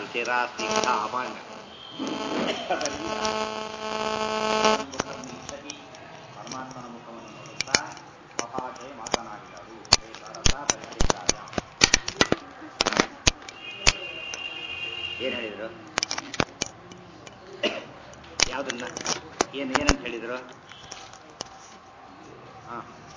ರುಚಿರ ಸ್ನಿಗ್ಧ ಅಪಾಂಗ ಪರಮಾತ್ಮನ ಮುಖವನ್ನು ನೋಡುತ್ತಾ ಸ್ವಭಾಷೆ ಮಾತನಾಡಿದರು ಹೇ ಭಾರತ ಪರಿಹರಿಸಾಯ ಏನ್ ಹೇಳಿದ್ರು ಯಾವ್ದನ್ನ ಏನ್ ಏನಂತ ಹೇಳಿದ್ರು ಹಾ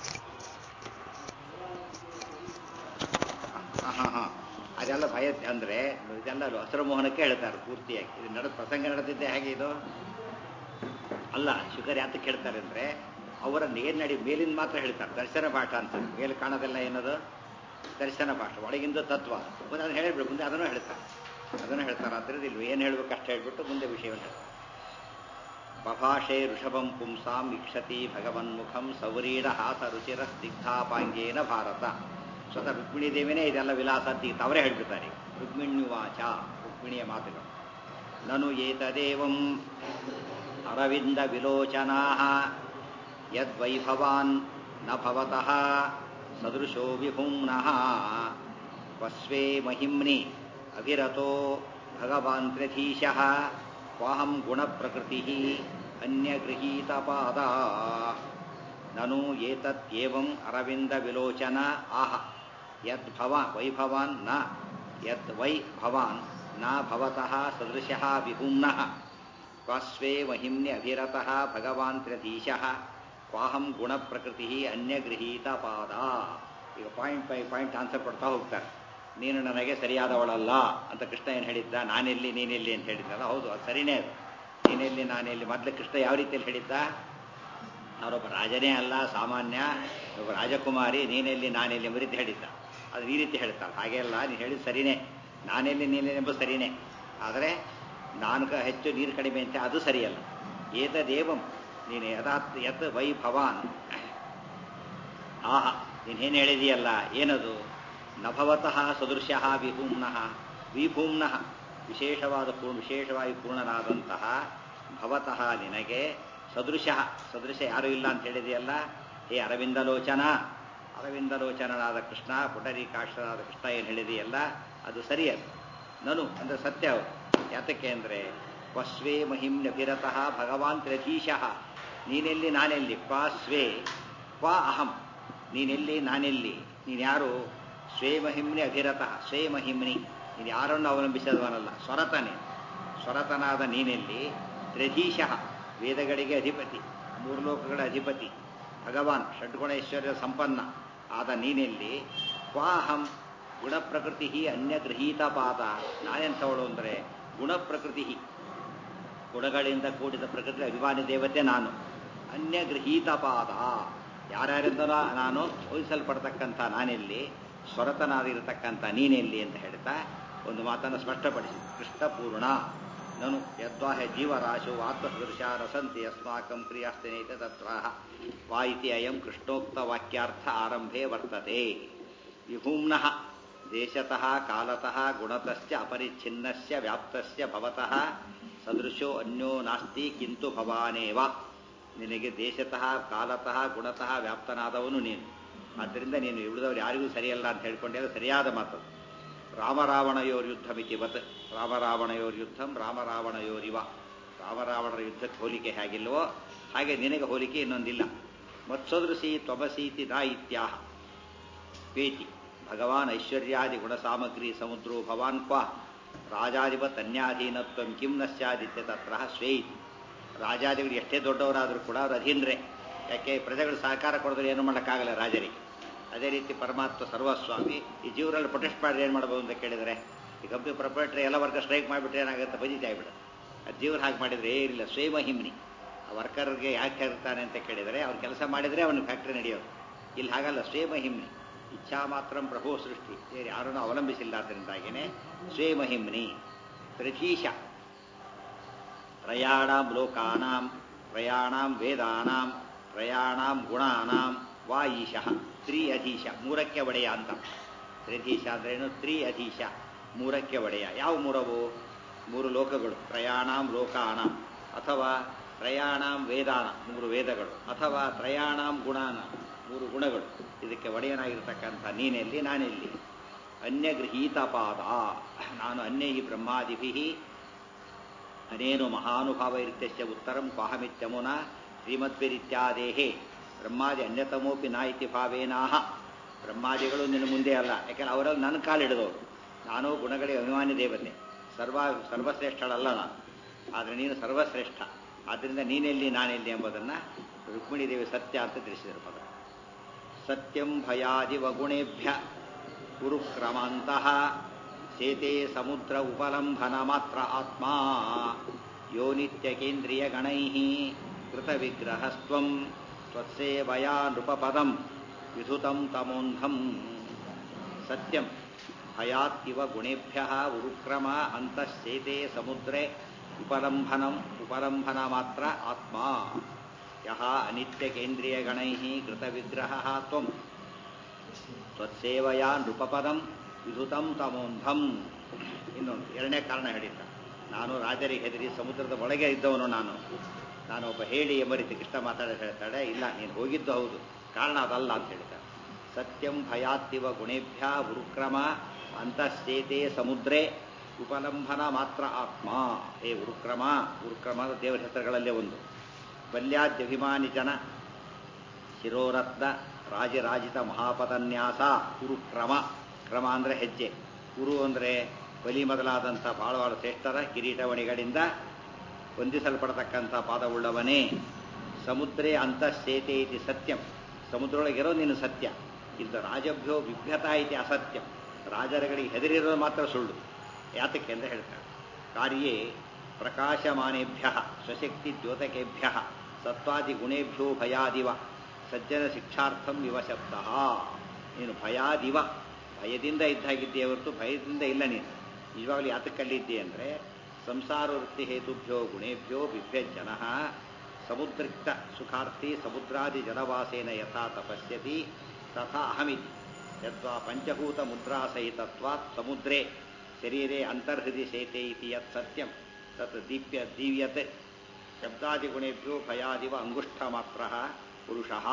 ಹಾ ಹಾ ಹಾ ಅದೆಲ್ಲ ಭಯ ಅಂದ್ರೆ ಇದೆಲ್ಲ ಹಸಿರು ಮೋಹನಕ್ಕೆ ಹೇಳ್ತಾರೆ ಪೂರ್ತಿಯಾಗಿ ಇದು ನಡ ಪ್ರಸಂಗ ನಡೆದಿದ್ದೆ ಹೇಗೆ ಇದು ಅಲ್ಲ ಶುಗರ್ ಯಾತಕ್ಕೆ ಹೇಳ್ತಾರೆ ಅಂದ್ರೆ ಅವರ ಏನ್ ನಡಿ ಮೇಲಿಂದ ಮಾತ್ರ ಹೇಳ್ತಾರೆ ದರ್ಶನ ಪಾಠ ಅಂತ ಮೇಲೆ ಕಾಣೋದೆಲ್ಲ ಏನದು ದರ್ಶನ ಪಾಠ ಒಳಗಿಂದ ತತ್ವ ಮುಂದೆ ಅದನ್ನ ಹೇಳಿಬಿಡು ಮುಂದೆ ಅದನ್ನು ಹೇಳ್ತಾರೆ ಅದನ್ನು ಹೇಳ್ತಾರೆ ಆದ್ರಿಂದ ಇಲ್ಲಿ ಏನು ಹೇಳ್ಬೇಕು ಅಷ್ಟು ಹೇಳ್ಬಿಟ್ಟು ಮುಂದೆ ವಿಷಯವನ್ನು ಹೇಳ್ತಾರೆ ಬಭಾಷೆ ಋಷಭಂ ಪುಂಸಾಂ ಇಕ್ಷತಿ ಭಗವನ್ಮುಖಂ ಸೌರೀಢ ಹಾಸ ರುಚಿರ ಸ್ನಿಗ್ಧಾಪಾಂಗೇನ ಭಾರತ ಸ್ವತಃ ರುಕ್ಮಿಣಿ ದೇವಿನೇ ಇದೆಲ್ಲ ವಿಲಾಸ ಅಂತ ಈಗ ಅವರೇ ಹೇಳ್ಬಿಡ್ತಾರೆ ರುಕ್ಮಿಣ್ಯುವಾಚ ರುಕ್ಮಿಣಿಯ ಮಾತುಗಳು ನನು ಏತದೇವಂ ಅರವಿಂದ ವಿಲೋಚನಾ ಯದ್ವೈಭವಾನ್ ನ ಭವತಃ ಸದೃಶೋ ವಿಭುಮ್ನಃ ವಸ್ವೇ ಮಹಿಮ್ನಿ ಅಭಿರತೋ ಭಗವಾನ್ ತ್ರ್ಯಧೀಶಃ ಕ್ವಾಹಂ ಗುಣಪ್ರಕೃತಿ ಅನ್ಯಗೃಹೀತಪಾದ ನನು ಏತತ್ಯೇವಂ ಅರವಿಂದ ವಿಲೋಚನ ಆಹ ಯದ್ ಭವ ವೈಭವಾನ್ ನ ಯದ್ ವೈ ಭವಾನ್ ನ ಭವತಃ ಸದೃಶಃ ವಿಭುಮ್ನಃ ಕ್ವಾಸ್ವೇ ಮಹಿಮ್ನಿ ಅಭಿರತಃ ಭಗವಾನ್ ತ್ರ್ಯಧೀಶಃ ಕ್ವಾಹಂ ಗುಣಪ್ರಕೃತಿ ಅನ್ಯಗೃಹೀತ ಪಾದ ಈಗ ಪಾಯಿಂಟ್ ಬೈ ಪಾಯಿಂಟ್ ಆನ್ಸರ್ ಕೊಡ್ತಾ ಹೋಗ್ತಾರೆ ನೀನು ನನಗೆ ಸರಿಯಾದವಳಲ್ಲ ಅಂತ ಕೃಷ್ಣ ಏನು ಹೇಳಿದ್ದ ನಾನೆಲ್ಲಿ ನೀನೆಲ್ಲಿ ಅಂತ ಹೇಳಿದ್ನಲ್ಲ ಹೌದು ಅದು ಸರಿನೇ ಅದು ನೀನೆಲ್ಲಿ ನಾನೆಲ್ಲಿ ಮೊದಲು ಕೃಷ್ಣ ಯಾವ ರೀತಿಯಲ್ಲಿ ಹೇಳಿದ್ದ ಅವರೊಬ್ಬ ರಾಜನೇ ಅಲ್ಲ ಸಾಮಾನ್ಯ ಒಬ್ಬ ರಾಜಕುಮಾರಿ ನೀನೆಲ್ಲಿ ನಾನೆಲ್ಲಿ ಎಂಬ ರೀತಿ ಹೇಳಿದ್ದ ಅದು ಈ ರೀತಿ ಹೇಳ್ತಾರೆ ಹಾಗೆ ಅಲ್ಲ ನೀನು ಹೇಳಿದ ಸರಿನೇ ನಾನೆಲ್ಲಿ ನೀನೆಲ್ಲಿ ಎಂಬ ಸರಿನೇ ಆದರೆ ನಾನು ಕ- ಹೆಚ್ಚು ನೀರು ಕಡಿಮೆ ಅಂತ ಅದು ಸರಿಯಲ್ಲ ಏತದೇವಂ ನೀನು ಯಥಾತ್ ಯತ್ ವೈ ಭವಾನ್ ಆಹ ನೀನೇನು ಹೇಳಿದೀಯಲ್ಲ ಏನದು ನಭವತಃ ಸದೃಶ್ಯ ವಿಭೂಮ್ನಃ ವಿಭೂಮ್ನಃ ವಿಶೇಷವಾದ ಪೂರ್ಣ ವಿಶೇಷವಾಗಿ ಪೂರ್ಣನಾದಂತಹ ಭವತಃ ನಿನಗೆ ಸದೃಶ ಸದೃಶ ಯಾರೂ ಇಲ್ಲ ಅಂತ ಹೇಳಿದೆಯಲ್ಲ ಹೇ ಅರವಿಂದಲೋಚನ ಅರವಿಂದಲೋಚನನಾದ ಕೃಷ್ಣ ಪುಟರೀಕಾಕ್ಷನಾದ ಕೃಷ್ಣ ಏನು ಹೇಳಿದೆಯಲ್ಲ ಅದು ಸರಿಯಲ್ಲ ನನು ಅಂದ್ರೆ ಸತ್ಯ ಅವರು ಯಾತಕ್ಕೆ ಅಂದರೆ ಕ್ವಸ್ವೇ ಮಹಿಮ್ನಭಿರತಃ ಭಗವಾನ್ ತ್ರ್ಯಧೀಶಃ ನೀನೆಲ್ಲಿ ನಾನೆಲ್ಲಿ ಕ್ವಾ ಸ್ವೇ ಕ್ವಾ ಅಹಂ ನೀನೆಲ್ಲಿ ನಾನೆಲ್ಲಿ ನೀನ್ಯಾರು ಸ್ವೇ ಮಹಿಮ್ನಿ ಅಭಿರತಃ ಸ್ವೇ ಮಹಿಮ್ನಿ ನೀನು ಯಾರನ್ನು ಅವಲಂಬಿಸದವನಲ್ಲ ಸ್ವರತನೇ ಸ್ವರತನಾದ ನೀನೆಲ್ಲಿ ತ್ರಿಧೀಶಃ ವೇದಗಳಿಗೆ ಅಧಿಪತಿ ಮೂರು ಲೋಕಗಳ ಅಧಿಪತಿ ಭಗವಾನ್ ಷಡ್ಗುಣೈಶ್ವರ್ಯ ಸಂಪನ್ನ ಆದ ನೀನೆಲ್ಲಿ ಕ್ವಾಹಂ ಗುಣಪ್ರಕೃತಿ ಅನ್ಯಗೃಹೀತ ಪಾದ ನಾನೆಂಥವಳು ಅಂದರೆ ಗುಣಪ್ರಕೃತಿ ಗುಣಗಳಿಂದ ಕೂಡಿದ ಪ್ರಕೃತಿ ಅಭಿಮಾನಿ ದೇವತೆ ನಾನು ಅನ್ಯಗೃಹೀತ ಪಾದ ಯಾರ್ಯಾರಿಂದಲೋ ನಾನು ಊಹಿಸಲ್ಪಡ್ತಕ್ಕಂಥ ನಾನೆಲ್ಲಿ ಸ್ವರತನಾದಿರತಕ್ಕಂಥ ನೀನೆಲ್ಲಿ ಅಂತ ಹೇಳ್ತಾ ಒಂದು ಮಾತನ್ನು ಸ್ಪಷ್ಟಪಡಿಸಿ ಕೃಷ್ಣ ಪೂರ್ಣ ನನು ಯದ್ವಾಹ ಜೀವರಾಶು ಆತ್ಮಸದೃಶ ರಸಂತಿ ಅಸ್ಮಾಕಂ ಕ್ರಿಯಾಸ್ತನೇತ ತತ್ರಾಹ ವಾ ಇತಿ ಅಯಂ ಕೃಷ್ಣೋಕ್ತ ವಾಕ್ಯಾರ್ಥ ಆರಂಭೆ ವರ್ತತೆ ವಿಭೂಮ್ನಃ ದೇಶತಃ ಕಾಲತಃ ಗುಣತಶ್ಚ ಅಪರಿಚ್ಛಿನ್ನಸ್ಯ ವ್ಯಾಪ್ತಸ್ಯ ಭವತಃ ಸದೃಶೋ ಅನ್ಯೋ ನಾಸ್ತಿ ಕಿಂತು ಭವಾನೇವ ನಿನಗೆ ದೇಶತಃ ಕಾಲತಃ ಗುಣತಃ ವ್ಯಾಪ್ತನಾದವನು ನೀನು ಆದ್ದರಿಂದ ನೀನು ಉಳಿದವರು ಯಾರಿಗೂ ಸರಿಯಲ್ಲ ಅಂತ ಹೇಳ್ಕೊಂಡೆ ಅದು ಸರಿಯಾದ ಮಾತು ರಾಮರಾವಣಯೋರ್ ಯುದ್ಧಮಿತಿ ವತ್ ರಾಮರಾವಣಯೋರ್ ಯುದ್ಧಂ ರಾಮರಾವಣಯೋರಿವ ರಾಮರಾವಣರ ಯುದ್ಧಕ್ಕೆ ಹೋಲಿಕೆ ಹೇಗಿಲ್ವೋ ಹಾಗೆ ನಿನಗೆ ಹೋಲಿಕೆ ಇನ್ನೊಂದಿಲ್ಲ ಮತ್ಸದೃಶಿ ತ್ವಮಸೀತಿ ನಾ ಇತ್ಯಾಹ ವೇತಿ ಭಗವಾನ್ ಐಶ್ವರ್ಯಾದಿ ಗುಣಸಾಮಗ್ರಿ ಸಮುದ್ರೋ ಭವಾನ್ ಕ್ವ ರಾಜಾಧಿಪತ್ ಅನ್ಯಾಧೀನತ್ವಂ ಕಿಂ ನ ಸ್ಯಾದಿತ್ಯ ತತ್ರ ಸ್ವೇಯಿತಿ ರಾಜಾದಿಗಳು ಎಷ್ಟೇ ದೊಡ್ಡವರಾದರೂ ಕೂಡ ಅವ್ರು ಅಧೀನರೇ ಯಾಕೆ ಪ್ರಜೆಗಳು ಸಹಕಾರ ಕೊಡಿದ್ರೆ ಏನು ಮಾಡೋಕ್ಕಾಗಲ್ಲ ರಾಜರಿಗೆ ಅದೇ ರೀತಿ ಪರಮಾತ್ಮ ಸರ್ವಸ್ವಾಮಿ ಈ ಜೀವರಲ್ಲಿ ಪ್ರೊಟೆಸ್ಟ್ ಮಾಡಿದ್ರೆ ಏನು ಮಾಡ್ಬೋದು ಅಂತ ಕೇಳಿದರೆ ಈ ಕಂಪ್ನಿ ಪ್ರೊಪರೇಟರ್ ಎಲ್ಲ ವರ್ಗ ಸ್ಟ್ರೈಕ್ ಮಾಡಿಬಿಟ್ರೆ ಏನಾಗುತ್ತೆ ಬಜಿತಿ ಆಗಿಬಿಡುತ್ತೆ ಅದು ಜೀವನ ಹಾಗೆ ಮಾಡಿದರೆ ಏನಿಲ್ಲ ಸ್ವಯಂಹಿಮ್ನಿ ಆ ವರ್ಕರ್ಗೆ ಯಾಕೆ ಹೇಳ್ತಾನೆ ಅಂತ ಕೇಳಿದರೆ ಅವ್ನು ಕೆಲಸ ಮಾಡಿದರೆ ಅವನ ಫ್ಯಾಕ್ಟ್ರಿ ನಡೆಯೋದು ಇಲ್ಲಿ ಹಾಗಲ್ಲ ಸ್ವಯಂಹಿಮ್ನಿ ಇಚ್ಛಾ ಮಾತ್ರ ಪ್ರಭೋ ಸೃಷ್ಟಿ ಬೇರೆ ಯಾರನ್ನು ಅವಲಂಬಿಸಿಲ್ಲ ಅದರಿಂದಾಗಿನೇ ಸ್ವಯಂಹಿಮ್ನಿ ತ್ರಿಧೀಶ ತ್ರಯಾಣಾಂ ಲೋಕಾನಾಂ ತ್ರಯಾಣಾಂ ವೇದಾನಾಂ ತ್ರಯಾಣಾಂ ಗುಣಾನಾಂ ವಾ ಈಶಃ ತ್ರಿ ಅಧೀಶ ಮೂರಕ್ಕೆ ಒಡೆಯ ಅಂತ ತ್ರಿಧೀಶ ಅಂದ್ರೇನು ತ್ರಿ ಅಧೀಶ ಮೂರಕ್ಕೆ ಒಡೆಯ ಯಾವ ಮೂರವು ಮೂರು ಲೋಕಗಳು ತ್ರಯಾಣಾಂ ಲೋಕಾನಾಂ ಅಥವಾ ತ್ರಯಾಣಾಂ ವೇದಾನ ಮೂರು ವೇದಗಳು ಅಥವಾ ತ್ರಯಾಣಾಂ ಗುಣಾನ ಮೂರು ಗುಣಗಳು ಇದಕ್ಕೆ ಒಡೆಯನಾಗಿರ್ತಕ್ಕಂಥ ನೀನೆಲ್ಲಿ ನಾನೆಲ್ಲಿ ಅನ್ಯಗೃಹೀತಪಾದ ನಾನು ಅನ್ಯ ಈ ಬ್ರಹ್ಮಾದಿಭಿ ಅನೇನು ಮಹಾನುಭಾವೈರಿತ್ಯಸ್ಯ ಉತ್ತರಂ ಕ್ವಾಹಮಿತ್ಯಮುನ ಶ್ರೀಮದ್ವಿರಿತ್ಯಾದೇಹೇ ಬ್ರಹ್ಮಾದಿ ಅನ್ಯತಮೋಪಿ ನ ಇತಿ ಭಾವೇನಾಹ ಬ್ರಹ್ಮಾದಿಗಳು ನಿನ್ನ ಮುಂದೆ ಅಲ್ಲ ಯಾಕಂದ್ರೆ ಅವರಲ್ಲಿ ನನ್ನ ಕಾಲು ಹಿಡಿದವರು ನಾನು ಗುಣಗಳಿಗೆ ಅಭಿಮಾನಿ ದೇವತೆ ಸರ್ವ ಸರ್ವಶ್ರೇಷ್ಠಳಲ್ಲ ನಾನು ಆದರೆ ನೀನು ಸರ್ವಶ್ರೇಷ್ಠ ಆದ್ದರಿಂದ ನೀನೆಲ್ಲಿ ನಾನೆಲ್ಲಿ ಎಂಬುದನ್ನು ರುಕ್ಮಿಣಿ ದೇವಿ ಸತ್ಯ ಅಂತ ತಿಳಿಸಿದರು ಪದ ಸತ್ಯಂ ಭಯಾದಿವ ಗುಣೇಭ್ಯ ಕುರುಕ್ರಮಾಂತಹ ಸೇತೆ ಸಮುದ್ರ ಉಪಲಂಭನ ಮಾತ್ರ ಆತ್ಮ ಯೋ ನಿತ್ಯ ಕೇಂದ್ರಿಯ ಗಣೈ ಕೃತ ವಿಗ್ರಹಸ್ತ್ವಂ ತ್ವತ್ಸೇವಯಾ ನೃಪಪದಂ ವಿಧುತಂ ತಮೋಂಧಂ ಸತ್ಯಂ ಭಯಾತ್ ಇವ ಗುಣೇಭ್ಯ ಉರುಕ್ರಮ ಅಂತಃಸೇತೆ ಸಮುದ್ರೆ ಉಪಲಂಭನಂ ಉಪಲಂಭನ ಮಾತ್ರ ಆತ್ಮ ಯಹ ಅನಿತ್ಯ ಕೇಂದ್ರಿಯ ಗಣೈ ಕೃತ ವಿಗ್ರಹ ತ್ವಂ ತ್ವತ್ಸೇವಯಾ ನೃಪಪದಂ ವಿಧುತಂ ತಮೋಂಧಂ ಇನ್ನೊಂದು ಎರಡನೇ ಕಾರಣ ಹೇಳಿದ್ದ ನಾನು ರಾಜರಿಗೆ ಹೆದರಿ ಸಮುದ್ರದ ಒಳಗೆ ಇದ್ದವನು ನಾನು ನಾನು ಒಬ್ಬ ಹೇಳಿ ಎಂಬ ರೀತಿ ಕೃಷ್ಣ ಮಾತಾಡಿ ಹೇಳ್ತಾಳೆ ಇಲ್ಲ ನೀನು ಹೋಗಿದ್ದು ಹೌದು ಕಾರಣ ಅದಲ್ಲ ಅಂತ ಹೇಳ್ತಾಳೆ ಸತ್ಯಂ ಭಯಾತ್ತಿವ ಗುಣೇಭ್ಯ ಉರುಕ್ರಮ ಅಂತಶ್ಚೇತೆ ಸಮುದ್ರೇ ಉಪಲಂಭನ ಮಾತ್ರ ಆತ್ಮ ಹೇ ಉರುಕ್ರಮ ಉರುಕ್ರಮ ದೇವರ ಹೆಸರುಗಳಲ್ಲೇ ಒಂದು ಬಲ್ಯಾದ್ಯಭಿಮಾನಿ ಜನ ಶಿರೋರತ್ನ ರಾಜರಾಜಿತ ಮಹಾಪದನ್ಯಾಸ ಕುರುಕ್ರಮ ಕ್ರಮ ಅಂದರೆ ಹೆಜ್ಜೆ ಕುರು ಅಂದರೆ ಬಲಿ ಮೊದಲಾದಂಥ ಬಹಳ ಬಹಳ ಶ್ರೇಷ್ಠರ ಕಿರೀಟವಣಿಗಳಿಂದ ವಂದಿಸಲ್ಪಡತಕ್ಕಂಥ ಪಾದವುಳ್ಳವನೇ ಸಮುದ್ರೇ ಅಂತಃಸೇತೆ ಇತಿ ಸತ್ಯಂ ಸಮುದ್ರೊಳಗಿರೋ ನೀನು ಸತ್ಯ ಇಂಥ ರಾಜಭ್ಯೋ ಬಿಭ್ಯತ ಇತಿ ಅಸತ್ಯಂ ರಾಜರುಗಳಿಗೆ ಹೆದರಿರೋದು ಮಾತ್ರ ಸುಳ್ಳು ಯಾತಕ್ಕೆ ಅಂತ ಹೇಳ್ತಾರೆ ಕಾರ್ಯೇ ಪ್ರಕಾಶಮಾನೇಭ್ಯ ಸ್ವಶಕ್ತಿ ದ್ಯೋತಕೇಭ್ಯ ಸತ್ವಾದಿ ಗುಣೇಭ್ಯೋ ಭಯಾದಿವ ಸಜ್ಜನ ಶಿಕ್ಷಾರ್ಥಂ ಇವ ಶಬ್ದ ನೀನು ಭಯಾದಿವ ಭಯದಿಂದ ಇದ್ದಾಗಿದ್ದೇ ಹೊರತು ಭಯದಿಂದ ಇಲ್ಲ ನೀನು ನಿಜವಾಗ್ಲೂ ಯಾತಕ್ಕಲ್ಲಿದ್ದೆ ಅಂದರೆ ಸಂಸಾರ ವೃತ್ತಿ ಹೇತುಭ್ಯೋ ಗುಣೇಭ್ಯೋ ಬಿಭ್ಯಜ್ಜನ ಸಮುದ್ರಿಕ್ತ ಸುಖಾರ್ಥಿ ಸಮುದ್ರಾದಿ ಜಲವಾಸೇನ ಯಥಾ ತಪಸ್ಯತಿ ತಥಾ ಅಹಮಿತಿ ಯದ್ವಾ ಪಂಚಭೂತ ಮುದ್ರಾಸಹಿತತ್ವಾತ್ ಸಮುದ್ರೇ ಶರೀರೆ ಅಂತರ್ಹೃದಿ ಸೇತೆ ಇತಿ ಯತ್ ಸತ್ಯಂ ತತ್ ದೀಪ್ಯ ದೀವ್ಯತೆ ಶಬ್ದಾದಿಗುಣೇಭ್ಯೋ ಭಯಾದಿವ ಅಂಗುಷ್ಠ ಮಾತ್ರ ಪುರುಷಃ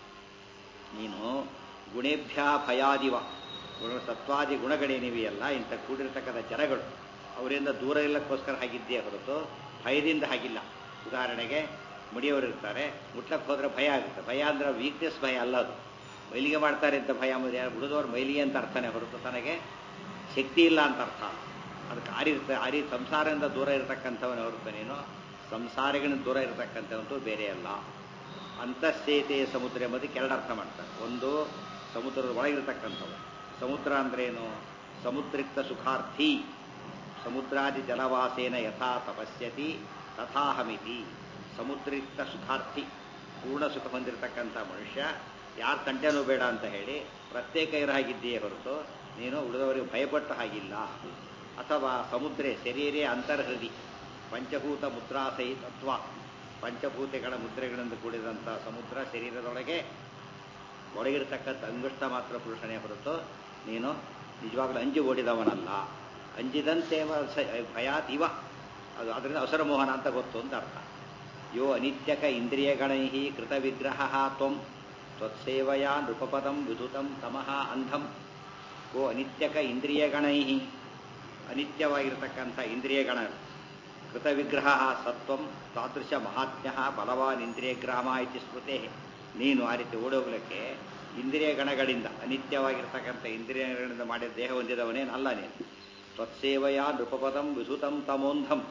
ನೀನು ಗುಣೇಭ್ಯ ಭಯಾದಿವ ಗುಣ ಸತ್ವಾದಿ ಗುಣಗಳೇನಿವೆಯಲ್ಲ ಇಂಥ ಕೂಡಿರತಕ್ಕಂಥ ಜನಗಳು ಅವರಿಂದ ದೂರ ಇಲ್ಲಕ್ಕೋಸ್ಕರ ಹಾಗಿದ್ದೇ ಹೊರತು ಭಯದಿಂದ ಹಾಗಿಲ್ಲ ಉದಾಹರಣೆಗೆ ಮುಡಿಯವರು ಇರ್ತಾರೆ ಮುಟ್ಲಕ್ಕೆ ಹೋದ್ರೆ ಭಯ ಆಗುತ್ತೆ ಭಯ ಅಂದ್ರೆ ವೀಕ್ನೆಸ್ ಭಯ ಅಲ್ಲ ಅದು ಮೈಲಿಗೆ ಮಾಡ್ತಾರೆ ಅಂತ ಭಯ ಬಿಡಿದವ್ರು ಮೈಲಿಗೆ ಅಂತ ಅರ್ಥನೇ ಹೊರತು ತನಗೆ ಶಕ್ತಿ ಇಲ್ಲ ಅಂತ ಅರ್ಥ ಅದಕ್ಕೆ ಆರಿರ್ತ ಆರಿ ಸಂಸಾರದಿಂದ ದೂರ ಇರತಕ್ಕಂಥವನೇ ಹೊರತು ನೀನು ಸಂಸಾರಿಗಳಿಂದ ದೂರ ಇರತಕ್ಕಂಥವಂತೂ ಬೇರೆ ಅಲ್ಲ ಅಂತಃಸೇತೆ ಸಮುದ್ರ ಎಂಬುದಕ್ಕೆ ಎರಡು ಅರ್ಥ ಮಾಡ್ತಾರೆ ಒಂದು ಸಮುದ್ರದ ಒಳಗಿರತಕ್ಕಂಥವು ಸಮುದ್ರ ಅಂದ್ರೇನು ಸಮುದ್ರಿಕ್ತ ಸುಖಾರ್ಥಿ ಸಮುದ್ರಾದಿ ಜಲವಾಸೇನ ಯಥಾ ತಪಸ್ಯತಿ ತಥಾಹಮಿತಿ ಸಮುದ್ರಿಕ್ತ ಸುಖಾರ್ಥಿ ಪೂರ್ಣ ಸುಖ ಹೊಂದಿರತಕ್ಕಂಥ ಮನುಷ್ಯ ಯಾರ ತಂಟೆನೂ ಬೇಡ ಅಂತ ಹೇಳಿ ಪ್ರತ್ಯೇಕ ಇರೋ ಹಾಗಿದ್ದೀಯೇ ಹೊರತು ನೀನು ಉಳಿದವರಿಗೆ ಭಯಪಟ್ಟ ಹಾಗಿಲ್ಲ ಅಥವಾ ಸಮುದ್ರೆ ಶರೀರೇ ಅಂತರ್ಹೃದಿ ಪಂಚಭೂತ ಮುದ್ರಾಸಹಿತತ್ವ ಪಂಚಭೂತೆಗಳ ಮುದ್ರೆಗಳಿಂದ ಕೂಡಿದಂಥ ಸಮುದ್ರ ಶರೀರದೊಳಗೆ ಒಳಗಿರ್ತಕ್ಕಂಥ ಅಂಗುಷ್ಟ ಮಾತ್ರ ಪುರುಷನೇ ಹೊರತು ನೀನು ನಿಜವಾಗ್ಲೂ ಅಂಜಿ ಓಡಿದವನಲ್ಲ ಅಂಜಿದಂತೆ ಭಯಾತ್ ಇವ ಅದು ಅದರಿಂದ ಅವಸರ ಮೋಹನ ಅಂತ ಗೊತ್ತು ಅಂತ ಅರ್ಥ ಯೋ ಅನಿತ್ಯಕ ಇಂದ್ರಿಯಗಣೈ ಕೃತ ವಿಗ್ರಹ ತ್ವಂ ತ್ವತ್ಸೇವಯ ನೃಪಪದಂ ವಿಧುತಂ ತಮಃ ಅಂಧಂ ಓ ಅನಿತ್ಯಕ ಇಂದ್ರಿಯಗಣೈ ಅನಿತ್ಯವಾಗಿರತಕ್ಕಂಥ ಇಂದ್ರಿಯಗಣ ಕೃತ ವಿಗ್ರಹ ಸತ್ವಂ ತಾದೃಶ ಮಹಾತ್ಮ್ಯ ಬಲವಾನ್ ಇಂದ್ರಿಯಗ್ರಾಮ ಇತಿ ಸ್ಮೃತೆ ನೀನು ಆ ರೀತಿ ಓಡೋಗ್ಲಿಕ್ಕೆ ಇಂದ್ರಿಯ ಗಣಗಳಿಂದ ಅನಿತ್ಯವಾಗಿರ್ತಕ್ಕಂಥ ಇಂದ್ರಿಯಗಳಿಂದ ಮಾಡಿದ ದೇಹ ಹೊಂದಿದವನೇನು ಅಲ್ಲ ನೀನು ತ್ವತ್ಸೇವಯ ನೃಪಪದಂ ವಿಧುತಂ ತಮೋಂಧಂ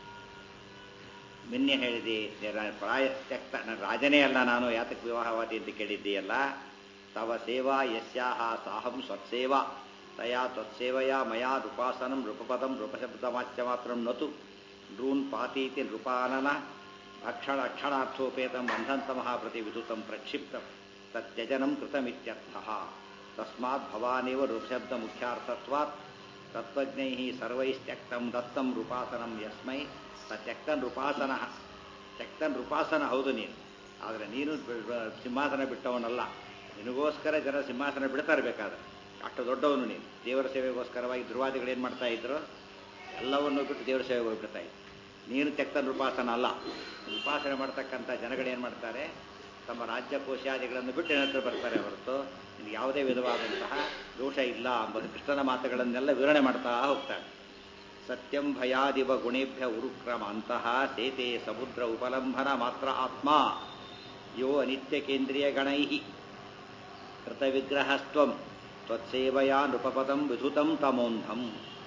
ನಿನ್ನೆ ಹೇಳಿದೆ ಪ್ರಾಯತ್ಯಕ್ತ ನಾನು ರಾಜನೇ ಅಲ್ಲ ನಾನು ಯಾತಕ್ಕೆ ವಿವಾಹವಾದಿ ಅಂತ ಕೇಳಿದ್ದೀಯಲ್ಲ ತವ ಸೇವಾ ಯಸ್ಯಾಹ ಸಾಹಂ ಸ್ವತ್ಸೇವಾ ತಯಾ ತ್ವತ್ಸೇವಯ ಮಯಾ ನೃಪಾಸನಂ ನೃಪಪದಂ ನೃಪಶಬ್ದಮಾಚ್ಯ ಮಾತ್ರ ನತು ನೃನ್ ಪಾತೀತಿ ನೃಪಾನನ ಭಕ್ಷಣ ಅಕ್ಷಣಾರ್ಥೋಪೇತಂ ಬಂಧಂತಮಃ ಪ್ರತಿ ವಿದುತಂ ಪ್ರಕ್ಷಿಪ್ತಂ ತತ್ಯಜನಂ ಕೃತಮಿತ್ಯರ್ಥ ತಸ್ಮಾತ್ ಭವಾನೇವ ನೃಪಶಬ್ದ ಮುಖ್ಯಾರ್ಥತ್ವಾತ್ ತತ್ವಜ್ಞೈ ಸರ್ವೈಸ್ತ್ಯಕ್ತಂ ದತ್ತಂ ನೃಪಾಸನಂ ಯಸ್ಮೈ ತ್ಯಕ್ತನ್ ನೃಪಾಸನ ತ್ಯಕ್ತನ್ ನೃಪಾಸನ ಹೌದು ನೀನು ಆದರೆ ನೀನು ಸಿಂಹಾಸನ ಬಿಟ್ಟವನಲ್ಲ ನಿನಗೋಸ್ಕರ ಜನ ಸಿಂಹಾಸನ ಬಿಡ್ತಾ ಇರಬೇಕಾದ್ರೆ ಅಷ್ಟು ದೊಡ್ಡವನು ನೀನು ದೇವರ ಸೇವೆಗೋಸ್ಕರವಾಗಿ ಧ್ರುವಾದಿಗಳು ಏನು ಮಾಡ್ತಾ ಇದ್ರು ಎಲ್ಲವನ್ನೂ ಬಿಟ್ಟು ದೇವರ ಸೇವೆಗೆ ಹೋಗ್ಬಿಡ್ತಾ ಇದ್ರು ನೀನು ತೆಕ್ತ ನೃಪಾಸನ ಅಲ್ಲ ಉಪಾಸನೆ ಮಾಡ್ತಕ್ಕಂಥ ಜನಗಳೇನು ಮಾಡ್ತಾರೆ ತಮ್ಮ ರಾಜ್ಯ ಕೋಶಾದಿಗಳನ್ನು ಬಿಟ್ಟು ನನ್ನ ಹತ್ರ ಬರ್ತಾರೆ ಹೊರತು ಇಲ್ಲಿ ಯಾವುದೇ ವಿಧವಾದಂತಹ ದೋಷ ಇಲ್ಲ ಎಂಬುದು ಕೃಷ್ಣನ ಮಾತುಗಳನ್ನೆಲ್ಲ ವಿವರಣೆ ಮಾಡ್ತಾ ಹೋಗ್ತಾರೆ ಸತ್ಯಂ ಭಯಾದಿವ ಗುಣೇಭ್ಯ ಉರುಕ್ರಮ ಅಂತಹ ಸೇತೆ ಸಮುದ್ರ ಉಪಲಂಭನ ಮಾತ್ರ ಆತ್ಮ ಯೋ ಅನಿತ್ಯ ಕೇಂದ್ರೀಯ ಗಣೈ ಕೃತವಿಗ್ರಹಸ್ತ್ವಂ ತ್ವತ್ಸೇವಯಾ ನೃಪಪದಂ ವಿಧುತಂ ತಮೋಂಧಂ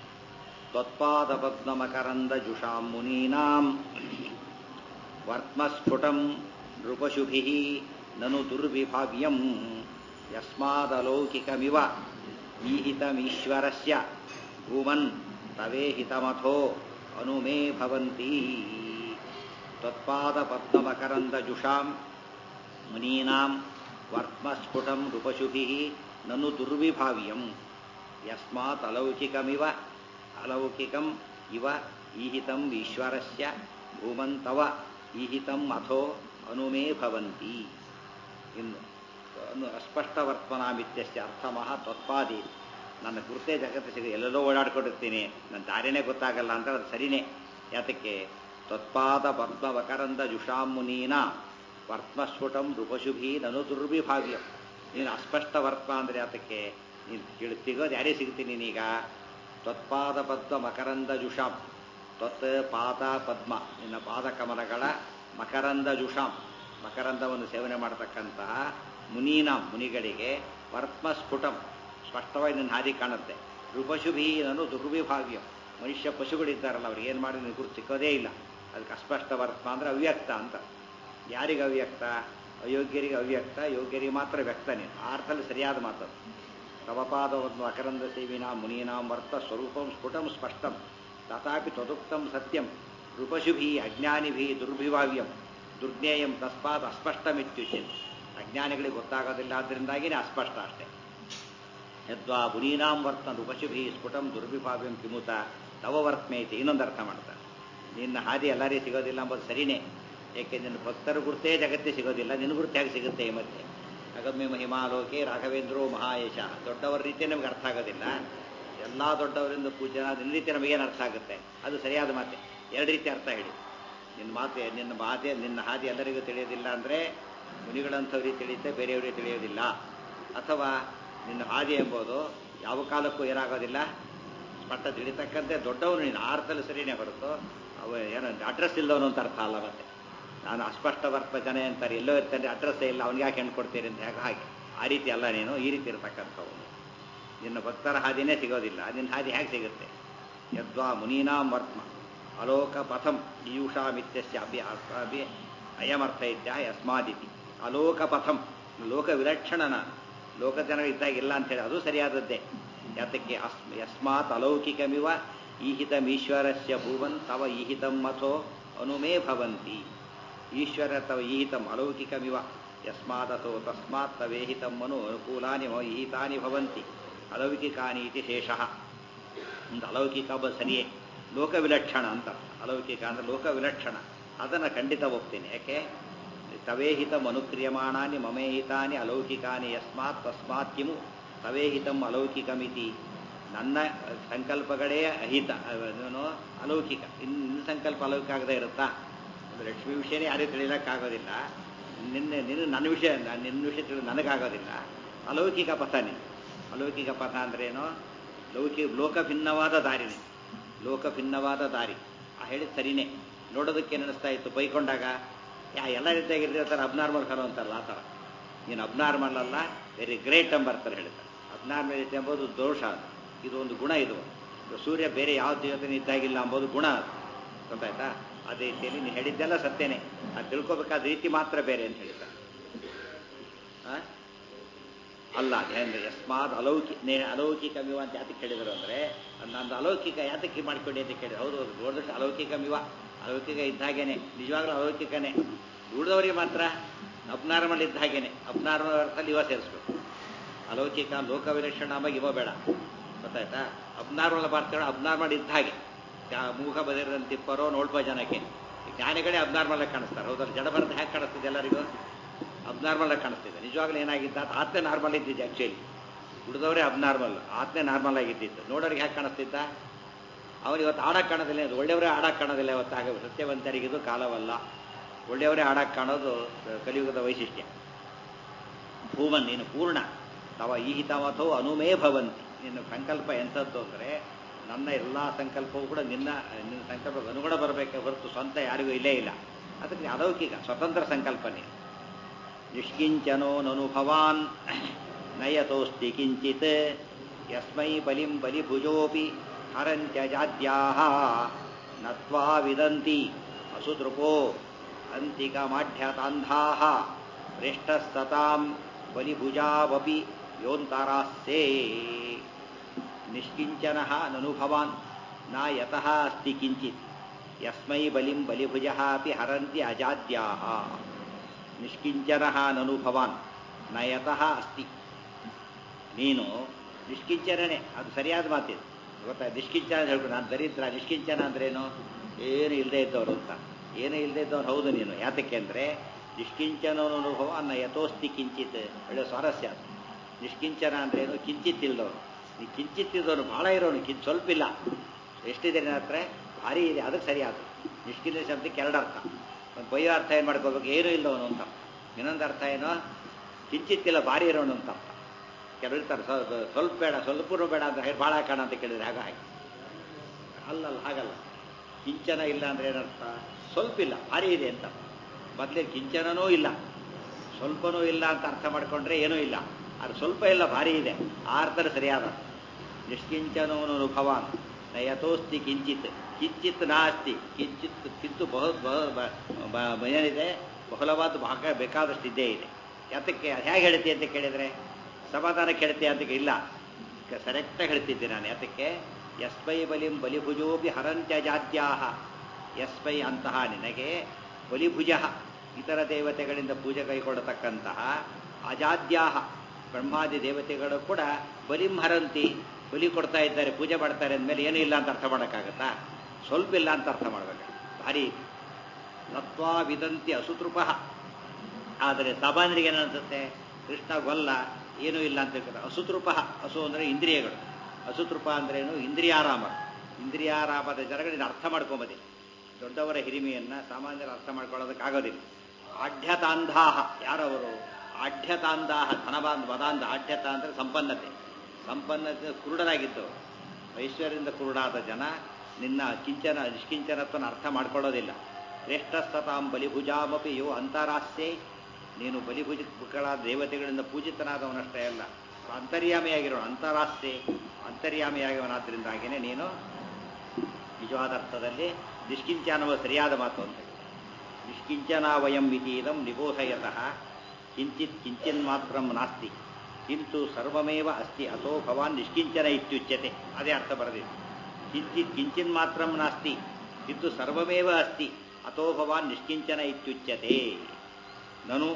ತ್ವತ್ಪಾದಪದ್ಮಕರಂದಜುಷಾಂ ಮುನೀನಾಂ ವರ್ತ್ಮಸ್ಫುಟಂ ನೃಪಶುಭಿಃ ನನು ದುರ್ವಿಭಾವ್ಯಂ ಯಸ್ಮಾದಲೌಕಿಕಮಿವ ಈಹಿತಮೀಶ್ವರಸ್ಯ ಭೂಮನ್ ತವೇಹಿತಮಥೋ ಅನುಮೇ ಭವಂತಿ ತ್ವತ್ಪಾದಪದ್ಮಕರಂದಜುಷಾಂ ಮುನೀನಾಂ ವರ್ತ್ಮಸ್ಫುಟಂ ನೃಪಶುಭಿಃ ನನು ದುರ್ವಿಭಾವ್ಯಂ ಯಸ್ಮಾತ್ ಅಲೌಕಿಕಮಿವ ಅಲೌಕಿಕಂ ಇವ ಈಹಿತಂ ಈಶ್ವರಸ್ಯ ಭೂಮಂತವ ಈಹಿತಂ ಅಥೋ ಅನುಮೇ ಭವಂತಿ ಇನ್ನು ಅನು ಅಸ್ಪಷ್ಟ ವರ್ತನಾಮಿತ್ಯಸ್ಯ ಅರ್ಥಮಃ ತ್ವತ್ಪಾದಿ ನನ್ನ ಗುರುತೇ ಜಗತ್ತು ಸಿಗ ಎಲ್ಲೆಲ್ಲೋ ಓಡಾಡ್ಕೊಂಡಿರ್ತೀನಿ ನನ್ನ ದಾರಿನೇ ಗೊತ್ತಾಗಲ್ಲ ಅಂತ ಅದು ಸರಿನೇ ಯಾತಕ್ಕೆ ತ್ವತ್ಪಾದ ಪದ್ಮವಕರಂದ ಜುಷಾಮುನೀನ ವರ್ತ್ಮಸ್ಫುಟಂ ನೃಪಶುಭಿ ನನು ದುರ್ವಿಭಾವ್ಯಂ ನೀನು ಅಸ್ಪಷ್ಟ ವರ್ತ್ಮ ಅಂದರೆ ಯಾತಕ್ಕೆ ನೀನು ಕೇಳಿ ಸಿಗೋದು ಯಾರೇ ಸಿಗ್ತೀನಿ ನೀನೀಗ ತ್ವತ್ಪಾದ ಪದ್ಮ ಮಕರಂದ ಜುಷಾಂ ತ್ವತ್ ಪಾದ ಪದ್ಮ ನಿನ್ನ ಪಾದಕಮಲಗಳ ಮಕರಂದ ಜುಷಾಂ ಮಕರಂದವನ್ನು ಸೇವನೆ ಮಾಡತಕ್ಕಂತಹ ಮುನೀನಾಂ ಮುನಿಗಳಿಗೆ ವರ್ತ್ಮಸ್ಫುಟಂ ಸ್ಪಷ್ಟವಾಗಿ ನಿನ್ನ ಹಾದಿ ಕಾಣುತ್ತೆ ಋಪಶುಭಿ ನಾನು ದುರ್ವಿಭಾವ್ಯಂ ಮನುಷ್ಯ ಪಶುಗಳಿದ್ದಾರಲ್ಲ ಅವ್ರಿಗೆ ಏನು ಮಾಡಿ ನಿನ್ನ ಗುರುತು ಸಿಕ್ಕೋದೇ ಇಲ್ಲ ಅದಕ್ಕೆ ಅಸ್ಪಷ್ಟ ವರ್ತ್ಮ ಅಂದರೆ ಅವ್ಯಕ್ತ ಅಂತ ಯಾರಿಗೆ ಅವ್ಯಕ್ತ ಅಯೋಗ್ಯರಿಗೆ ಅವ್ಯಕ್ತ ಯೋಗ್ಯರಿಗೆ ಮಾತ್ರ ವ್ಯಕ್ತ ನೀನು ಆ ಅರ್ಥದಲ್ಲಿ ಸರಿಯಾದ ಮಾತದು ತವಪಾದವನ್ನು ಅಕರಂದ ಸೇವಿನಾ ಮುನೀನಾಂ ವರ್ತ ಸ್ವರೂಪಂ ಸ್ಫುಟಂ ಸ್ಪಷ್ಟಂ ತಥಾಪಿ ತದುಕ್ತಂ ಸತ್ಯಂ ಋಪಶುಭಿ ಅಜ್ಞಾನಿಭಿ ದುರ್ಭಿಭಾವ್ಯಂ ದುರ್ಜ್ಞೇಯಂ ತಸ್ಮಾತ್ ಅಸ್ಪಷ್ಟಮಿತ್ಯುಚ್ಯತೆ ಅಜ್ಞಾನಿಗಳಿಗೆ ಗೊತ್ತಾಗೋದಿಲ್ಲ ಆದ್ದರಿಂದಾಗಿನೇ ಅಸ್ಪಷ್ಟ ಅಷ್ಟೇ ಯದ್ವಾ ಮುನೀನಾಂ ವರ್ತ ಋಪಶುಭಿ ಸ್ಫುಟಂ ದುರ್ವಿಭಾವ್ಯಂ ಕಿಮುತ ತವ ವರ್ತಮೇತಿ ಇನ್ನೊಂದು ಅರ್ಥ ಮಾಡ್ತಾರೆ ನಿನ್ನ ಹಾದಿ ಎಲ್ಲರಿಗೂ ಸಿಗೋದಿಲ್ಲ ಎಂಬುದು ಸರಿನೇ ಏಕೆ ನಿನ್ನ ಭಕ್ತರ ಗುರುತೇ ಜಗತ್ತೇ ಸಿಗೋದಿಲ್ಲ ನಿನ್ನ ಗುರುತು ಹೇಗೆ ಸಿಗುತ್ತೆ ಈ ಮತ್ತೆ ಅಗಮ್ಯ ಮಹಿಮಾಲೋಕೆ ರಾಘವೇಂದ್ರೋ ಮಹಾಯಶ ದೊಡ್ಡವರ ರೀತಿ ನಮಗೆ ಅರ್ಥ ಆಗೋದಿಲ್ಲ ಎಲ್ಲ ದೊಡ್ಡವರಿಂದ ಪೂಜನ ನಿನ್ನ ರೀತಿ ನಮಗೇನು ಅರ್ಥ ಆಗುತ್ತೆ ಅದು ಸರಿಯಾದ ಮಾತೆ ಎರಡು ರೀತಿ ಅರ್ಥ ಹೇಳಿ ನಿನ್ನ ಮಾತೆ ನಿನ್ನ ಮಾತೆ ನಿನ್ನ ಹಾದಿ ಎಲ್ಲರಿಗೂ ತಿಳಿಯೋದಿಲ್ಲ ಅಂದರೆ ಮುನಿಗಳಂಥವ್ರಿಗೆ ತಿಳಿಯುತ್ತೆ ಬೇರೆಯವರಿಗೆ ತಿಳಿಯೋದಿಲ್ಲ ಅಥವಾ ನಿನ್ನ ಹಾದಿ ಎಂಬುದು ಯಾವ ಕಾಲಕ್ಕೂ ಏನಾಗೋದಿಲ್ಲ ಸ್ಪಷ್ಟ ತಿಳಿತಕ್ಕಂತೆ ದೊಡ್ಡವನು ನೀನು ಆ ಅರ್ಥದಲ್ಲಿ ಸರಿನೇ ಹೊರತು ಅವ ಏನೋ ಅಡ್ರೆಸ್ ಇಲ್ಲವನು ಅಂತ ಅರ್ಥ ಅಲ್ಲ ಮತ್ತೆ ನಾನು ಅಸ್ಪಷ್ಟ ವರ್ತಕನೇ ಅಂತಾರೆ ಎಲ್ಲೋ ಇರ್ತಾನೆ ಅಡ್ರೆಸ್ಸೇ ಇಲ್ಲ ಅವ್ನಿಗೆ ಯಾಕೆ ಹೆಣ್ಣು ಕೊಡ್ತೀರಿ ಅಂತ ಹೇಗೆ ಹಾಗೆ ಆ ರೀತಿ ಅಲ್ಲ ನೀನು ಈ ರೀತಿ ಇರತಕ್ಕಂಥವನು ನಿನ್ನ ಭಕ್ತರ ಹಾದಿನೇ ಸಿಗೋದಿಲ್ಲ ನಿನ್ನ ಹಾದಿ ಹೇಗೆ ಸಿಗುತ್ತೆ ಯದ್ವಾ ಮುನೀನಾಂ ವರ್ತ್ಮ ಅಲೋಕ ಪಥಂ ಈಯುಷಾಮಿತ್ಯಸ್ಯ ಅಭಿ ಅಭಿ ಅಯಮರ್ಥ ಇದ್ದ ಯಸ್ಮಾದಿತಿ ಅಲೋಕ ಪಥಂ ಲೋಕ ವಿಲಕ್ಷಣನ ಲೋಕ ಜನರು ಇದ್ದಾಗಿಲ್ಲ ಅಂತೇಳಿ ಅದು ಸರಿಯಾದದ್ದೇ ಯಾತಕ್ಕೆ ಅಸ್ ಯಸ್ಮಾತ್ ಅಲೌಕಿಕಮಿವ ಈಹಿತಮೀಶ್ವರಸ್ಯ ಭುವನ್ ತವ ಈಹಿತಂ ಮಥೋ ಅನುಮೇ ಭವಂತಿ ಈಶ್ವರ ತವ ಈಹಿತಂ ಅಲೌಕಿಕಮಿವ ಯಸ್ಮಾದಥೋ ತಸ್ಮಾತ್ ತವೇಹಿತಂ ಮನು ಅನುಕೂಲಾನಿ ಮಮ ಈಹಿತಾನಿ ಭವಂತಿ ಅಲೌಕಿಕಾನಿ ಇತಿ ಶೇಷಃ ಒಂದು ಅಲೌಕಿಕ ಒಬ್ಬ ಸರಿಯೇ ಲೋಕವಿಲಕ್ಷಣ ಅಂತ ಅಲೌಕಿಕ ಅಂದ್ರೆ ಲೋಕವಿಲಕ್ಷಣ ಅದನ್ನು ಖಂಡಿತ ಒಪ್ತೀನಿ ಯಾಕೆ ತವೇಹಿತಂ ಅನುಕ್ರಿಯಮಾಣಾನಿ ಮಮೇಹಿತಾನಿ ಅಲೌಕಿಕಾನಿ ಯಸ್ಮಾತ್ ತಸ್ಮಾತ್ ಕಿಮು ತವೇಹಿತಂ ಅಲೌಕಿಕಮಿತಿ ನನ್ನ ಸಂಕಲ್ಪಗಳೇ ಅಹಿತ ಏನು ಅಲೌಕಿಕ ಇನ್ನು ಸಂಕಲ್ಪ ಅಲೌಕಿಕ ಆಗದೆ ಇರುತ್ತಾ ಒಂದು ಲಕ್ಷ್ಮಿ ವಿಷಯನೇ ಯಾರೇ ತಿಳಿಯೋಕ್ಕಾಗೋದಿಲ್ಲ ನಿನ್ನೆ ನಿನ್ನ ನನ್ನ ವಿಷಯ ನಿನ್ನ ವಿಷಯ ತಿಳಿದು ನನಗಾಗೋದಿಲ್ಲ ಅಲೌಕಿಕ ಪಥ ನೀನು ಅಲೌಕಿಕ ಪಥ ಅಂದ್ರೇನು ಲೌಕಿಕ ಲೋಕ ಭಿನ್ನವಾದ ದಾರಿನೇ ಲೋಕ ಭಿನ್ನವಾದ ದಾರಿ ಆ ಹೇಳಿದ ಸರಿನೇ ನೋಡೋದಕ್ಕೆ ನೆನೆಸ್ತಾ ಇತ್ತು ಬೈಕೊಂಡಾಗ ಯಾ ಎಲ್ಲ ರೀತಿಯಾಗಿರ್ತಾರೆ ಅಬ್ನಾರ್ಮಲ್ ಫೆಲೋ ಅಂತಾರಲ್ಲ ಆ ಥರ ನೀನು ಅಬ್ನಾರ್ಮಲ್ ಅಲ್ಲ ವೆರಿ ಗ್ರೇಟ್ ಅಂಬರ್ತಾರೆ ಹೇಳ್ತಾರೆ ಅಬ್ನಾರ್ಮಲಿಟಿ ಎಂಬುದು ದೋಷ ಅದು ಇದು ಒಂದು ಗುಣ ಇದು ಸೂರ್ಯ ಬೇರೆ ಯಾವ ದೇವತೆನೂ ಇದ್ದಾಗಿಲ್ಲ ಎಂಬುದು ಗುಣ ಅದು ಗೊತ್ತಾಯ್ತಾ ಅದೇ ರೀತಿಯಲ್ಲಿ ನೀನು ಹೇಳಿದ್ದೆಲ್ಲ ಸತ್ಯನೇ ಅದು ತಿಳ್ಕೊಬೇಕಾದ ರೀತಿ ಮಾತ್ರ ಬೇರೆ ಅಂತ ಹೇಳಿದ್ದಾರೆ ಅಲ್ಲ ಅಂದ್ರೆ ಯಸ್ಮಾದ್ ಅಲೌಕಿ ನೇ ಅಲೌಕಿಕಮಿವ ಅಂತ ಯಾತಕ್ಕೆ ಹೇಳಿದರು ಅಂದರೆ ನಂದು ಅಲೌಕಿಕ ಯಾತಕ್ಕೆ ಮಾಡಿಕೊಡಿ ಅಂತ ಕೇಳಿದ್ರು ಹೌದು ಹೌದು ನೋಡಿದಷ್ಟು ಅಲೌಕಿಕಮಿವ ಅಲೌಕಿಕ ಇದ್ದ ಹಾಗೇನೆ ನಿಜವಾಗ್ಲೂ ಅಲೌಕಿಕನೇ ದುಡಿದವರಿಗೆ ಮಾತ್ರ ಅಬ್ನಾರ್ಮಲ್ ಇದ್ದ ಹಾಗೇನೆ ಅಬ್ನಾರ್ಮಲ್ ಅರ್ಥದಲ್ಲಿ ಇವ ಸೇರಿಸ್ಬೇಕು ಅಲೌಕಿಕ ಲೋಕ ವಿಲಕ್ಷಣ ಆಗಿ ಇವ ಬೇಡ ಗೊತ್ತಾಯ್ತಾ ಅಬ್ನಾರ್ಮಲ್ ಬರ್ತಾಳೆ ಅಬ್ನಾರ್ಮಲ್ ಇದ್ದ ಹಾಗೆ ಮೂಗ ಬದಿರದಂತಿಪ್ಪರೋ ನೋಡ್ಪ ಜನಕ್ಕೆ ಜ್ಞಾನಿಗಳೇ ಅಬ್ನಾರ್ಮಲ್ ಆಗಿ ಕಾಣಿಸ್ತಾರೆ ಹೌದಲ್ಲ ಜಡ ಬರದ ಹೇಗೆ ಕಾಣಿಸ್ತಿದೆ ಎಲ್ಲರಿಗೂ ಅಬ್ನಾರ್ಮಲ್ ಆಗಿ ಕಾಣಿಸ್ತಿದೆ ನಿಜವಾಗ್ಲೂ ಏನಾಗಿದ್ದ ಆತ್ಮೆ ನಾರ್ಮಲ್ ಇದ್ದಿದ್ದು ಆ್ಯಕ್ಚುಲಿ ಉಳಿದವರೇ ಅಬ್ನಾರ್ಮಲ್ ಆತ್ಮೆ ನಾರ್ಮಲ್ ಆಗಿದ್ದಿತ್ತು ನೋಡೋರಿಗೆ ಹೇಗೆ ಕಾಣಿಸ್ತಿದ್ದ ಅವನು ಇವತ್ತು ಆಡಕ್ಕೆ ಕಾಣೋದಿಲ್ಲ ಇದು ಒಳ್ಳೆಯವರೇ ಆಡಕ್ಕೆ ಕಾಣೋದಿಲ್ಲ ಇವತ್ತಾಗ ಸತ್ಯವಂತರಿಗಿದು ಕಾಲವಲ್ಲ ಒಳ್ಳೆಯವರೇ ಹಾಡಕ್ಕೆ ಕಾಣೋದು ಕಲಿಯುಗದ ವೈಶಿಷ್ಟ್ಯ ಭೂಮನ್ ನೀನು ಪೂರ್ಣ ತವ ಈಹಿತಮಥೋ ಅನುಮೇ ಭವಂತಿ ನಿನ್ನ ಸಂಕಲ್ಪ ಎಂಥದ್ದು ಅಂದರೆ ನನ್ನ ಎಲ್ಲ ಸಂಕಲ್ಪವೂ ಕೂಡ ನಿನ್ನ ನಿನ್ನ ಸಂಕಲ್ಪಕ್ಕೆ ಅನುಗುಣ ಬರಬೇಕೆ ಹೊರತು ಸ್ವಂತ ಯಾರಿಗೂ ಇಲ್ಲೇ ಇಲ್ಲ ಅದಕ್ಕೆ ಅಲೌಕಿಕ ಸ್ವತಂತ್ರ ಸಂಕಲ್ಪನೆ ನಿಷ್ಕಿಂಚನೋ ನನುಭವಾನ್ ನಯತೋಸ್ತಿ ಕಿಂಚಿತ್ ಯಸ್ಮೈ ಬಲಿಂ ಬಲಿಭುಜೋಪಿ ಹರಂತ್ಯಜಾದ್ಯಾಹ ನತ್ವಾ ವಿದಂತಿ ಅಸುದೃಪೋ ಅಂತಿಕಮಾಢ್ಯತಾಂಧಾಹ ಪ್ರೇಷ್ಠಸ್ತತಾಂ ಬಲಿಭುಜಾವಪಿ ಯೋಂತರಾಸ್ಸೇ ನಿಷ್ಕಿಂಚನಃ ನನುಭವಾನ್ ನ ಯತಃ ಅಸ್ತಿ ಕಿಂಚಿತ್ ಯಸ್ಮೈ ಬಲಿಂ ಬಲಿಭುಜಃ ಅಪಿ ಹರಂತಿ ಅಜಾದ್ಯಾಹ ನಿಷ್ಕಿಂಚನಃ ನನು ಭವಾನ್ ನ ಯತಃ ಅಸ್ತಿ ನೀನು ನಿಷ್ಕಿಂಚನನೇ ಅದು ಸರಿಯಾದ ಮಾತಿದೆ ಗೊತ್ತಾ ನಿಷ್ಕಿಂಚನ ಅಂತ ಹೇಳ್ಬಿಟ್ಟು ನಾನು ದರಿದ್ರ ನಿಷ್ಕಿಂಚನ ಅಂದ್ರೇನು ಏನು ಇಲ್ಲದೆ ಇದ್ದವರು ಅಂತ ಏನು ಇಲ್ಲದೆ ಇದ್ದವ್ರು ಹೌದು ನೀನು ಯಾತಕ್ಕೆ ಅಂದರೆ ನಿಷ್ಕಿಂಚನೋ ಅನುಭವ ಅನ್ನ ಯಥೋಸ್ತಿ ಕಿಂಚಿತ್ ಒಳ್ಳೆ ಸ್ವಾರಸ್ಯ ಅದು ನಿಷ್ಕಿಂಚನ ಅಂದ್ರೇನು ಕಿಂಚಿತ್ ಇಲ್ದವನು ನೀ ಕಿಂಚಿತ್ ಇದ್ದವನು ಭಾಳ ಇರೋನು ಕಿಂಚ ಸ್ವಲ್ಪ ಇಲ್ಲ ಎಷ್ಟಿದೆ ನನ್ನ ಹತ್ರ ಭಾರಿ ಇದೆ ಅದಕ್ಕೆ ಸರಿಯಾದ ನಿಷ್ಕಿಂಚನ ಶಬ್ದಕ್ಕೆ ಎರಡು ಅರ್ಥ ಒಂದು ಬೈಯೋ ಅರ್ಥ ಏನು ಮಾಡ್ಕೋಬೇಕು ಏನೂ ಇಲ್ಲವನು ಅಂತ ಇನ್ನೊಂದು ಅರ್ಥ ಏನೋ ಕಿಂಚಿತ್ತಿಲ್ಲ ಭಾರಿ ಇರೋನು ಅಂತ ಅರ್ಥ ಕೆಲವರು ಇರ್ತಾರೆ ಸ್ವಲ್ಪ ಬೇಡ ಸ್ವಲ್ಪನೂ ಬೇಡ ಅಂತ ಹೇಳಿ ಭಾಳ ಕಾಣ ಅಂತ ಕೇಳಿದ್ರೆ ಆಗ ಹಾಗೆ ಅಲ್ಲಲ್ಲ ಹಾಗಲ್ಲ ಕಿಂಚನ ಇಲ್ಲ ಅಂದ್ರೆ ಏನರ್ಥ ಸ್ವಲ್ಪ ಇಲ್ಲ ಭಾರಿ ಇದೆ ಅಂತ ಮೊದಲೇ ಕಿಂಚನನೂ ಇಲ್ಲ ಸ್ವಲ್ಪನೂ ಇಲ್ಲ ಅಂತ ಅರ್ಥ ಮಾಡ್ಕೊಂಡ್ರೆ ಏನೂ ಇಲ್ಲ ಅದು ಸ್ವಲ್ಪ ಇಲ್ಲ ಭಾರಿ ಇದೆ ಆ ಅರ್ಥದ ಸರಿಯಾದ ನಿಷ್ಕಿಂಚನೋನು ಭವಾನ್ ನ ಯಥೋಸ್ತಿ ಕಿಂಚಿತ್ ಕಿಂಚಿತ್ ನಾಸ್ತಿ ಕಿಂಚಿತ್ ಕಿಂತು ಬಹು ಬಹು ಏನಿದೆ ಬಹಳವಾದ ಭಾಗ ಬೇಕಾದಷ್ಟಿದ್ದೇ ಇದೆ ಯಾತಕ್ಕೆ ಹೇಗೆ ಹೇಳ್ತಿ ಅಂತ ಕೇಳಿದರೆ ಸಮಾಧಾನ ಕೇಳ್ತಿ ಅಂತ ಇಲ್ಲ ಸರೆಕ್ಟಾಗಿ ಹೇಳ್ತಿದ್ದೆ ನಾನು ಯಾತಕ್ಕೆ ಯಸ್ಮೈ ಬಲಿಂ ಬಲಿಭುಜೋಪಿ ಹರಂತ್ಯಜಾದ್ಯಾಹ ಯಸ್ಮೈ ಅಂತಹ ನಿನಗೆ ಬಲಿಭುಜ ಇತರ ದೇವತೆಗಳಿಂದ ಪೂಜೆ ಕೈಗೊಳ್ಳತಕ್ಕಂತಹ ಅಜಾದ್ಯಾಹ ಬ್ರಹ್ಮಾದಿ ದೇವತೆಗಳು ಕೂಡ ಬಲಿಂ ಹರಂತಿ ಬಲಿ ಕೊಡ್ತಾ ಇದ್ದಾರೆ ಪೂಜೆ ಮಾಡ್ತಾರೆ ಅಂದಮೇಲೆ ಏನೂ ಇಲ್ಲ ಅಂತ ಅರ್ಥ ಮಾಡೋಕ್ಕಾಗತ್ತಾ ಸ್ವಲ್ಪ ಇಲ್ಲ ಅಂತ ಅರ್ಥ ಮಾಡ್ಬೇಕು ಭಾರಿ ನತ್ವಾ ವಿದಂತಿ ಅಸುತೃಪ ಆದರೆ ಸಾಮಾನ್ಯರಿಗೆ ಏನನ್ಸುತ್ತೆ ಕೃಷ್ಣ ಗೊಲ್ಲ ಏನೂ ಇಲ್ಲ ಅಂತ ಹೇಳ್ತಾರೆ ಅಸುತೃಪ ಹಸು ಅಂದರೆ ಇಂದ್ರಿಯಗಳು ಅಸುತೃಪ ಅಂದ್ರೇನು ಇಂದ್ರಿಯಾರಾಮ ಇಂದ್ರಿಯಾರಾಮದ ಜನಗಳಿಂದ ಅರ್ಥ ಮಾಡ್ಕೊಂಬದಿಲ್ಲ ದೊಡ್ಡವರ ಹಿರಿಮೆಯನ್ನ ಸಾಮಾನ್ಯರು ಅರ್ಥ ಮಾಡ್ಕೊಳ್ಳೋದಕ್ಕಾಗೋದಿಲ್ಲ ಆಢ್ಯತಾಂಧಾಹ ಯಾರವರು ಆಢ್ಯತಾಂಧಾಹ ಧನಬಾಂಧ ವದಾಂಧ ಆಢ್ಯತ ಅಂದರೆ ಸಂಪನ್ನತೆ ಸಂಪನ್ನತೆ ಕುರುಡರಾಗಿದ್ದವರು ಐಶ್ವರ್ಯದಿಂದ ಕುರುಡಾದ ಜನ ನಿನ್ನ ಕಿಂಚನ ನಿಷ್ಕಿಂಚನತ್ವನ ಅರ್ಥ ಮಾಡ್ಕೊಳ್ಳೋದಿಲ್ಲ ಶ್ರೇಷ್ಠಸ್ತತಾಂ ಬಲಿಭುಜಾಮಪಿ ಯೋ ಅಂತಾರಾಸ್ಯೆ ನೀನು ಬಲಿಭುಜಗಳಾದ ದೇವತೆಗಳಿಂದ ಪೂಜಿತನಾದವನಷ್ಟೇ ಅಲ್ಲ ಅಂತರ್ಯಾಮಿಯಾಗಿರೋ ಅಂತಾರಾಸ್ಯೆ ಅಂತರ್ಯಾಮಿಯಾಗಿವನಾದ್ದರಿಂದಾಗಿಯೇ ನೀನು ನಿಜವಾದ ಅರ್ಥದಲ್ಲಿ ನಿಷ್ಕಿಂಚನವ ಸರಿಯಾದ ಮಾತು ಅಂತ ನಿಷ್ಕಿಂಚನ ವಯಂ ವಿತೀದಂ ನಿಬೋಧಯತಃ ಕಿಂಚಿತ್ ಕಿಂಚಿನ್ ಮಾತ್ರ ನಾಸ್ತಿ ಕಿಂತು ಸರ್ವಮೇವ ಅಸ್ತಿ ಅಥೋ ಭವಾನ್ ನಿಷ್ಕಿಂಚನ ಇತ್ಯುಚ್ಯತೆ ಅದೇ ಅರ್ಥ ಬರೆದಿದೆ ಕಿಂಚಿತ್ ಕಿಂಚಿನ್ ಮಾತ್ರ ನಾಸ್ತಿ ಕಿಂತು ಸರ್ವಮೇವ ಅಸ್ತಿ ಅಥೋ ಭವಾನ್ ನಿಷ್ಕಿಂಚನ ಇತ್ಯುಚ್ಯತೆ ನನು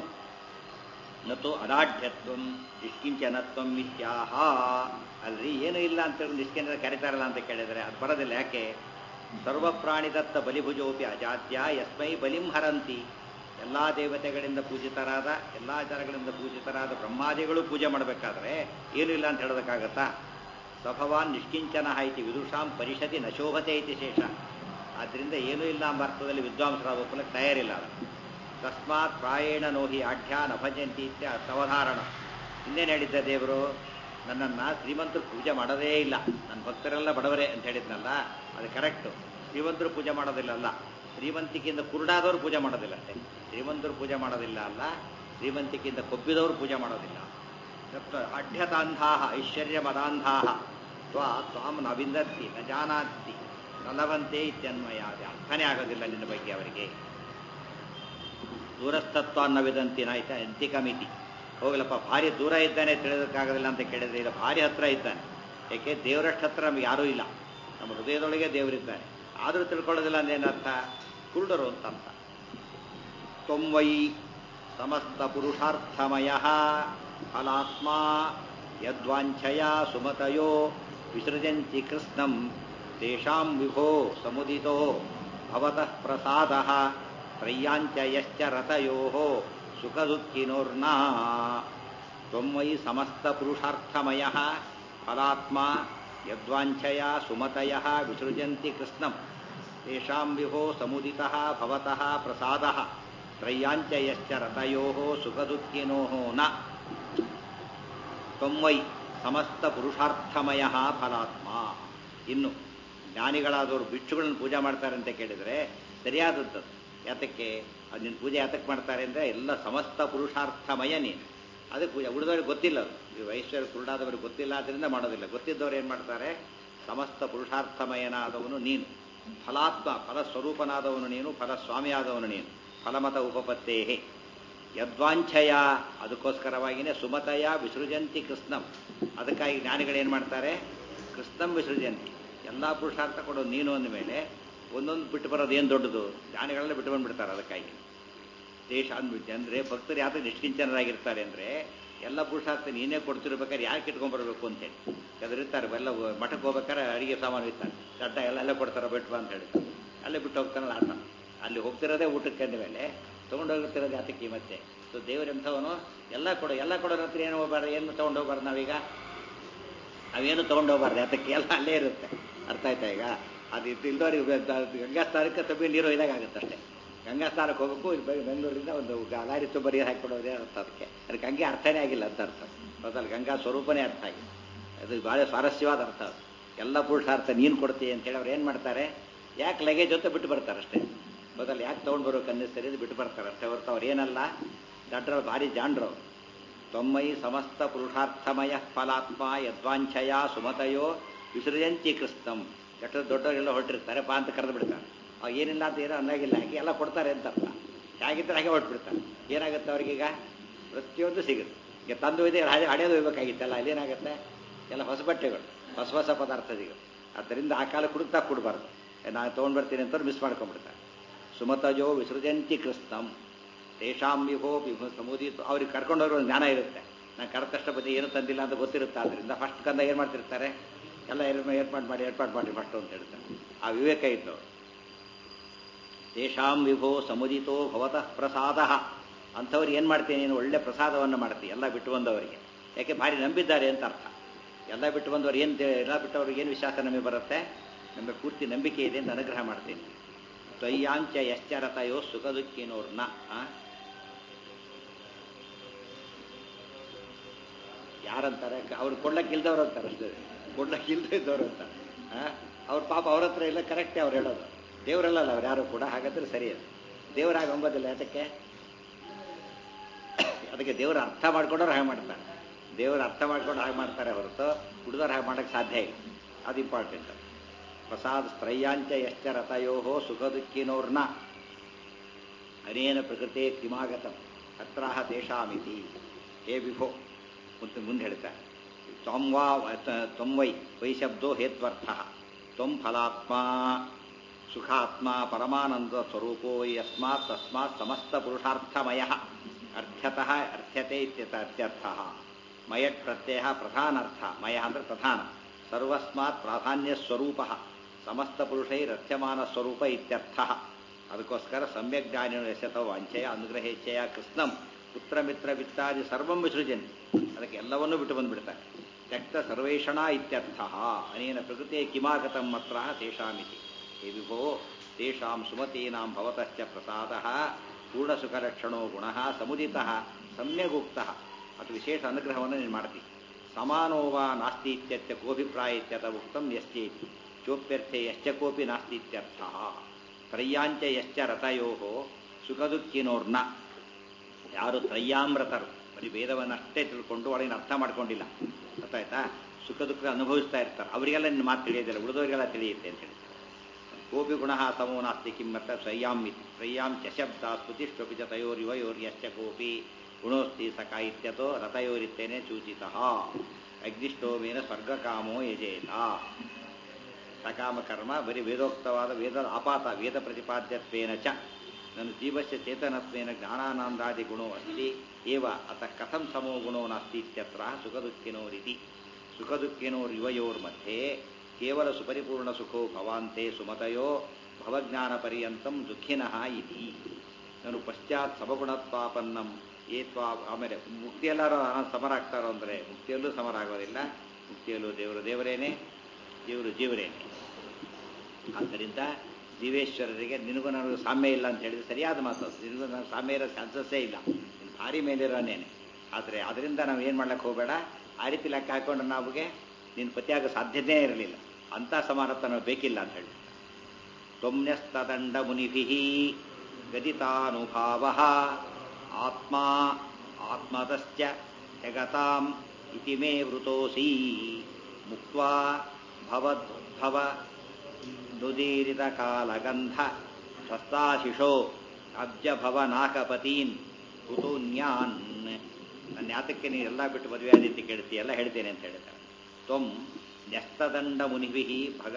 ನತು ಅದಾಢ್ಯತ್ವಂ ನಿಷ್ಕಿಂಚನತ್ವಂ ಇತ್ಯಾಹ ಅಲ್ರಿ ಏನೂ ಇಲ್ಲ ಅಂತ ಹೇಳಿ ನಿಷ್ಕಿಂಚನ ಕರೀತಾರಲ್ಲ ಅಂತ ಕೇಳಿದರೆ ಅದು ಬರೋದಿಲ್ಲ ಯಾಕೆ ಸರ್ವ ಪ್ರಾಣಿದತ್ತ ಬಲಿಭುಜೋಪಿ ಅಜಾತ್ಯ ಯಸ್ಮೈ ಬಲಿಂ ಹರಂತಿ ಎಲ್ಲ ದೇವತೆಗಳಿಂದ ಪೂಜಿತರಾದ ಎಲ್ಲ ಜನಗಳಿಂದ ಪೂಜಿತರಾದ ಬ್ರಹ್ಮಾದಿಗಳು ಪೂಜೆ ಮಾಡಬೇಕಾದ್ರೆ ಏನೂ ಇಲ್ಲ ಅಂತ ಹೇಳೋದಕ್ಕಾಗತ್ತಾ ಸಭವಾನ್ ನಿಷ್ಕಿಂಚನ ಇತಿ ವಿದುಷಾಂ ಪರಿಷತಿ ನಶೋಭತೆ ಇತಿ ಶೇಷ ಆದ್ದರಿಂದ ಏನೂ ಇಲ್ಲ ಎಂಬ ಅರ್ಥದಲ್ಲಿ ವಿದ್ವಾಂಸರಾದ ಒಪ್ಪಲಕ್ಕೆ ತಯಾರಿಲ್ಲ ಅದು ತಸ್ಮಾತ್ ಪ್ರಾಯೇಣ ನೋಹಿ ಆಢ್ಯ ನಭಜಂತಿ ಇತ್ಯ ಸವಧಾರಣ ಇನ್ನೇನು ಹೇಳಿದ್ದ ದೇವರು ನನ್ನನ್ನು ಶ್ರೀಮಂತರು ಪೂಜೆ ಮಾಡೋದೇ ಇಲ್ಲ ನನ್ನ ಭಕ್ತರೆಲ್ಲ ಬಡವರೇ ಅಂತ ಹೇಳಿದ್ನಲ್ಲ ಅದು ಕರೆಕ್ಟು ಶ್ರೀಮಂತರು ಪೂಜೆ ಮಾಡೋದಿಲ್ಲ ಅಲ್ಲ ಶ್ರೀಮಂತಿಕೆಯಿಂದ ಕುರುಡಾದವರು ಪೂಜೆ ಮಾಡೋದಿಲ್ಲ ಅಷ್ಟೇ ಶ್ರೀಮಂತರು ಪೂಜೆ ಮಾಡೋದಿಲ್ಲ ಅಲ್ಲ ಶ್ರೀಮಂತಿಕೆಯಿಂದ ಕೊಬ್ಬಿದವರು ಪೂಜೆ ಮಾಡೋದಿಲ್ಲ ಅಢ್ಯತಾಂಧಾಹ ಐಶ್ವರ್ಯ ಮದಾಂಧಾಹ ತ್ವಾ ತ್ವಾಂ ನ ವಿಂದತ್ತಿ ನ ಜಾನಾತಿ ನಲವಂತೆ ಇತ್ಯನ್ವಯ ಅದು ಅರ್ಥನೇ ಆಗೋದಿಲ್ಲ ನಿನ್ನ ಬಗ್ಗೆ ಅವರಿಗೆ ದೂರಸ್ಥತ್ವ ಅನ್ನವಿದಂತಿನ ಆಯ್ತಾ ಅಂತಿಕ ಮಿತಿ ಹೋಗಲಪ್ಪ ಭಾರಿ ದೂರ ಇದ್ದಾನೆ ತಿಳಿಯೋದಕ್ಕಾಗೋದಿಲ್ಲ ಅಂತ ಕೇಳಿದ್ರೆ ಇಲ್ಲ ಭಾರಿ ಹತ್ರ ಇದ್ದಾನೆ ಯಾಕೆ ದೇವರಷ್ಟು ಹತ್ರ ನಮ್ಗೆ ಯಾರೂ ಇಲ್ಲ ನಮ್ಮ ಹೃದಯದೊಳಗೆ ದೇವರಿದ್ದಾನೆ ಆದರೂ ತಿಳ್ಕೊಳ್ಳೋದಿಲ್ಲ ಅಂದ್ರೆ ಏನರ್ಥ ಕುರುಡರು ಅಂತ ಅರ್ಥ ತ್ವೈ ಸಮಸ್ತ ಪುರುಷಾರ್ಥಮಯ ಫಲಾತ್ಮ ಯದ್ವಾಂಛಯ ಸುಮತಯೋ ವಿಸೃಜಂತಿ ಕೃಷ್ಣಂ ತೇಷಾಂ ವಿಭೋ ಸಮುದಿತೋ ಭವತಃ ಪ್ರಸಾದ ತ್ರಯ್ಯಾಂಚ ಯಶ್ಚ ರತಯೋ ಸುಖದುಃಖಿನೋರ್ನ ತ್ವೈ ಸಮಸ್ತ ಪುರುಷಾರ್ಥಮಯ ಫಲಾತ್ಮ ಯದ್ವಾಂಛಯ ಸುಮತಯ ವಿಸೃಜಂತಿ ಕೃಷ್ಣಂ ತೇಷಾಂ ವಿಭೋ ಸಮುದಿತಃ ಭವತಃ ಪ್ರಸಾದ ತ್ರಯ್ಯಾಂಚ ಯಶ್ಚ ರತಯೋ ಸುಖ ದುಃಖಿನೋ ನ ತೊಂವೈ ಸಮಸ್ತ ಪುರುಷಾರ್ಥಮಯ ಫಲಾತ್ಮ ಇನ್ನು ಜ್ಞಾನಿಗಳಾದವರು ಭಿಕ್ಷುಗಳನ್ನು ಪೂಜೆ ಮಾಡ್ತಾರೆ ಅಂತ ಕೇಳಿದರೆ ಸರಿಯಾದದ್ದು ಯಾತಕ್ಕೆ ಅದು ನಿನ್ನ ಪೂಜೆ ಯಾತಕ್ಕೆ ಮಾಡ್ತಾರೆ ಅಂದರೆ ಎಲ್ಲ ಸಮಸ್ತ ಪುರುಷಾರ್ಥಮಯ ನೀನು ಅದಕ್ಕೆ ಪೂಜೆ ಉಳಿದವ್ರಿಗೆ ಗೊತ್ತಿಲ್ಲ ಅದು ಈ ವೈಶ್ವರ್ಯ ಕುರುಡಾದವ್ರಿಗೆ ಗೊತ್ತಿಲ್ಲ ಆದ್ದರಿಂದ ಮಾಡೋದಿಲ್ಲ ಗೊತ್ತಿದ್ದವ್ರು ಏನು ಮಾಡ್ತಾರೆ ಸಮಸ್ತ ಪುರುಷಾರ್ಥಮಯನಾದವನು ನೀನು ಫಲಾತ್ಮ ಫಲಸ್ವರೂಪನಾದವನು ನೀನು ಫಲಸ್ವಾಮಿಯಾದವನು ನೀನು ಫಲಮತ ಉಪಪತ್ತೇಹೇ ಯದ್ವಾಂಛಯ ಅದಕ್ಕೋಸ್ಕರವಾಗಿಯೇ ಸುಮತಯ ವಿಸೃಜಂತಿ ಕೃಷ್ಣಂ ಅದಕ್ಕಾಗಿ ಜ್ಞಾನಿಗಳೇನು ಮಾಡ್ತಾರೆ ಕೃಷ್ಣಂ ವಿಸೃಜಂತಿ ಎಲ್ಲ ಪುರುಷಾರ್ಥ ಕೊಡೋದು ನೀನು ಅಂದ ಮೇಲೆ ಒಂದೊಂದು ಬಿಟ್ಟು ಬರೋದು ಏನು ದೊಡ್ಡದು ಜ್ಞಾನಿಗಳೆಲ್ಲ ಬಿಟ್ಟು ಬಂದ್ಬಿಡ್ತಾರೆ ಅದಕ್ಕಾಗಿ ದೇಶ ಅಂದ್ಬಿಟ್ಟು ಅಂದರೆ ಭಕ್ತರು ಯಾತಕ್ಕೆ ನಿಷ್ಕಿಂಚನರಾಗಿರ್ತಾರೆ ಅಂದರೆ ಎಲ್ಲ ಪುರುಷಾರ್ಥ ನೀನೇ ಕೊಡ್ತಿರ್ಬೇಕಾದ್ರೆ ಯಾಕೆ ಇಟ್ಕೊಂಡ್ಬರ್ಬೇಕು ಅಂತೇಳಿ ಇರ್ತಾರೆ ಎಲ್ಲ ಮಠಕ್ಕೆ ಹೋಗ್ಬೇಕಾದ್ರೆ ಅಡಿಗೆ ಸಾಮಾನು ಇರ್ತಾರೆ ಗಡ್ಡ ಎಲ್ಲ ಎಲ್ಲ ಕೊಡ್ತಾರೆ ಬಿಟ್ಟು ಅಂತ ಹೇಳ್ತಾರೆ ಅಲ್ಲೇ ಬಿಟ್ಟು ಹೋಗ್ತಾನಲ್ಲ ಆತ ಅಲ್ಲಿ ಹೋಗ್ತಿರೋದೇ ಊಟಕ್ಕೆ ಅಂದ ಮೇಲೆ ತೊಗೊಂಡೋಗಿರ್ತಿರೋದು ಯಾತಕ್ಕೆ ಮತ್ತೆ ಸೊ ದೇವರೆಂಥವನು ಎಲ್ಲ ಕೊಡು ಎಲ್ಲ ಕೊಡೋರ ಹತ್ರ ಏನು ಹೋಗ್ಬಾರ್ದು ಏನು ತೊಗೊಂಡೋಗ್ಬಾರ್ದು ನಾವೀಗ ಅವೇನು ತೊಗೊಂಡೋಗ್ಬಾರ್ದು ಯಾತಕ್ಕೆ ಎಲ್ಲ ಅಲ್ಲೇ ಇರುತ್ತೆ ಅರ್ಥ ಆಯ್ತಾ ಈಗ ಅದು ಇಲ್ದವ್ರಿಗೆ ಗಂಗಾ ಸ್ನಾನಕ್ಕೆ ತಬ್ಬಿ ನೀರು ಇದಾಗುತ್ತೆ ಅಷ್ಟೇ ಗಂಗಾ ಸ್ನಾನಕ್ಕೆ ಹೋಗಬೇಕು ಇಲ್ಲಿ ಬೆ- ಬೆಂಗಳೂರಿಂದ ಒಂದು ಗಾಡಿ ತುಂಬ ನೀರು ಹಾಕ್ಕೊಡೋದೇ ಅರ್ಥ ಅದಕ್ಕೆ ಅದಕ್ಕೆ ಹಂಗೆ ಅರ್ಥನೇ ಆಗಿಲ್ಲ ಅಂತ ಅರ್ಥ ಹೌದಲ್ಲ ಗಂಗಾ ಸ್ವರೂಪನೇ ಅರ್ಥ ಆಗಿದೆ ಅದು ಭಾಳ ಸ್ವಾರಸ್ಯವಾದ ಅರ್ಥ ಅದು ಎಲ್ಲ ಪುರುಷಾರ್ಥ ನೀನು ಕೊಡ್ತೀಯ ಅಂತೇಳಿ ಅವ್ರು ಏನು ಮಾಡ್ತಾರೆ ಯಾಕೆ ಲಗೇಜ್ ಜೊತೆ ಬಿಟ್ಟು ಬರ್ತಾರೆ ಅಷ್ಟೇ ಹೌದಲ್ಲ ಯಾಕೆ ತೊಗೊಂಡು ಬರೋ ಅನ್ನಿಸ್ತರಿ ಬಿಟ್ಟು ಬರ್ತಾರೆ ಅಷ್ಟೇ ಹೊರತು ಅವ್ರು ಏನಲ್ಲ ದಡ್ರ ಭಾರಿ ಜಾಂಡ್ರು ಅವ್ರು. ತೊಮ್ಮೈ ಸಮಸ್ತ ಪುರುಷಾರ್ಥಮಯ ಫಲಾತ್ಮ ಯದ್ವಾಂಛಯ ಸುಮತಯೋ ವಿಸೃಜಂತಿ ಕೃಷ್ಣಂ ಎಷ್ಟು ದೊಡ್ಡವರೆಲ್ಲ ಹೊರಟಿರ್ತಾರೆ ಪಾ ಅಂತ ಕರೆದು ಬಿಡ್ತಾರೆ ಅವಾಗ ಏನಿಲ್ಲ ಅಂತ ಏನೋ ಅನ್ನೋಗಿಲ್ಲ ಹಾಗೆ ಎಲ್ಲ ಕೊಡ್ತಾರೆ ಅಂತ ಅರ್ಥ ಹೇಗಿದ್ರೆ ಹಾಗೆ ಹೊರಟ್ಬಿಡ್ತಾರೆ ಏನಾಗುತ್ತೆ ಅವ್ರಿಗೀಗ ಪ್ರತಿಯೊಂದು ಸಿಗುತ್ತೆ ಈಗ ತಂದು ಇದೆ ಹಾಗೆ ಹಳೆಯೋದು ಹೋಗ್ಬೇಕಾಗಿತ್ತಲ್ಲ ಅಲ್ಲೇನಾಗುತ್ತೆ ಎಲ್ಲ ಹೊಸ ಬಟ್ಟೆಗಳು ಹೊಸ ಹೊಸ ಪದಾರ್ಥ ಸಿಗುತ್ತೆ ಆದ್ದರಿಂದ ಆ ಕಾಲ ಕುಡುಕ್ತಾ ಕೊಡಬಾರ್ದು ನಾನು ತೊಗೊಂಡು ಬರ್ತೀನಿ ಅಂತ ಮಿಸ್ ಮಾಡ್ಕೊಂಡ್ಬಿಡ್ತಾರೆ ಸುಮತಜೋ ವಿಸೃಜಂತಿ ಕೃಷ್ಣಂ ತೇಷಾಂ ವಿಭೋ ವಿಭೋ ಸಮುದಿತು ಅವ್ರಿಗೆ ಕರ್ಕೊಂಡೋಗಿರೋ ಒಂದು ಜ್ಞಾನ ಇರುತ್ತೆ ನಾನು ಕರೆದ ತಕ್ಷಣ ಬಂದು ಏನು ತಂದಿಲ್ಲ ಅಂತ ಗೊತ್ತಿರುತ್ತೆ ಆದ್ದರಿಂದ ಫಸ್ಟ್ ಕಂದ ಏನು ಮಾಡ್ತಿರ್ತಾರೆ ಎಲ್ಲ ಏರ್- ಏರ್ಪಾಡು ಮಾಡಿ ಏರ್ಪಾಡು ಮಾಡಿ ಫಸ್ಟ್ ಅಂತ ಹೇಳ್ತಾರೆ ಆ ವಿವೇಕ ಇತ್ತು ತೇಷಾಂ ವಿಭೋ ಸಮುದಿತೋ ಭವತಃ ಪ್ರಸಾದ ಅಂಥವ್ರು ಏನು ಮಾಡ್ತೀನಿ ನೀನು ಒಳ್ಳೆ ಪ್ರಸಾದವನ್ನು ಮಾಡ್ತೀನಿ ಎಲ್ಲ ಬಿಟ್ಟು ಬಂದವರಿಗೆ ಯಾಕೆ ಭಾರಿ ನಂಬಿದ್ದಾರೆ ಅಂತ ಅರ್ಥ ಎಲ್ಲ ಬಿಟ್ಟು ಬಂದವರು ಏನು ಎಲ್ಲ ಬಿಟ್ಟವ್ರಿಗೆ ಏನು ವಿಶ್ವಾಸ ನಮಗೆ ಬರುತ್ತೆ ನಮಗೆ ಪೂರ್ತಿ ನಂಬಿಕೆ ಇದೆ ಅಂತ ಅನುಗ್ರಹ ಮಾಡ್ತೀನಿ ತ್ವಯ್ಯಾಂಚ ಯಶ್ಚರತಯೋ ಸುಖ ದುಃಖಿನೋರ್ನ ಆ? ಯಾರಂತಾರೆ ಅವ್ರು ಕೊಡ್ಲಕ್ಕೆ ಇಲ್ದವ್ರು ಅಂತಾರೆ ಅಷ್ಟೇ ಕೊಡ್ಲಕ್ಕೆ ಇಲ್ದೇ ಇದ್ದವ್ರು ಅಂತ ಅವ್ರ ಪಾಪ ಅವ್ರ ಹತ್ರ ಇಲ್ಲ ಕರೆಕ್ಟೇ ಅವ್ರು ಹೇಳೋದು ದೇವರಲ್ಲ ಅವ್ರು ಯಾರು ಕೂಡ ಹಾಗಾದ್ರೆ ಸರಿ ಅದು ದೇವರಾಗ ಅಂಬೋದಿಲ್ಲ ಯಾತಕ್ಕೆ ಅದಕ್ಕೆ ದೇವರ ಅರ್ಥ ಮಾಡ್ಕೊಂಡವ್ರು ಹಾಗೆ ಮಾಡ್ತಾರೆ ದೇವರ ಅರ್ಥ ಮಾಡ್ಕೊಂಡು ಹಾಗೆ ಮಾಡ್ತಾರೆ ಹೊರತು ಹುಡುಗರು ಹಾಗೆ ಮಾಡೋಕ್ಕೆ ಸಾಧ್ಯ ಇಲ್ಲ ಅದು ಇಂಪಾರ್ಟೆಂಟ್ ಪ್ರಸಾದ ಸ್ತ್ರಯ್ಯಾಂಚ ಯಶ್ಚ ರಥಯೋ ಸುಖ ದುಃಖಿನೋರ್ನ ಅನೇನ ಪ್ರಕೃತಿ ಕಿಮಾಗತಂ ಅತ್ರಾಹ ತೇಷಾಮಿತಿ ಹೇ ವಿಭೋ ಮುಂದೆ ಮುಂದೆ ಹೇಳ್ತಾರೆ ತ್ವಂ ವಾ ತ- ತ್ವಂ ವೈ ವೈ ಶಬ್ದೋ ಹೇತ್ವರ್ಥ ತ್ವಂ ಫಲಾತ್ಮ ಸುಖಾತ್ಮ ಪರಮಾನಂದ ಸ್ವರೂಪೋ ಯಸ್ಮಾತ್ ತಸ್ಮಾತ್ ಸಮಸ್ತ ಪುರುಷಾರ್ಥಮಯ ಅರ್ಥ್ಯತಃ ಅರ್ಥ್ಯತೆ ಇತ್ಯತ ಅರ್ಥ್ಯರ್ಥ ಮಯಟ್ ಪ್ರತ್ಯಯ ಪ್ರಧಾನಾರ್ಥ ಮಯ ಅಂದ್ರೆ ಪ್ರಧಾನ ಸರ್ವಸ್ಮಾತ್ ಪ್ರಾಧಾನ್ಯ ಸ್ವರೂಪ ಸಮಸ್ತ ಪುರುಷೈರರ್ಥ್ಯಮಾನ ಸ್ವರೂಪ ಇತ್ಯರ್ಥ ಅದಕ್ಕೋಸ್ಕರ ಸಮ್ಯಕ್ ಜ್ಞಾನಿನ ಯಶತ ವಾಂಛೆಯ ಅನುಗ್ರಹೇಚ್ಛೆಯ ಕೃಷ್ಣಂ ಪುತ್ರ ಮಿತ್ರ ವಿತ್ತಾದಿ ಸರ್ವಂ ವಿಸೃಜನ್ ಅದಕ್ಕೆ ಎಲ್ಲವನ್ನೂ ಬಿಟ್ಟು ಬಂದ್ಬಿಡ್ತಾರೆ ತ್ಯಕ್ತ ಸರ್ವೇಷಣ ಇತ್ಯರ್ಥ ಅನೇನ ಪ್ರಕೃತಿ ಕಿಮಾಗತಂ ಮಾತ್ರ ತೇಷಾಮಿತಿ ಹೇ ವಿಭೋ ತೇಷಾಂ ಸುಮತೀನಾಂ ಭವತಶ್ಚ ಪ್ರಸಾದಃ ಪೂರ್ಣಸುಖಲಕ್ಷಣೋ ಗುಣಃ ಸಮುದಿತಃ ಸಮ್ಯಗುಕ್ತಃ ಅದು ವಿಶೇಷ ಅನುಗ್ರಹವನ್ನು ನೀನು ಮಾಡ್ತಿ ಸಮಾನೋ ವಾ ನಾಸ್ತಿ ಇತ್ಯರ್ಥ ಕೋಭಿಪ್ರಾಯ ಇತ್ಯತ ಉಕ್ತಂ ಯಶ್ಚೇತಿ ಚೋಪ್ಯರ್ಥೆ ಯಶ್ಚ ಕೋಪಿ ನಾಸ್ತಿ ಇತ್ಯರ್ಥ ತ್ರಯ್ಯಾಂಚ ಯಶ್ಚ ರಥಯೋ ಸುಖ ದುಃಖಿನೋರ್ನ ಯಾರು ತ್ರಯ್ಯಾಮೃತರು ಬರೀ ವೇದವನ್ನಷ್ಟೇ ತಿಳ್ಕೊಂಡು ಒಳಗಿನ ಅರ್ಥ ಮಾಡ್ಕೊಂಡಿಲ್ಲ ಗೊತ್ತಾಯ್ತಾ ಸುಖ ದುಃಖ ಅನುಭವಿಸ್ತಾ ಇರ್ತಾರೆ ಅವರಿಗೆಲ್ಲ ನಿನ್ನ ಮಾತು ತಿಳಿಯೋದಿಲ್ಲ ಉಳಿದವರಿಗೆಲ್ಲ ತಿಳಿಯುತ್ತೆ ಅಂತ ಹೇಳಿ ಕೋಪಿ ಗುಣ ಸಮೋ ನಾಸ್ತಿ ಕಿಮ್ಮತ್ತ ತ್ರಯ್ಯಾಂ ಇತಿ ತ್ರಯ್ಯಾಂ ಚ ಶಬ್ದ ಸ್ಮೃತಿಷ್ವಪಿ ಚ ತಯೋರಿವಯೋರ್ಯಶ್ಚ ಕೋಪಿ ಗುಣೋಸ್ತಿ ಸಕ ಇತ್ಯತೋ ರಥಯೋರಿತ್ತೇನೆ ಸೂಚಿತಃ ಅಗ್ನಿಷ್ಟೋಮೇನ ಸ್ವರ್ಗಕಾಮೋ ಯಜೇತ ಸಕಾಮ ಕರ್ಮ ಬರೀ ವೇದೋಕ್ತವಾದ ವೇದ ಆಪಾತ ವೇದ ಪ್ರತಿಪಾದ್ಯತ್ವೇನ ಚ ನನ್ನ ಜೀವಸ್ಯ ಚೇತನತ್ವೇನ ಜ್ಞಾನಾನಂದಾದಿ ಗುಣೋ ಅಸ್ತಿ ಏವ ಅತ ಕಥಂ ಸಮೋ ಗುಣೋ ನಾಸ್ತಿ ಇತ್ಯತ್ರ ಸುಖ ದುಃಖಿನೋರಿತಿ ಸುಖ ಯುವಯೋರ್ಮಧ್ಯೆ ಕೇವಲ ಸುಪರಿಪೂರ್ಣ ಸುಖೋ ಭವಾಂತೆ ಸುಮತಯೋ ಭವಜ್ಞಾನ ಪರ್ಯಂತಂ ದುಃಖಿನಃ ಇತಿ ನಾನು ಪಶ್ಚಾತ್ ಸಮಗುಣತ್ವಾಪನ್ನಂ ಏತ್ವಾ ಆಮೇಲೆ ಮುಕ್ತಿಯೆಲ್ಲರೂ ಸಮರ ಆಗ್ತಾರೋ ಅಂದರೆ ಮುಕ್ತಿಯಲ್ಲೂ ಸಮರ ಆಗೋದಿಲ್ಲ ಮುಕ್ತಿಯಲ್ಲೂ ದೇವರು ದೇವರೇನೆ ದೇವರು ಜೀವರೇನೆ ಆದ್ದರಿಂದ ಜೀವೇಶ್ವರರಿಗೆ ನಿನಗೂ ನನಗೂ ಸಾಮ್ಯ ಇಲ್ಲ ಅಂತ ಹೇಳಿದ್ರೆ ಸರಿಯಾದ ಮಾತು ಅದು. ನಿನಗೂ ನನಗೆ ಸಾಮ್ಯ ಇರೋ ಚಾನ್ಸಸ್ಸೇ ಇಲ್ಲ ನೀನು ಭಾರಿ ಮೇಲಿರೋನೇನೆ ಆದರೆ ಅದರಿಂದ ನಾವು ಏನು ಮಾಡ್ಲಿಕ್ಕೆ ಹೋಗಬೇಡ ಆ ರೀತಿ ಲೆಕ್ಕ ಹಾಕೊಂಡು ನಮಗೆ ನಿನ್ನ ಪತಿಯಾಗ ಸಾಧ್ಯತೆ ಇರಲಿಲ್ಲ ಅಂಥ ಸಮಾನತ್ವ ನಾವು ಬೇಕಿಲ್ಲ ಅಂತ ಹೇಳಿ ತ್ವಮ್ಯಸ್ತದಂಡ ಮುನಿಭಿ ಗದಿತಾನುಭಾವ ಆತ್ಮ ಆತ್ಮತಶ್ಚ ಜಗತಾಂ ಇತಿ ಮೇ ವೃತೋಸಿ ಮುಕ್ತ್ವಾ ಭವದ್ಭವ ನುದೀರಿತ ಕಾಲಗಂಧ ಸ್ವಸ್ತಾಶಿಷೋ ಅಬ್ಜಭವನಾಕಪತೀನ್ ಕುತೂನ್ಯಾನ್ ನನ್ನ ಯಾತಕ್ಕೆ ನೀನು ಎಲ್ಲ ಬಿಟ್ಟು ಮದುವೆ ಆದಿತ್ಯ ಕೇಳ್ತಿ ಎಲ್ಲ ಹೇಳ್ತೇನೆ ಅಂತ ಹೇಳ್ತಾರೆ ತ್ವಂ ನ್ಯಸ್ತದಂಡ ಮುನಿಭಿ ಭಗ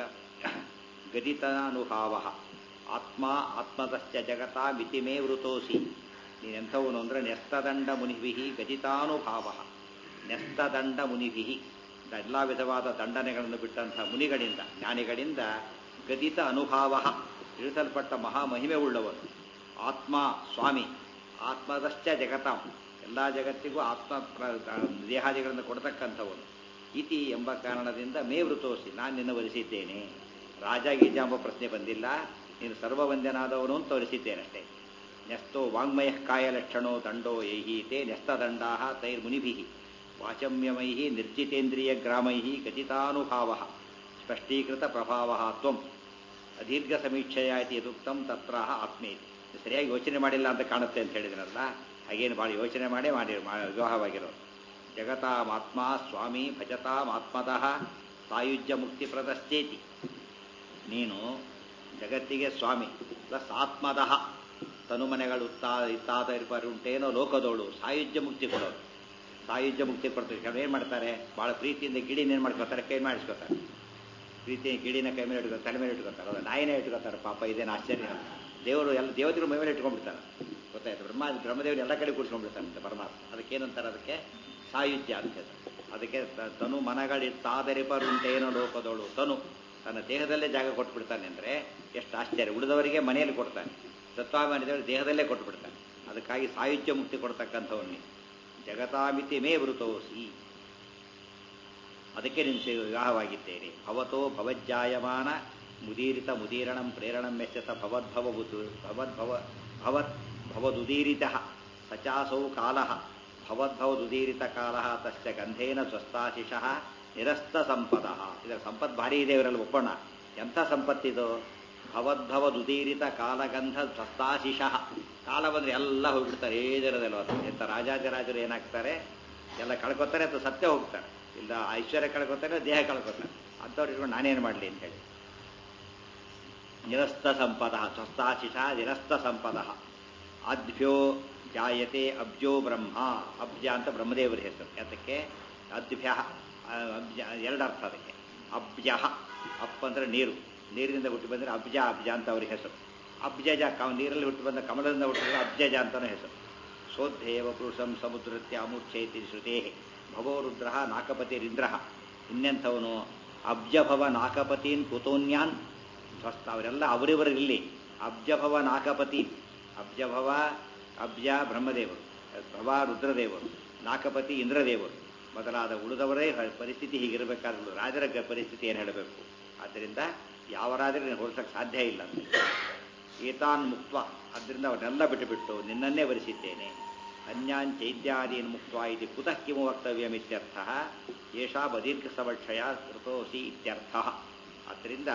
ಗದಿತಾನುಭಾವ ಆತ್ಮ ಆತ್ಮತಶ್ಚ ಜಗತ ಮಿತಿಮೇ ವೃತೋಸಿ ನೀನೆಂಥವನು ಅಂದರೆ ನ್ಯಸ್ತದಂಡ ಮುನಿಭಿ ಗದಿತಾನುಭಾವ ನ್ಯಸ್ತದಂಡ ಮುನಿಭಿ ಎಲ್ಲ ವಿಧವಾದ ದಂಡನೆಗಳನ್ನು ಬಿಟ್ಟಂಥ ಮುನಿಗಳಿಂದ ಜ್ಞಾನಿಗಳಿಂದ ಗದಿತ ಅನುಭಾವ ತಿಳಿಸಲ್ಪಟ್ಟ ಮಹಾಮಹಿಮೆ ಉಳ್ಳವನು ಆತ್ಮ ಸ್ವಾಮಿ ಆತ್ಮದಶ್ಚ ಜಗತಾಂ ಎಲ್ಲ ಜಗತ್ತಿಗೂ ಆತ್ಮ ಪ್ರ- ದೇಹಾದಿಗಳನ್ನು ಕೊಡ್ತಕ್ಕಂಥವನು ಇತಿ ಎಂಬ ಕಾರಣದಿಂದ ಮೇ ವೃತೋಸಿ ನಾನು ನಿನ್ನ ವರಿಸಿದ್ದೇನೆ ರಾಜ ಗೀಜ ಎಂಬ ಪ್ರಶ್ನೆ ಬಂದಿಲ್ಲ ನೀನು ಸರ್ವವಂದ್ಯನಾದವನು ಅಂತ ತೋರಿಸಿದ್ದೇನೆ ಅಷ್ಟೇ ನ್ಯಸ್ತೋ ವಾಂಗ್ಮಯ ಕಾಯ ಲಕ್ಷಣೋ ದಂಡೋ ಯೈಹೀತೆ ನ್ಯಸ್ತದಂಡಾ ತೈರ್ಮುನಿಭಿ ವಾಚಮ್ಯಮೈ ನಿರ್ಜಿತೇಂದ್ರಿಯ ಗ್ರಾಮೈ ಗತಿತಾನುಭಾವ ಸ್ಪಷ್ಟೀಕೃತ ಪ್ರಭಾವ ತ್ವಂ ಅದೀರ್ಘ ಸಮೀಕ್ಷೆಯ ಇತಿ ಯದುಕ್ತಂ ತತ್ರ ಆತ್ಮೇತಿ ಸರಿಯಾಗಿ ಯೋಚನೆ ಮಾಡಿಲ್ಲ ಅಂತ ಕಾಣುತ್ತೆ ಅಂತ ಹೇಳಿದ್ರಲ್ಲ ಹಾಗೇನು ಭಾಳ ಯೋಚನೆ ಮಾಡೇ ಮಾಡಿ ಮಾ- ವಿವಾಹವಾಗಿರೋದು ಜಗತಾಮಾತ್ಮ ಸ್ವಾಮಿ ಭಜತಾಮಾತ್ಮತಃ ಸಾಯುಜ್ಯ ಮುಕ್ತಿ ಪ್ರದಶ್ಚೇತಿ ನೀನು ಜಗತ್ತಿಗೆ ಸ್ವಾಮಿ ಪ್ಲಸ್ ಆತ್ಮದಃ ತನುಮನೆಗಳು ಉತ್ತಾ ಇತ್ತಾದ ಇರ್ಬರುಂಟೇನೋ ಲೋಕದೋಳು ಸಾಯುಜ್ಯ ಮುಕ್ತಿ ಕೊಡೋರು ಸಾಯುಜ್ಯ ಮುಕ್ತಿ ಕೊಡ್ತಾರೆ ಕೆಲವು ಏನು ಮಾಡ್ತಾರೆ ಭಾಳ ಪ್ರೀತಿಯಿಂದ ಗಿಡಿನ ಏನು ಮಾಡ್ಕೊತಾರೆ ಕೈ ಮಾಡಿಸ್ಕೊತಾರೆ ಪ್ರೀತಿ ಗಿಡಿನ ಕೈ ಮೇಲೆ ಇಟ್ಕೊತಾರೆ ತಲೆ ಮೇಲೆ ಇಟ್ಕೊತಾರೆ ಅದು ನಾಯಿನೇ ಇಟ್ಕೊತಾರೆ ಪಾಪ ಇದೇನು ಆಶ್ಚರ್ಯ ದೇವರು ಎಲ್ಲ ದೇವತೆಗಳು ಮೈ ಮೇಲೆ ಇಟ್ಕೊಂಡ್ಬಿಡ್ತಾರೆ ಗೊತ್ತಾಯ್ತು ಬ್ರಹ್ಮ ಬ್ರಹ್ಮದೇವರು ಎಲ್ಲ ಕಡೆ ಕೂಡಿಸ್ಕೊಂಡ್ಬಿಡ್ತಾರಂತೆ ಪರಮಾತ್ಮ ಅದಕ್ಕೇನಂತಾರೆ ಅದಕ್ಕೆ ಸಾಯುಜ್ಯ ಅಂತ ಹೇಳ್ತಾರೆ. ಅದಕ್ಕೆ ತ- ತನು ಮನಗಳಿತ್ತಾದರಿಪರುಂಟೇನೋ ಲೋಕದೋಳು ತನು ತನ್ನ ದೇಹದಲ್ಲೇ ಜಾಗ ಕೊಟ್ಬಿಡ್ತಾನೆ ಅಂದರೆ ಎಷ್ಟು ಆಶ್ಚರ್ಯ ಉಳಿದವರಿಗೆ ಮನೆಯಲ್ಲಿ ಕೊಡ್ತಾನೆ ಸತ್ವಾಭಿಮಾನಿದವರು ದೇಹದಲ್ಲೇ ಕೊಟ್ಬಿಡ್ತಾನೆ ಅದಕ್ಕಾಗಿ ಸಾಯುಜ್ಯ ಮುಕ್ತಿ ಕೊಡ್ತಕ್ಕಂಥವನ್ನೇ ಜಗತಾಮಿತಿ ಮೇ ವೃತೋಸಿ ಅದಕ್ಕೆ ನಿನ್ನ ಸೇವೆ ವಿವಾಹವಾಗಿದ್ದೇನೆ ಭವತೋ ಭವಜ್ಜಾಯಮಾನ ಮುದೀರಿತ ಮುದೀರಣಂ ಪ್ರೇರಣಂ ಮೆಚ್ಚತ ಭವದ್ಭವ ಭವದ್ಭವ ಭವತ್ ಭವದುದೀರಿತ ಸಚಾಸೌ ಕಾಲ ಭವದ್ಭವದುದೀರಿತ ಕಾಲ ತಶ್ಚ ಗಂಧೇನ ಸ್ವಸ್ತಾಶಿಷ ನಿರಸ್ತ ಸಂಪದ ಇದರ ಸಂಪತ್ ಭಾರಿ ಇದೆ ಇವರಲ್ಲಿ ಒಪ್ಪೋಣ ಎಂಥ ಸಂಪತ್ತಿದು ಭವದ್ಭವದುದೀರಿತ ಕಾಲಗಂಧ ಸ್ವಸ್ತಾಶಿಷ ಕಾಲ ಬಂದ್ರೆ ಎಲ್ಲ ಹೋಗ್ಬಿಡ್ತಾರೆ ಏಜರದಲ್ಲ ಎಂಥ ರಾಜಾಜರಾಜರು ಏನಾಗ್ತಾರೆ ಎಲ್ಲ ಕಳ್ಕೊತಾರೆ ಅಥವಾ ಸತ್ಯ ಹೋಗ್ತಾರೆ ಇಲ್ಲ ಐಶ್ವರ್ಯ ಕಳ್ಕೊತಾರೆ ದೇಹ ಕಳ್ಕೊತಾರೆ ಅಂಥವ್ರು ಇಟ್ಕೊಂಡು ನಾನೇನು ಮಾಡಲಿ ಅಂತ ಹೇಳಿ ನಿರಸ್ತ ಸಂಪದ ಸ್ವಸ್ತಾಶಿಷ ನಿರಸ್ತ ಸಂಪದ ಅದ್ಭ್ಯೋ ಜಾಯತೆ ಅಬ್ಜೋ ಬ್ರಹ್ಮ ಅಬ್ಜ ಅಂತ ಬ್ರಹ್ಮದೇವರ ಹೆಸರು ಯಾತಕ್ಕೆ ಅದ್ಭ್ಯ ಅಬ್ಜ ಎರಡು ಅರ್ಥ ಅದಕ್ಕೆ ಅಬ್ಜ ಅಪ್ ಅಂದ್ರೆ ನೀರು ನೀರಿನಿಂದ ಹುಟ್ಟಿ ಬಂದರೆ ಅಬ್ಜ ಅಬ್ಜ ಅಂತ ಅವ್ರ ಹೆಸರು ಅಬ್ಜಜ ಕ ನೀರಲ್ಲಿ ಹುಟ್ಟಿ ಬಂದ ಕಮಲದಿಂದ ಹುಟ್ಟಿದ್ರೆ ಅಬ್ಜಜ ಅಂತಾನೆ ಹೆಸರು ಶೋಧೇವ ಪುರುಷಂ ಸಮುದ್ರತ್ಯ ಅಮೂರ್ಛೈತಿ ಶ್ರುತೇ ಭವೋ ರುದ್ರ ನಾಕಪತಿರಿಂದ್ರ ಇನ್ನೆಂಥವನು ಅಬ್ಜಭವ ನಾಕಪತೀನ್ ಕುತೋನ್ಯಾನ್ ಸ್ವಸ್ಥ ಅವರೆಲ್ಲ ಅವರಿವರಿಲ್ಲಿ ಅಬ್ಜಭವ ನಾಕಪತಿ ಅಬ್ಜಭವ ಅಬ್ಜ ಬ್ರಹ್ಮದೇವರು ಭವ ರುದ್ರದೇವರು ನಾಕಪತಿ ಇಂದ್ರದೇವರು ಮೊದಲಾದ ಉಳಿದವರೇ ಹ- ಪರಿಸ್ಥಿತಿ ಹೀಗಿರಬೇಕಾದ್ರು ರಾಜರ ಗ- ಪರಿಸ್ಥಿತಿ ಏನು ಹೇಳಬೇಕು ಆದ್ದರಿಂದ ಯಾವ ರಾಜರು ಹೋಲಿಸಕ್ಕೆ ಸಾಧ್ಯ ಇಲ್ಲ ಏತಾನ್ ಮುಕ್ತ ಅದರಿಂದ ಅವನ್ನೆಲ್ಲ ಬಿಟ್ಟುಬಿಟ್ಟು ನಿನ್ನನ್ನೇ ವರಿಸಿದ್ದೇನೆ ಅನ್ಯಾನ್ ಚೈತ್ಯಾದೀನ್ ಮುಕ್ತ ಇದು ಕುತಃ ಕಿಮು ವಕ್ತವ್ಯಮಿತ್ಯರ್ಥ ಏಷಾ ಬದೀರ್ಘ ಸಮಕ್ಷಯ ಕೃತೋಸಿ ಇತ್ಯರ್ಥ ಆದ್ದರಿಂದ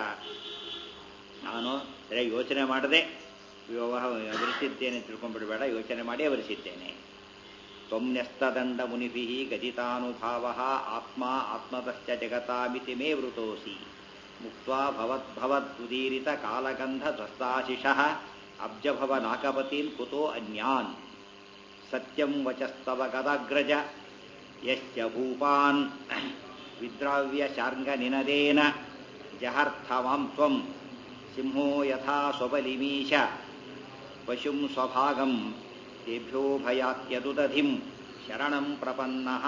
ನಾನು ಸರಿಯಾಗಿ ಯೋಚನೆ ಮಾಡದೆ ವಿವಾಹ ವರಿಸಿದ್ದೇನೆ ತಿಳ್ಕೊಂಡ್ಬಿಡಬೇಡ ಯೋಚನೆ ಮಾಡೇ ವರಿಸಿದ್ದೇನೆ ತ್ವಮ್ಯಸ್ತದಂಡ ಮುನಿಭಿ ಗದಿತಾನುಭಾವ ಆತ್ಮ ಆತ್ಮತಶ್ಚ ಜಗತಾಮಿತಿ ಮೇ ವೃತೋಸಿ ಮುಕ್ತ್ವಾ ಭವದ್ಭವದ್ದುದೀರಿತ ಕಾಲಗಂಧ ಧ್ವಸ್ತಾಶಿಷ ಅಬ್ಜಭವ ನಾಕಪತೀನ್ ಕುತೋ ಅನ್ಯಾನ್ ಸತ್ಯಂ ವಚಸ್ತವ ಗದಾಗ್ರಜ ಯಶ್ಚ ಭೂಪಾನ್ ವಿದ್ರಾವ್ಯ ಶಾರ್ಂಗ ನಿನದೇನ ಜಹರ್ಥವಾಂ ತ್ವಂ ಸಿಂಹೋ ಯಥಾ ಸ್ವಬಲಿಮೀಶ ಪಶುಂ ಸ್ವಭಾಗಂ ತೇಭ್ಯೋ ಭಯಾತ್ಯದುದಧಿಂ ಶರಣಂ ಪ್ರಪನ್ನಃ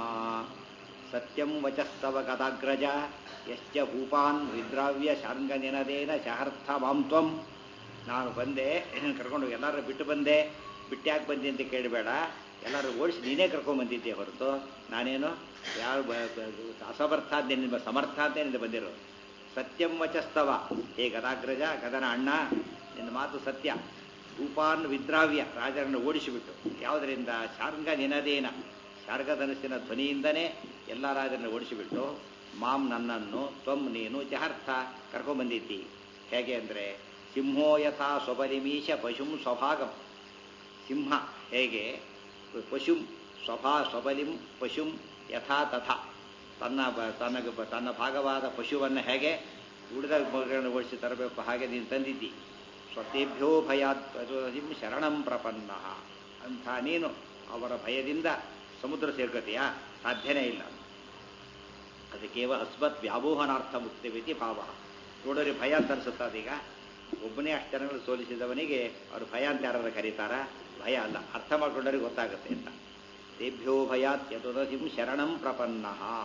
ಸತ್ಯಂ ವಚಸ್ತವ ಗದಾಗ್ರಜ ಯಶ್ಚ ಭೂಪಾನ್ ವಿದ್ರಾವ್ಯ ಶಾರ್ಂಗನಿನದೇನ ಶಹರ್ಥವಾಂ ತ್ವಂ ನಾನು ಬಂದೆ ಕರ್ಕೊಂಡು ಎಲ್ಲರೂ ಬಿಟ್ಟು ಬಂದೆ ಬಿಟ್ಟ್ಯಾಕೆ ಬಂದೆ ಅಂತ ಕೇಳಬೇಡ ಎಲ್ಲರೂ ಓಡಿಸಿ ನೀನೇ ಕರ್ಕೊಂಡು ಬಂದಿದ್ದೆ ಹೊರತು ನಾನೇನು ಯಾರು ಬ- ಬ- ಅಸಮರ್ಥ ಅಂತ ನಿನ್ನ ಸಮರ್ಥ ಅಂತ ನಿಂದ ಬಂದಿರೋದು ಸತ್ಯಂ ವಚಸ್ತವ ಹೇ ಗದಾಗ್ರಜ ಗದನ ಅಣ್ಣ ನಿನ್ನ ಮಾತು ಸತ್ಯ ರೂಪಾನ್ ವಿದ್ರಾವ್ಯ ರಾಜರನ್ನು ಓಡಿಸಿಬಿಟ್ಟು ಯಾವುದರಿಂದ ಶಾರ್ಗ ನಿನದೇನ ಶಾರ್ಗಧನಸ್ಸಿನ ಧ್ವನಿಯಿಂದನೇ ಎಲ್ಲ ರಾಜರನ್ನು ಓಡಿಸಿಬಿಟ್ಟು ಮಾಂ ನನ್ನನ್ನು ತ್ವಂ ನೀನು ಜಹರ್ಥ ಕರ್ಕೊಂಬಂದಿದ್ದಿ ಹೇಗೆ ಅಂದರೆ ಸಿಂಹೋ ಯಥಾ ಸ್ವಬಲಿಮೀಶ ಪಶುಂ ಸ್ವಭಾಗಂ ಸಿಂಹ ಹೇಗೆ ಪಶುಂ ಸ್ವಭಾ ಸ್ವಬಲಿಂ ಪಶುಂ ಯಥಾ ತಥಾ ತನ್ನ ಬ- ತನ್ನ ಬ- ತನ್ನ ಭಾಗವಾದ ಪಶುವನ್ನು ಹೇಗೆ ಉಳಿದ ಮಗಳನ್ನು ಓಡಿಸಿ ತರಬೇಕು ಹಾಗೆ ನೀನು ತಂದಿದ್ದಿ ಸ್ವತೇಭ್ಯೋ ಭಯಾತ್ ಪಶುಹಿಂ ಶರಣಂ ಪ್ರಪನ್ನ ಅಂಥ ನೀನು ಅವರ ಭಯದಿಂದ ಸಮುದ್ರ ಸೇರ್ಗತೆಯಾ ಸಾಧ್ಯನೇ ಇಲ್ಲ ಅದಕ್ಕೇವ ಅಸ್ಮತ್ ವ್ಯಾಮೋಹನಾರ್ಥ ಮುಕ್ತಿವಿತಿ ಭಾವ ನೋಡೋರಿ ಭಯ ಅಂತ ಅನ್ಸುತ್ತೆ ಅದೀಗ ಒಬ್ಬನೇ ಅಷ್ಟು ಜನಗಳು ಸೋಲಿಸಿದವನಿಗೆ ಅವರು ಭಯ ಅಂತ ಯಾರು ಕರೀತಾರ ಭಯ ಅಲ್ಲ ಅರ್ಥ ಮಾಡ್ಕೊಂಡವ್ರಿಗೆ ಗೊತ್ತಾಗುತ್ತೆ ಅಂತ ತೇಭ್ಯೋ ಭಯಾತ್ ಯದುರಸಿಂ ಶರಣಂ ಪ್ರಪನ್ನ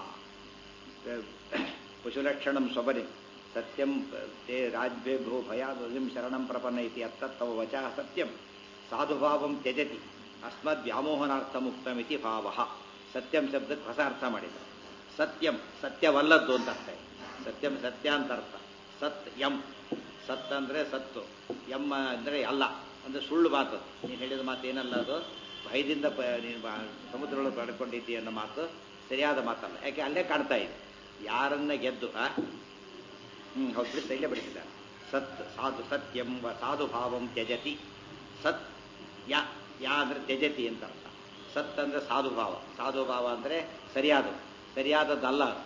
ಪಶುಲಕ್ಷಣಂ ಸ್ವಬಲಿ ಸತ್ಯಂ ತೇ ರಾಜ್ಯೇಭ್ಯೋ ಭಯಾದುರಿಂ ಶರಣಂ ಪ್ರಪನ್ನ ಇತಿ ಅರ್ಥತ್ತವ ವಚಃ ಸತ್ಯಂ ಸಾಧುಭಾವಂ ತ್ಯಜತಿ ಅಸ್ಮದ್ ವ್ಯಾಮೋಹನಾರ್ಥ ಮುಕ್ತಮಿತಿ ಭಾವ ಸತ್ಯಂ ಶಬ್ದಕ್ಕೆ ಹೊಸ ಅರ್ಥ ಮಾಡಿದ ಸತ್ಯಂ ಸತ್ಯವಲ್ಲದ್ದು ಅಂತ ಅರ್ಥ ಇದೆ. ಸತ್ಯಂ ಸತ್ಯ ಅಂತ ಅರ್ಥ ಸತ್ ಯಂ ಸತ್ ಅಂದ್ರೆ ಸತ್ತು ಎಮ್ಮ ಅಂದ್ರೆ ಅಲ್ಲ ಅಂದ್ರೆ ಸುಳ್ಳು ಮಾತು ನೀನು ಹೇಳಿದ ಮಾತು ಏನಲ್ಲ ಅದು ಭಯದಿಂದ ಪ ನೀನು ಬಾ- ಸಮುದ್ರದೊಳಗೆ ಪಡ್ಕೊಂಡಿದ್ದೀಯ ಅನ್ನೋ ಮಾತು ಸರಿಯಾದ ಮಾತಲ್ಲ ಯಾಕೆ ಅಲ್ಲೇ ಕಾಣ್ತಾ ಇದೆ ಯಾರನ್ನ ಗೆದ್ದು ಆ ಹ್ಮ್ ಹೌದು ಬಿಡಿ ತೈಲ ಬಿಡಿಸಿದ್ದಾರೆ ಸತ್ ಸಾಧು ಸತ್ಯಂ ವ ಸಾಧು ಭಾವಂ ತ್ಯಜತಿ ಸತ್ ಯಾ ಯಾ ಅಂದ್ರೆ ತ್ಯಜತಿ ಅಂತ ಅರ್ಥ ಸತ್ ಅಂದ್ರೆ ಸಾಧು ಭಾವ ಸಾಧು ಭಾವ ಅಂದ್ರೆ ಸರಿಯಾದ ಸರಿಯಾದದ್ದಲ್ಲ ಅದು.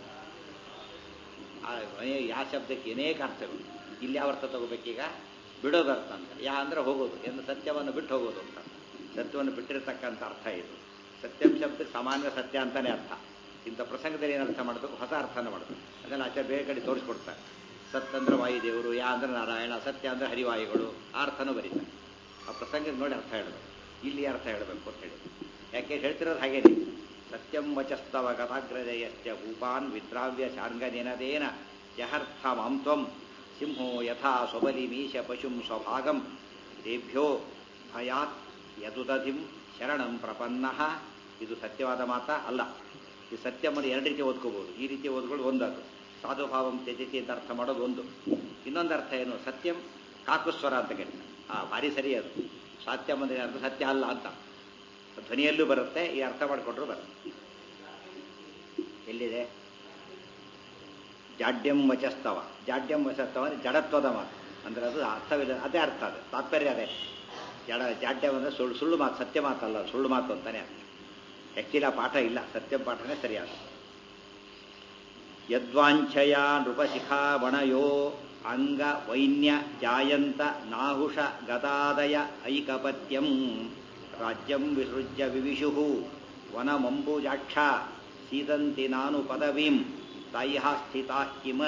ಆ ಯಾ ಶಬ್ದಕ್ಕೆ ಅನೇಕ ಅರ್ಥಗಳು ಇಲ್ಲಿ ಯಾವ ಅರ್ಥ ತಗೋಬೇಕೀಗ ಬಿಡೋದು ಅರ್ಥ ಅಂತ ಯಾ ಅಂದ್ರೆ ಹೋಗೋದು ಎಂದು ಸತ್ಯವನ್ನು ಬಿಟ್ಟು ಹೋಗೋದು ಅಂತ ಸತ್ಯವನ್ನು ಬಿಟ್ಟಿರತಕ್ಕಂಥ ಅರ್ಥ ಇದು ಸತ್ಯಂ ಶಬ್ದಕ್ಕೆ ಸಾಮಾನ್ಯ ಸತ್ಯ ಅಂತಾನೆ ಅರ್ಥ ಇಂಥ ಪ್ರಸಂಗದಲ್ಲಿ ಏನು ಅರ್ಥ ಮಾಡಬೇಕು ಹೊಸ ಅರ್ಥನ ಮಾಡಬೇಕು ಅದನ್ನು ಆಚಾರ್ಯ ಬೇರೆ ಕಡೆ ತೋರಿಸ್ಕೊಡ್ತಾರೆ ಸತ್ ಅಂದ್ರೆ ವಾಯುದೇವರು ಯಾ ಅಂದ್ರೆ ನಾರಾಯಣ ಸತ್ಯ ಅಂದ್ರೆ ಹರಿವಾಯುಗಳು ಆ ಅರ್ಥನೂ ಬರೀತಾರೆ ಆ ಪ್ರಸಂಗದ ನೋಡಿ ಅರ್ಥ ಹೇಳಬೇಕು ಇಲ್ಲಿ ಅರ್ಥ ಹೇಳಬೇಕು ಅಂತ ಹೇಳಿ ಯಾಕೆ ಹೇಳ್ತಿರೋದು ಹಾಗೇನೆ ಸತ್ಯಂ ವಚಸ್ತವ ಗತಾಗ್ರಜಯಶ್ಚ ಭೂಪಾನ್ ವಿದ್ರಾವ್ಯ ಶಾರ್ಂಗನಿನದೇನ ಯಹರ್ಥ ಮಾಂ ತ್ವಂ ಸಿಂಹೋ ಯಥಾ ಸ್ವಬಲಿಮೀಶ ಪಶುಂ ಸ್ವಭಾಗಂ ತೇಭ್ಯೋ ಭಯಾತ್ ಯದುದಧಿಂ ಶರಣಂ ಪ್ರಪನ್ನಃ ಇದು ಸತ್ಯವಾದ ಮಾತ ಅಲ್ಲ ಈ ಸತ್ಯವನ್ನು ಎರಡು ರೀತಿ ಓದ್ಕೋಬಹುದು ಈ ರೀತಿ ಓದ್ಕೊಳ್ಳೋದು ಒಂದದು ಸಾಧುಭಾವಂ ತ್ಯಜತಿ ಅಂತ ಅರ್ಥ ಮಾಡೋದು ಒಂದು ಇನ್ನೊಂದು ಅರ್ಥ ಏನು ಸತ್ಯಂ ಕಾಕುಸ್ವರ ಅಂತ ಕೇಳಿ ಆ ಭಾರಿ ಸರಿ ಅದು ಸತ್ಯಂ ಅಂದ್ರೆ ಅರ್ಥ ಸತ್ಯ ಅಲ್ಲ ಅಂತ ಧ್ವನಿಯಲ್ಲೂ ಬರುತ್ತೆ ಈ ಅರ್ಥ ಮಾಡಿಕೊಂಡ್ರು ಬರುತ್ತೆ ಎಲ್ಲಿದೆ ಜಾಡ್ಯಂ ವಚಸ್ತವ ಜಾಡ್ಯಂ ವಚಸ್ತವ ಅಂದ್ರೆ ಜಡತ್ವದ ಮಾತು ಅಂದ್ರೆ ಅದು ಅರ್ಥವಿಲ್ಲ ಅದೇ ಅರ್ಥ ಅದು ತಾತ್ಪರ್ಯ ಅದೇ ಜಡ ಜಾಡ್ಯಂ ಅಂದ್ರೆ ಸುಳ್ಳು ಸುಳ್ಳು ಮಾತು ಸತ್ಯ ಮಾತಲ್ಲ ಸುಳ್ಳು ಮಾತು ಅಂತಾನೆ ಅರ್ಥ ಆ್ಯಕ್ಚುಲಿ ಆ ಪಾಠ ಇಲ್ಲ ಸತ್ಯ ಪಾಠನೇ ಸರಿಯಾದ ಯದ್ವಾಂಛಯ ನೃಪಶಿಖಾ ವಣಯೋ ಅಂಗ ವೈನ್ಯ ಜಾಯಂತ ನಾಹುಷ ಗದಾದಯ ಐಕಪತ್ಯಂ ರಾಜ್ಯಂ ವಿಸೃಜ್ಯ ವಿವಿಶು ವನಮಂಬುಜಾಕ್ಷ ಸೀದಂತಿ ನಾನು ಪದವೀಂ ತಾಯಿಹ ಸ್ಥಿತಾ ಕಿಮ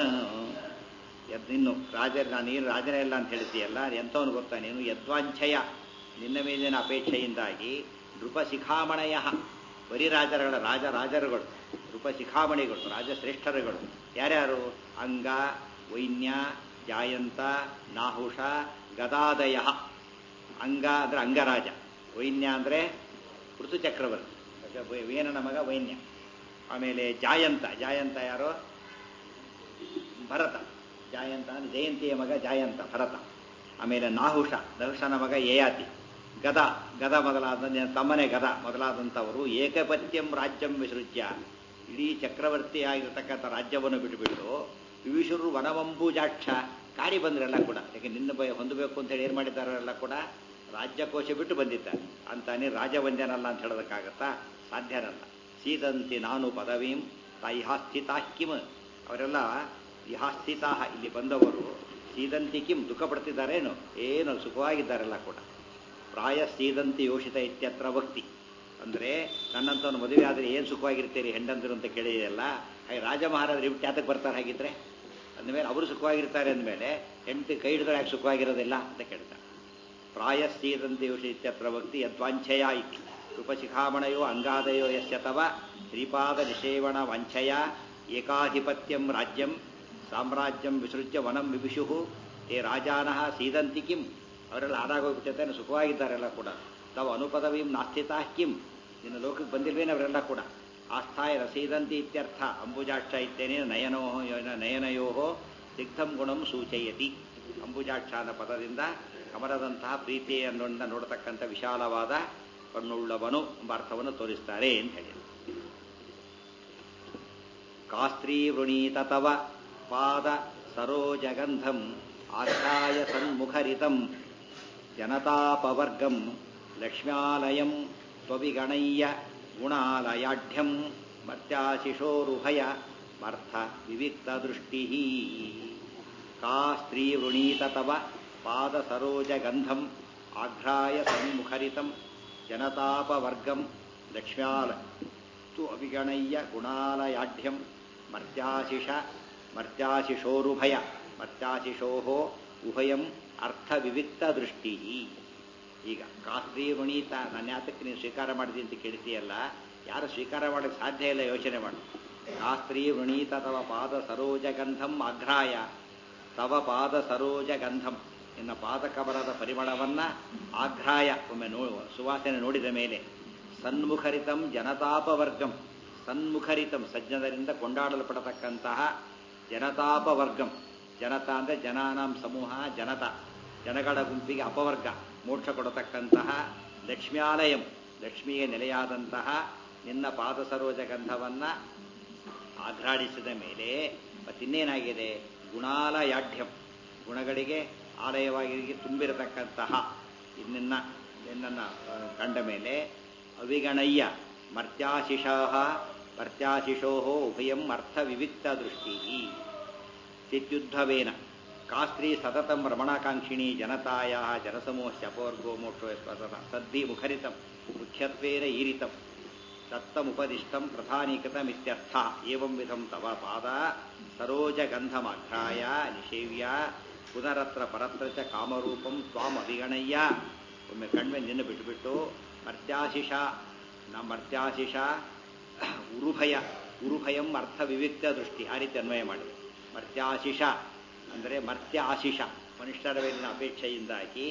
ಇನ್ನು ರಾಜರ ನಾನೇನು ರಾಜನೇ ಇಲ್ಲ ಅಂತ ಹೇಳ್ತೀಯಲ್ಲ ಎಂಥವನು ಗೊತ್ತಾ ನೀನು ಯದ್ವಾಂಛಯ ನಿನ್ನ ಮೇಲಿನ ಅಪೇಕ್ಷೆಯಿಂದಾಗಿ ನೃಪಶಿಖಾಮಣಯ ಬರೀ ರಾಜರುಗಳ ರಾಜ ರಾಜರುಗಳು ನೃಪಶಿಖಾಮಣಿಗಳು ರಾಜಶ್ರೇಷ್ಠರುಗಳು ಯಾರ್ಯಾರು ಅಂಗ ವೈನ್ಯ ಜಾಯಂತ ನಾಹುಷ ಗದಾದಯ ಅಂಗ ಅಂದ್ರೆ ಅಂಗರಾಜ ವೈನ್ಯ ಅಂದ್ರೆ ಋತು ಚಕ್ರವರ್ತಿ ವೇನನ ಮಗ ವೈನ್ಯ ಆಮೇಲೆ ಜಾಯಂತ ಜಾಯಂತ ಯಾರು ಭರತ ಜಾಯಂತ ಅಂದ್ರೆ ಜಯಂತಿಯ ಮಗ ಜಾಯಂತ ಭರತ ಆಮೇಲೆ ನಾಹುಷ ನಹುಷನ ಮಗ ಯಯಾತಿ ಗದ ಗದ ಮೊದಲಾದ ತಮ್ಮನೆ ಗದ ಮೊದಲಾದಂಥವರು ಏಕಪತ್ಯಂ ರಾಜ್ಯಂ ವಿಸೃಜ್ಯ ಇಡೀ ಚಕ್ರವರ್ತಿ ಆಗಿರತಕ್ಕಂಥ ರಾಜ್ಯವನ್ನು ಬಿಟ್ಟುಬಿಟ್ಟು ವಿವಿಶುರು ವನವಂಬುಜಾಕ್ಷ ಕಾಡಿ ಬಂದ್ರೆಲ್ಲ ಕೂಡ ಯಾಕೆ ನಿನ್ನ ಭಯ ಹೊಂದಬೇಕು ಅಂತ ಹೇಳಿ ಏನು ಮಾಡಿದ್ದಾರೆಲ್ಲ ಕೂಡ ರಾಜ್ಯಕೋಶ ಬಿಟ್ಟು ಬಂದಿದ್ದಾರೆ ಅಂತಾನೆ ರಾಜವಂದ್ಯನಲ್ಲ ಅಂತ ಹೇಳೋದಕ್ಕಾಗತ್ತಾ ಸಾಧ್ಯನಲ್ಲ ಸೀದಂತಿ ನಾನು ಪದವೀಂ ತಾಯಿಹಾಸ್ಥಿತಾ ಕಿಮ್ ಅವರೆಲ್ಲ ಇಹಾಸ್ಥಿತಾ ಇಲ್ಲಿ ಬಂದವರು ಸೀದಂತಿ ಕಿಂ ದುಃಖ ಪಡ್ತಿದ್ದಾರೇನು ಏನು ಸುಖವಾಗಿದ್ದಾರೆಲ್ಲ ಕೂಡ ಪ್ರಾಯ ಸೀದಂತಿ ಯೋಷಿತ ಇತ್ಯತ್ರ ಭಕ್ತಿ ಅಂದರೆ ನನ್ನಂತವನು ಮದುವೆ ಆದರೆ ಏನು ಸುಖವಾಗಿರ್ತೀರಿ ಹೆಂಡಂದರು ಅಂತ ಕೇಳಿದೆಯಲ್ಲ ಹಾಗೆ ರಾಜ ಮಹಾರಾಜರು ಬಿಟ್ಟು ಯಾತಕ್ಕೆ ಬರ್ತಾರೆ ಹಾಗಿದ್ರೆ ಅಂದಮೇಲೆ ಅವರು ಸುಖವಾಗಿರ್ತಾರೆ ಅಂದಮೇಲೆ ಹೆಂಡತಿ ಕೈ ಹಿಡಿದ್ರೆ ಯಾಕೆ ಸುಖವಾಗಿರೋದಿಲ್ಲ ಅಂತ ಕೇಳ್ತಾರೆ ಪ್ರಾಯ ಸೀದಂತಿ ಯೋಷಿ ಇತ್ಯತ್ರ ಭಕ್ತಿ ಯದ್ವಾಂಛಯ ಇತಿ ಕೃಪಶಿಖಾಮಣಯೋ ಅಂಗಾದಯೋ ಯಸ್ಯ ತವ ಶ್ರೀಪಾದ ನಿಷೇವಣ ವಂಚಯ ಏಕಾಧಿಪತ್ಯಂ ರಾಜ್ಯಂ ಸಾಮ್ರಾಜ್ಯಂ ವಿಸೃಜ್ಯ ವನಂ ವಿಭಿಷು ಏ ರಾಜಾನಃ ಸೀದಂತಿ ಕಿಂ ಅವರೆಲ್ಲ ಹಾಳಾಗೋಗ್ಬಿಟ್ಟಿರ್ತಾನೆ ಸುಖವಾಗಿದ್ದಾರೆಲ್ಲ ಕೂಡ ತಾವು ಅನುಪದವೀಂ ನಾಸ್ಥಿತಾ ಕಿಂ ನಿನ್ನ ಲೋಕಕ್ಕೆ ಬಂದಿಲ್ವೇನೆ ಅವರೆಲ್ಲ ಕೂಡ ಆಸ್ಥಾಯ ರಸೀದಂತಿ ಇತ್ಯರ್ಥ ಅಂಬುಜಾಕ್ಷ ಇತ್ತೇನೆ ನಯನೋ ನಯನಯೋ ಸಿಗ್ಧಂ ಗುಣಂ ಸೂಚಯತಿ ಅಂಬುಜಾಕ್ಷ ಅನ್ನೋ ಪದದಿಂದ ಕಮಲದಂತಹ ಪ್ರೀತಿಯನ್ನು ನೋಡತಕ್ಕಂಥ ವಿಶಾಲವಾದ ಕಣ್ಣುಳ್ಳವನು ಎಂಬ ಅರ್ಥವನ್ನು ತೋರಿಸ್ತಾರೆ ಅಂತ ಹೇಳಿ ಕಾಸ್ತ್ರೀ ವೃಣೀತ ತವ ಪಾದ ಸರೋಜಗಂಧಂ ಆಘ್ರಾಯ ಸನ್ಮುಖರಿತಂ ಜನತಾಪವರ್ಗಂ ಲಕ್ಷ್ಮ್ಯಾಲಯಂ ತ್ವವಿಗಣಯ್ಯ ಗುಣಾಲಯಾಢ್ಯಂ ಮರ್ತ್ಯಾಶಿಶೋರುಭಯ ಮರ್ಥ ವಿವಿಕ್ತದೃಷ್ಟಿ ಕಾ ಸ್ತ್ರೀ ವೃಣೀತ ತವ ಪಾದ ಸರೋಜಗಂಧಂ ಆಘ್ರಾಯ ಸನ್ಮುಖರಿತಂ ಜನತಾಪವರ್ಗಂ ಲಕ್ಷ್ಮ್ಯಾಲ ತು ಅವಿಗಣಯ್ಯ ಗುಣಾಲಯಾಢ್ಯಂ ಮರ್ತ್ಯಾಶಿಷ ಮರ್ತ್ಯಾಶಿಷೋರುಭಯ ಮರ್ತ್ಯಾಶಿಷೋ ಉಭಯಂ ಅರ್ಥವಿವಿಕ್ತ ದೃಷ್ಟಿ ಈಗ ಕಾಸ್ತ್ರೀ ವೃಣೀತ ನನ್ನ ಯಾತಕ್ಕೆ ನೀವು ಸ್ವೀಕಾರ ಮಾಡಿದಿ ಅಂತ ಕೇಳ್ತೀಯಲ್ಲ ಯಾರು ಸ್ವೀಕಾರ ಮಾಡಕ್ಕೆ ಸಾಧ್ಯ ಇಲ್ಲ ಯೋಚನೆ ಮಾಡು ಕಾಸ್ತ್ರೀ ವೃಣೀತ ತವ ಪಾದ ಸರೋಜಗಂಧಂ ಅಘ್ರಾಯ ತವ ಪಾದ ಸರೋಜಗಂಧಂ ನಿನ್ನ ಪಾದಕಬಲದ ಪರಿಮಳವನ್ನ ಆಘ್ರಾಯ ಒಮ್ಮೆ ನೋ ಸುವಾಸನೆ ನೋಡಿದ ಮೇಲೆ ಸನ್ಮುಖರಿತಂ ಜನತಾಪವರ್ಗಂ ಸನ್ಮುಖರಿತಂ ಸಜ್ಜನರಿಂದ ಕೊಂಡಾಡಲ್ಪಡತಕ್ಕಂತಹ ಜನತಾಪವರ್ಗಂ ಜನತಾ ಅಂದರೆ ಜನಾನಾಂ ಸಮೂಹ ಜನತಾ ಜನಗಳ ಗುಂಪಿಗೆ ಅಪವರ್ಗ ಮೋಕ್ಷ ಕೊಡತಕ್ಕಂತಹ ಲಕ್ಷ್ಮ್ಯಾಲಯಂ ಲಕ್ಷ್ಮಿಗೆ ನೆಲೆಯಾದಂತಹ ನಿನ್ನ ಪಾದ ಸರೋಜ ಗಂಧವನ್ನ ಆಘ್ರಾಡಿಸಿದ ಮೇಲೆ ಮತ್ತಿನ್ನೇನಾಗಿದೆ ಗುಣಾಲಯಾಢ್ಯಂ ಗುಣಗಳಿಗೆ ಆಲಯವಾಗಿ ತುಂಬಿರತಕ್ಕಂತಹ ನಿನ್ನ ನಿನ್ನನ್ನು ಕಂಡ ಮೇಲೆ ಅವಿಗಣಯ್ಯ ಮರ್ತ್ಯಾಶಿಷಾಹ ಮರ್ತ್ಯಾಶಿಷೋ ಉಭಯಂ ಅರ್ಥ ವಿವಿಕ್ತ ದೃಷ್ಟಿ ಚಿತ್ಯುದ್ಧವೇನ ಕಾಸ್ತ್ರೀ ಸತತಂ ರಮಣಾಕಾಂಕ್ಷಿಣಿ ಜನತಾಯ ಜನಸಮೂಹಸ್ಯ ಅಪವರ್ಗೋ ಮೋಕ್ಷೋ ಸ್ವತಃ ಸದ್ದಿ ಮುಖರಿತಂ ಮುಖ್ಯತ್ವೇನ ಈರಿತಂ ದತ್ತಮುಪದಿಷ್ಟಂ ಪ್ರಧಾನೀಕೃತಮಿತ್ಯರ್ಥ ಏವಂ ವಿಧಂ ತವ ಪಾದ ಸರೋಜಗಂಧಮಘ್ರಾಯ ನಿಷೇವ್ಯ ಪುನರತ್ರ ಪರತ್ರ ಚ ಕಾಮರೂಪಂ ತ್ವಾಂ ಅಭಿಗಣಯ್ಯ ಒಮ್ಮೆ ಕಣ್ಮೆ ನಿನ್ನ ಬಿಟ್ಟುಬಿಟ್ಟು ಮರ್ತ್ಯಾಶಿಷ ನ ಮರ್ತ್ಯಾಶಿಷ ಉರುಭಯ ಉರುಭಯಂ ಅರ್ಥ ವಿವಿಕ್ತ ದೃಷ್ಟಿ ಆ ರೀತಿ ಅನ್ವಯ ಮಾಡಿದೆ ಮರ್ತ್ಯಾಶಿಷ ಅಂದರೆ ಮರ್ತ್ಯ ಆಶಿಷ ಮನುಷ್ಯರ ಮೇಲಿನ ಅಪೇಕ್ಷೆಯಿಂದಾಗಿ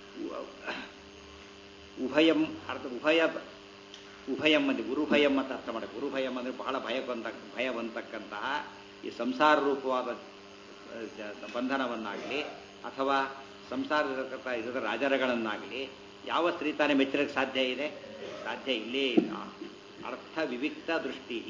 ಉಭಯಂ ಅರ್ಥ ಉಭಯ ಉಭಯಂ ಅಂದರೆ ಗುರುಭಯಂ ಅಂತ ಅರ್ಥ ಮಾಡಿ ಗುರುಭಯಂ ಅಂದರೆ ಬಹಳ ಭಯ ಬಂದ ಭಯ ಬಂತಕ್ಕಂತಹ ಈ ಸಂಸಾರ ರೂಪವಾದ ಬಂಧನವನ್ನಾಗಲಿ ಅಥವಾ ಸಂಸಾರದಲ್ಲಿರತಕ್ಕಂಥ ಇದರ ರಾಜರಗಳನ್ನಾಗಲಿ ಯಾವ ಸ್ತ್ರೀ ತಾನೇ ಮೆಚ್ಚಲಿಕ್ಕೆ ಸಾಧ್ಯ ಇದೆ ಸಾಧ್ಯ ಇಲ್ಲೇ ಇಲ್ಲ ಅರ್ಥ ವಿವಿಕ್ತ ದೃಷ್ಟಿ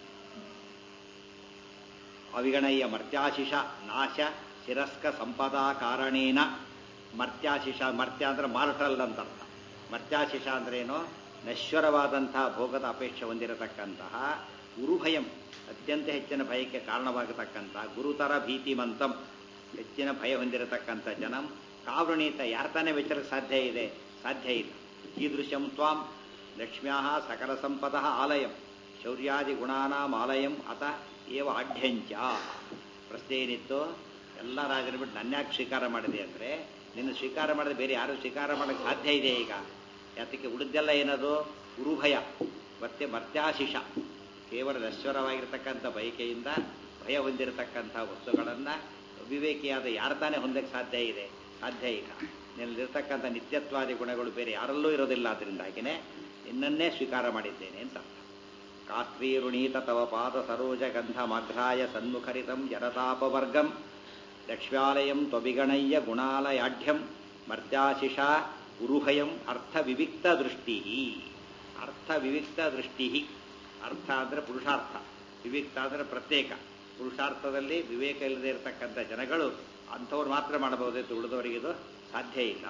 ಅವಿಗಣಯ್ಯ ಮರ್ತ್ಯಾಶಿಷ ನಾಶ ಶಿರಸ್ಕ ಸಂಪದಾ ಕಾರಣೇನ ಮರ್ತ್ಯಾಶಿಷ ಮರ್ತ್ಯ ಅಂದ್ರೆ ಮಾರ್ಟಲ್ ಅಂತ ಅರ್ಥ ಮರ್ತ್ಯಾಶಿಷ ಅಂದ್ರೇನು ನಶ್ವರವಾದಂತಹ ಭೋಗದ ಅಪೇಕ್ಷೆ ಹೊಂದಿರತಕ್ಕಂತಹ ಗುರುಭಯಂ ಅತ್ಯಂತ ಹೆಚ್ಚಿನ ಭಯಕ್ಕೆ ಕಾರಣವಾಗತಕ್ಕಂತಹ ಗುರುತರ ಭೀತಿಮಂತಂ ಹೆಚ್ಚಿನ ಭಯ ಹೊಂದಿರತಕ್ಕಂಥ ಜನಂ ಕಾವೃಣೀತ ಯಾರ ತಾನೇ ವೆಚ್ಚಕ್ಕೆ ಸಾಧ್ಯ ಇದೆ ಸಾಧ್ಯ ಇಲ್ಲ ಕೀದೃಶಂ ತ್ವಾಂ ಲಕ್ಷ್ಮ್ಯಾ ಸಕಲ ಸಂಪದ ಆಲಯಂ ಶೌರ್ಯಾದಿ ಗುಣಾನಾಂ ಆಲಯಂ ಅತ ಏವ ಆಢ್ಯಂಚ ಪ್ರಶ್ನೆ ಏನಿತ್ತು ಎಲ್ಲ ರಾಜರು ಬಿಟ್ಟು ನನ್ಯಾಕೆ ಸ್ವೀಕಾರ ಮಾಡಿದೆ ಅಂದರೆ ನಿನ್ನ ಸ್ವೀಕಾರ ಮಾಡಿದ್ರೆ ಬೇರೆ ಯಾರು ಸ್ವೀಕಾರ ಮಾಡೋಕ್ಕೆ ಸಾಧ್ಯ ಇದೆ ಈಗ ಯಾತಕ್ಕೆ ಉಳಿದೆಲ್ಲ ಏನದು ಗುರುಭಯ ಮತ್ತೆ ಮರ್ತ್ಯಾಶಿಷ ಕೇವಲ ನಶ್ವರವಾಗಿರ್ತಕ್ಕಂಥ ಬಯಕೆಯಿಂದ ಭಯ ಹೊಂದಿರತಕ್ಕಂಥ ವಸ್ತುಗಳನ್ನು ವಿವೇಕಿಯಾದ ಯಾರು ತಾನೇ ಹೊಂದಕ್ಕೆ ಸಾಧ್ಯ ಇದೆ ಸಾಧ್ಯ ಇಲ್ಲ ನಿನ್ನಲ್ಲಿರ್ತಕ್ಕಂಥ ನಿತ್ಯತ್ವಾದಿ ಗುಣಗಳು ಬೇರೆ ಯಾರಲ್ಲೂ ಇರೋದಿಲ್ಲ ಅದರಿಂದಾಗಿನೇ ನಿನ್ನನ್ನೇ ಸ್ವೀಕಾರ ಮಾಡಿದ್ದೇನೆ ಅಂತ ಕಾಸ್ತ್ರೀರುಣೀತ ತವ ಪಾದ ಸರೋಜ ಗಂಧ ಮಾಘ್ರಾಯ ಸನ್ಮುಖರಿತಂ ಜನತಾಪವರ್ಗಂ ಲಕ್ಷ್ಮ್ಯಾಲಯಂ ತ್ವವಿಗಣಯ್ಯ ಗುಣಾಲಯಾಢ್ಯಂ ಮರ್ತ್ಯಾಶಿಷಾ ಉರುಹಯಂ ಅರ್ಥ ವಿವಿಕ್ತ ದೃಷ್ಟಿ ಅರ್ಥ ವಿವಿಕ್ತ ದೃಷ್ಟಿ ಅರ್ಥ ಅಂದರೆ ಪುರುಷಾರ್ಥ ವಿವಿಕ್ತ ಅಂದರೆ ಪ್ರತ್ಯೇಕ ಪುರುಷಾರ್ಥದಲ್ಲಿ ವಿವೇಕ ಇಲ್ಲದೆ ಇರತಕ್ಕಂಥ ಜನಗಳು ಅಂಥವ್ರು ಮಾತ್ರ ಮಾಡಬಹುದಿತ್ತು ಉಳಿದವರಿಗಿದು ಸಾಧ್ಯ ಇಲ್ಲ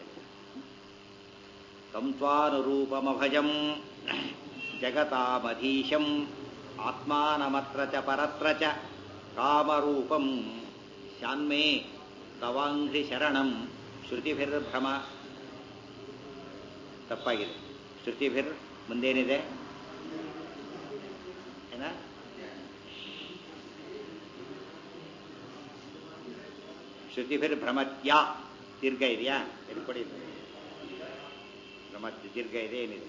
ಸಂತ್ವಾನುರೂಪಮಭಜಂ ಜಗತಾಮಧೀಶಂ ಆತ್ಮಾನಮತ್ರ ಚ ಪರತ್ರ ಚ ಕಾಮರೂಪಂ ಶಾನ್ಮೇ ತವಾಂಘ್ರಿ ಶರಣಂ ಶ್ರುತಿಭಿರ್ಭ್ರಮ ತಪ್ಪಾಗಿದೆ ಶ್ರುತಿಭಿರ್ ಮುಂದೇನಿದೆ ಏನ ಶ್ರುತಿಭಿರ್ ಭ್ರಮತ್ಯ ದೀರ್ಘ ಇದೆಯಾ ಎಲ್ಲಿ ಕೊಡಿ ಭ್ರಮತ್ಯ ದೀರ್ಘ ಇದೆ ಏನಿದೆ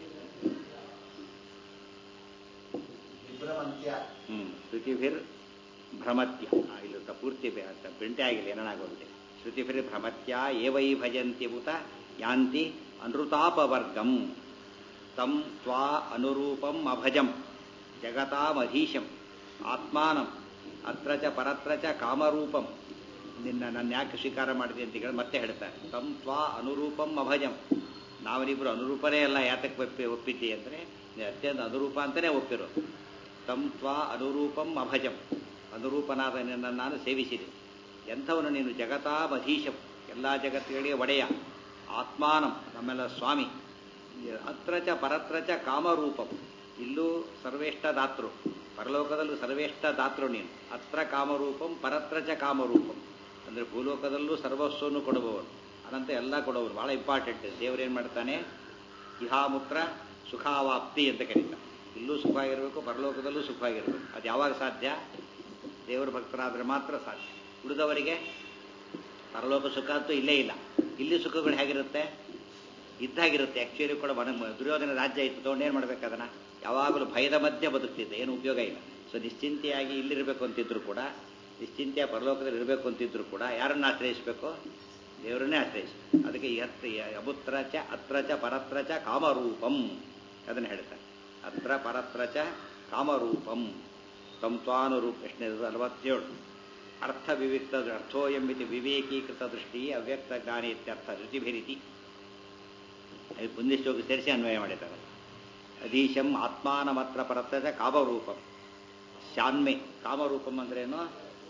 ಹ್ಮ್ ಶ್ರುತಿಭಿರ್ ಭ್ರಮತ್ಯ ಇದು ಪೂರ್ತಿ ಪ್ರಿಂಟೇ ಆಗಿಲ್ಲ ಏನಾಗೋದಿಲ್ಲ ಶ್ರುತಿಭಿರ್ ಭ್ರಮತ್ಯ ಏವೈ ಭಜಂತಿ ಉತ ಯಾಂತಿ ಅನೃತಾಪವರ್ಗಂ ತಂ ತ್ವಾ ಅನುರೂಪಂ ಅಭಜಂ ಜಗತಾಮಧೀಶಂ ಆತ್ಮಾನಂ ಅತ್ರ ಚ ಪರತ್ರ ಚ ಕಾಮರೂಪಂ ನಿನ್ನ ನನ್ನ ಯಾಕೆ ಸ್ವೀಕಾರ ಮಾಡಿದೆ ಅಂತ ಹೇಳಿ ಮತ್ತೆ ಹೇಳ್ತಾರೆ ತಂ ತ್ವಾ ಅನುರೂಪಂ ಅಭಜಂ ನಾವನಿಬ್ರು ಅನುರೂಪನೇ ಅಲ್ಲ ಯಾತಕ್ಕೆ ಒಪ್ಪಿ ಒಪ್ಪಿದ್ದಿ ಅಂದರೆ ಅತ್ಯಂತ ಅನುರೂಪ ಅಂತಲೇ ಒಪ್ಪಿರೋ ತಂ ತ್ವಾ ಅನುರೂಪಂ ಅಭಜಂ ಅನುರೂಪನಾದ ನಿನ್ನ ನಾನು ಸೇವಿಸಿದೆ ಎಂಥವನು ನೀನು ಜಗತಾಮಧೀಶಂ ಎಲ್ಲ ಜಗತ್ತುಗಳಿಗೆ ಒಡೆಯ ಆತ್ಮಾನಂ ನಮ್ಮೆಲ್ಲ ಸ್ವಾಮಿ ಅತ್ರ ಚ ಪರತ್ರ ಚ ಕಾಮರೂಪಂ ಇಲ್ಲೂ ಸರ್ವೇಷ್ಟ ದಾತೃ ಪರಲೋಕದಲ್ಲೂ ಸರ್ವೇಷ್ಟ ದಾತೃ ನೀನು ಅತ್ರ ಕಾಮರೂಪಂ ಪರತ್ರ ಚ ಕಾಮರೂಪಂ ಅಂದರೆ ಭೂಲೋಕದಲ್ಲೂ ಸರ್ವಸ್ವವನ್ನು ಕೊಡುವವನು ಅನಂತ ಎಲ್ಲ ಕೊಡುವವರು ಭಾಳ ಇಂಪಾರ್ಟೆಂಟ್ ದೇವರೇನು ಮಾಡ್ತಾನೆ ಇಹಾಮುತ್ರ ಸುಖಾವಾಪ್ತಿ ಅಂತ ಕರೀತಾರೆ ಇಲ್ಲೂ ಸುಖವಾಗಿರಬೇಕು ಪರಲೋಕದಲ್ಲೂ ಸುಖವಾಗಿರಬೇಕು ಅದು ಯಾವಾಗ ಸಾಧ್ಯ ದೇವರ ಭಕ್ತರಾದರೆ ಮಾತ್ರ ಸಾಧ್ಯ ಉಳಿದವರಿಗೆ ಪರಲೋಕ ಸುಖ ಅಂತೂ ಇಲ್ಲೇ ಇಲ್ಲ ಇಲ್ಲಿ ಸುಖಗಳು ಹೇಗಿರುತ್ತೆ ಇದ್ದಾಗಿರುತ್ತೆ ಆ್ಯಕ್ಚುಲಿ ಕೂಡ ಮನ ದುರ್ಯೋಧನ ರಾಜ್ಯ ಇತ್ತು ತೊಗೊಂಡು ಏನು ಮಾಡ್ಬೇಕು ಅದನ್ನು ಯಾವಾಗಲೂ ಭಯದ ಮಧ್ಯೆ ಬದುಕ್ತಿದ್ದೆ ಏನು ಉಪಯೋಗ ಇಲ್ಲ ಸೊ ನಿಶ್ಚಿಂತೆಯಾಗಿ ಇಲ್ಲಿರಬೇಕು ಅಂತಿದ್ರು ಕೂಡ ನಿಶ್ಚಿಂತೆಯ ಪರಲೋಕದಲ್ಲಿ ಇರಬೇಕು ಅಂತಿದ್ರು ಕೂಡ ಯಾರನ್ನು ಆಶ್ರಯಿಸಬೇಕು ದೇವರನ್ನೇ ಆಶ್ರಯಿಸಬೇಕು ಅದಕ್ಕೆ ಎತ್ತ ಅಬುತ್ರ ಚ ಅತ್ರ ಚ ಪರತ್ರ ಚ ಕಾಮರೂಪಂ ಅದನ್ನು ಹೇಳ್ತಾರೆ ಅತ್ರ ಪರತ್ರ ಚ ಕಾಮರೂಪಂ ತಂತ್ವಾನುರೂಪ ಎಷ್ಟನೇ ನಲವತ್ತೇಳು ಅರ್ಥ ವಿವಿಕ್ತ ಅರ್ಥೋ ಎಂಬಿತಿ ವಿವೇಕೀಕೃತ ದೃಷ್ಟಿ ಅವ್ಯಕ್ತ ಜ್ಞಾನಿ ಇತ್ಯರ್ಥ ರುಚಿಭಿರಿತಿ ಮುಂದೆ ಶ್ಲೋಕ ಸೇರಿಸಿ ಅನ್ವಯ ಮಾಡಿದ್ದಾರೆ ಅದೀಶಂ ಆತ್ಮಾನಮತ್ರ ಪರತ್ತದ ಕಾಮರೂಪಂ ಶಾನ್ಮೆ ಕಾಮರೂಪಂ ಅಂದ್ರೇನು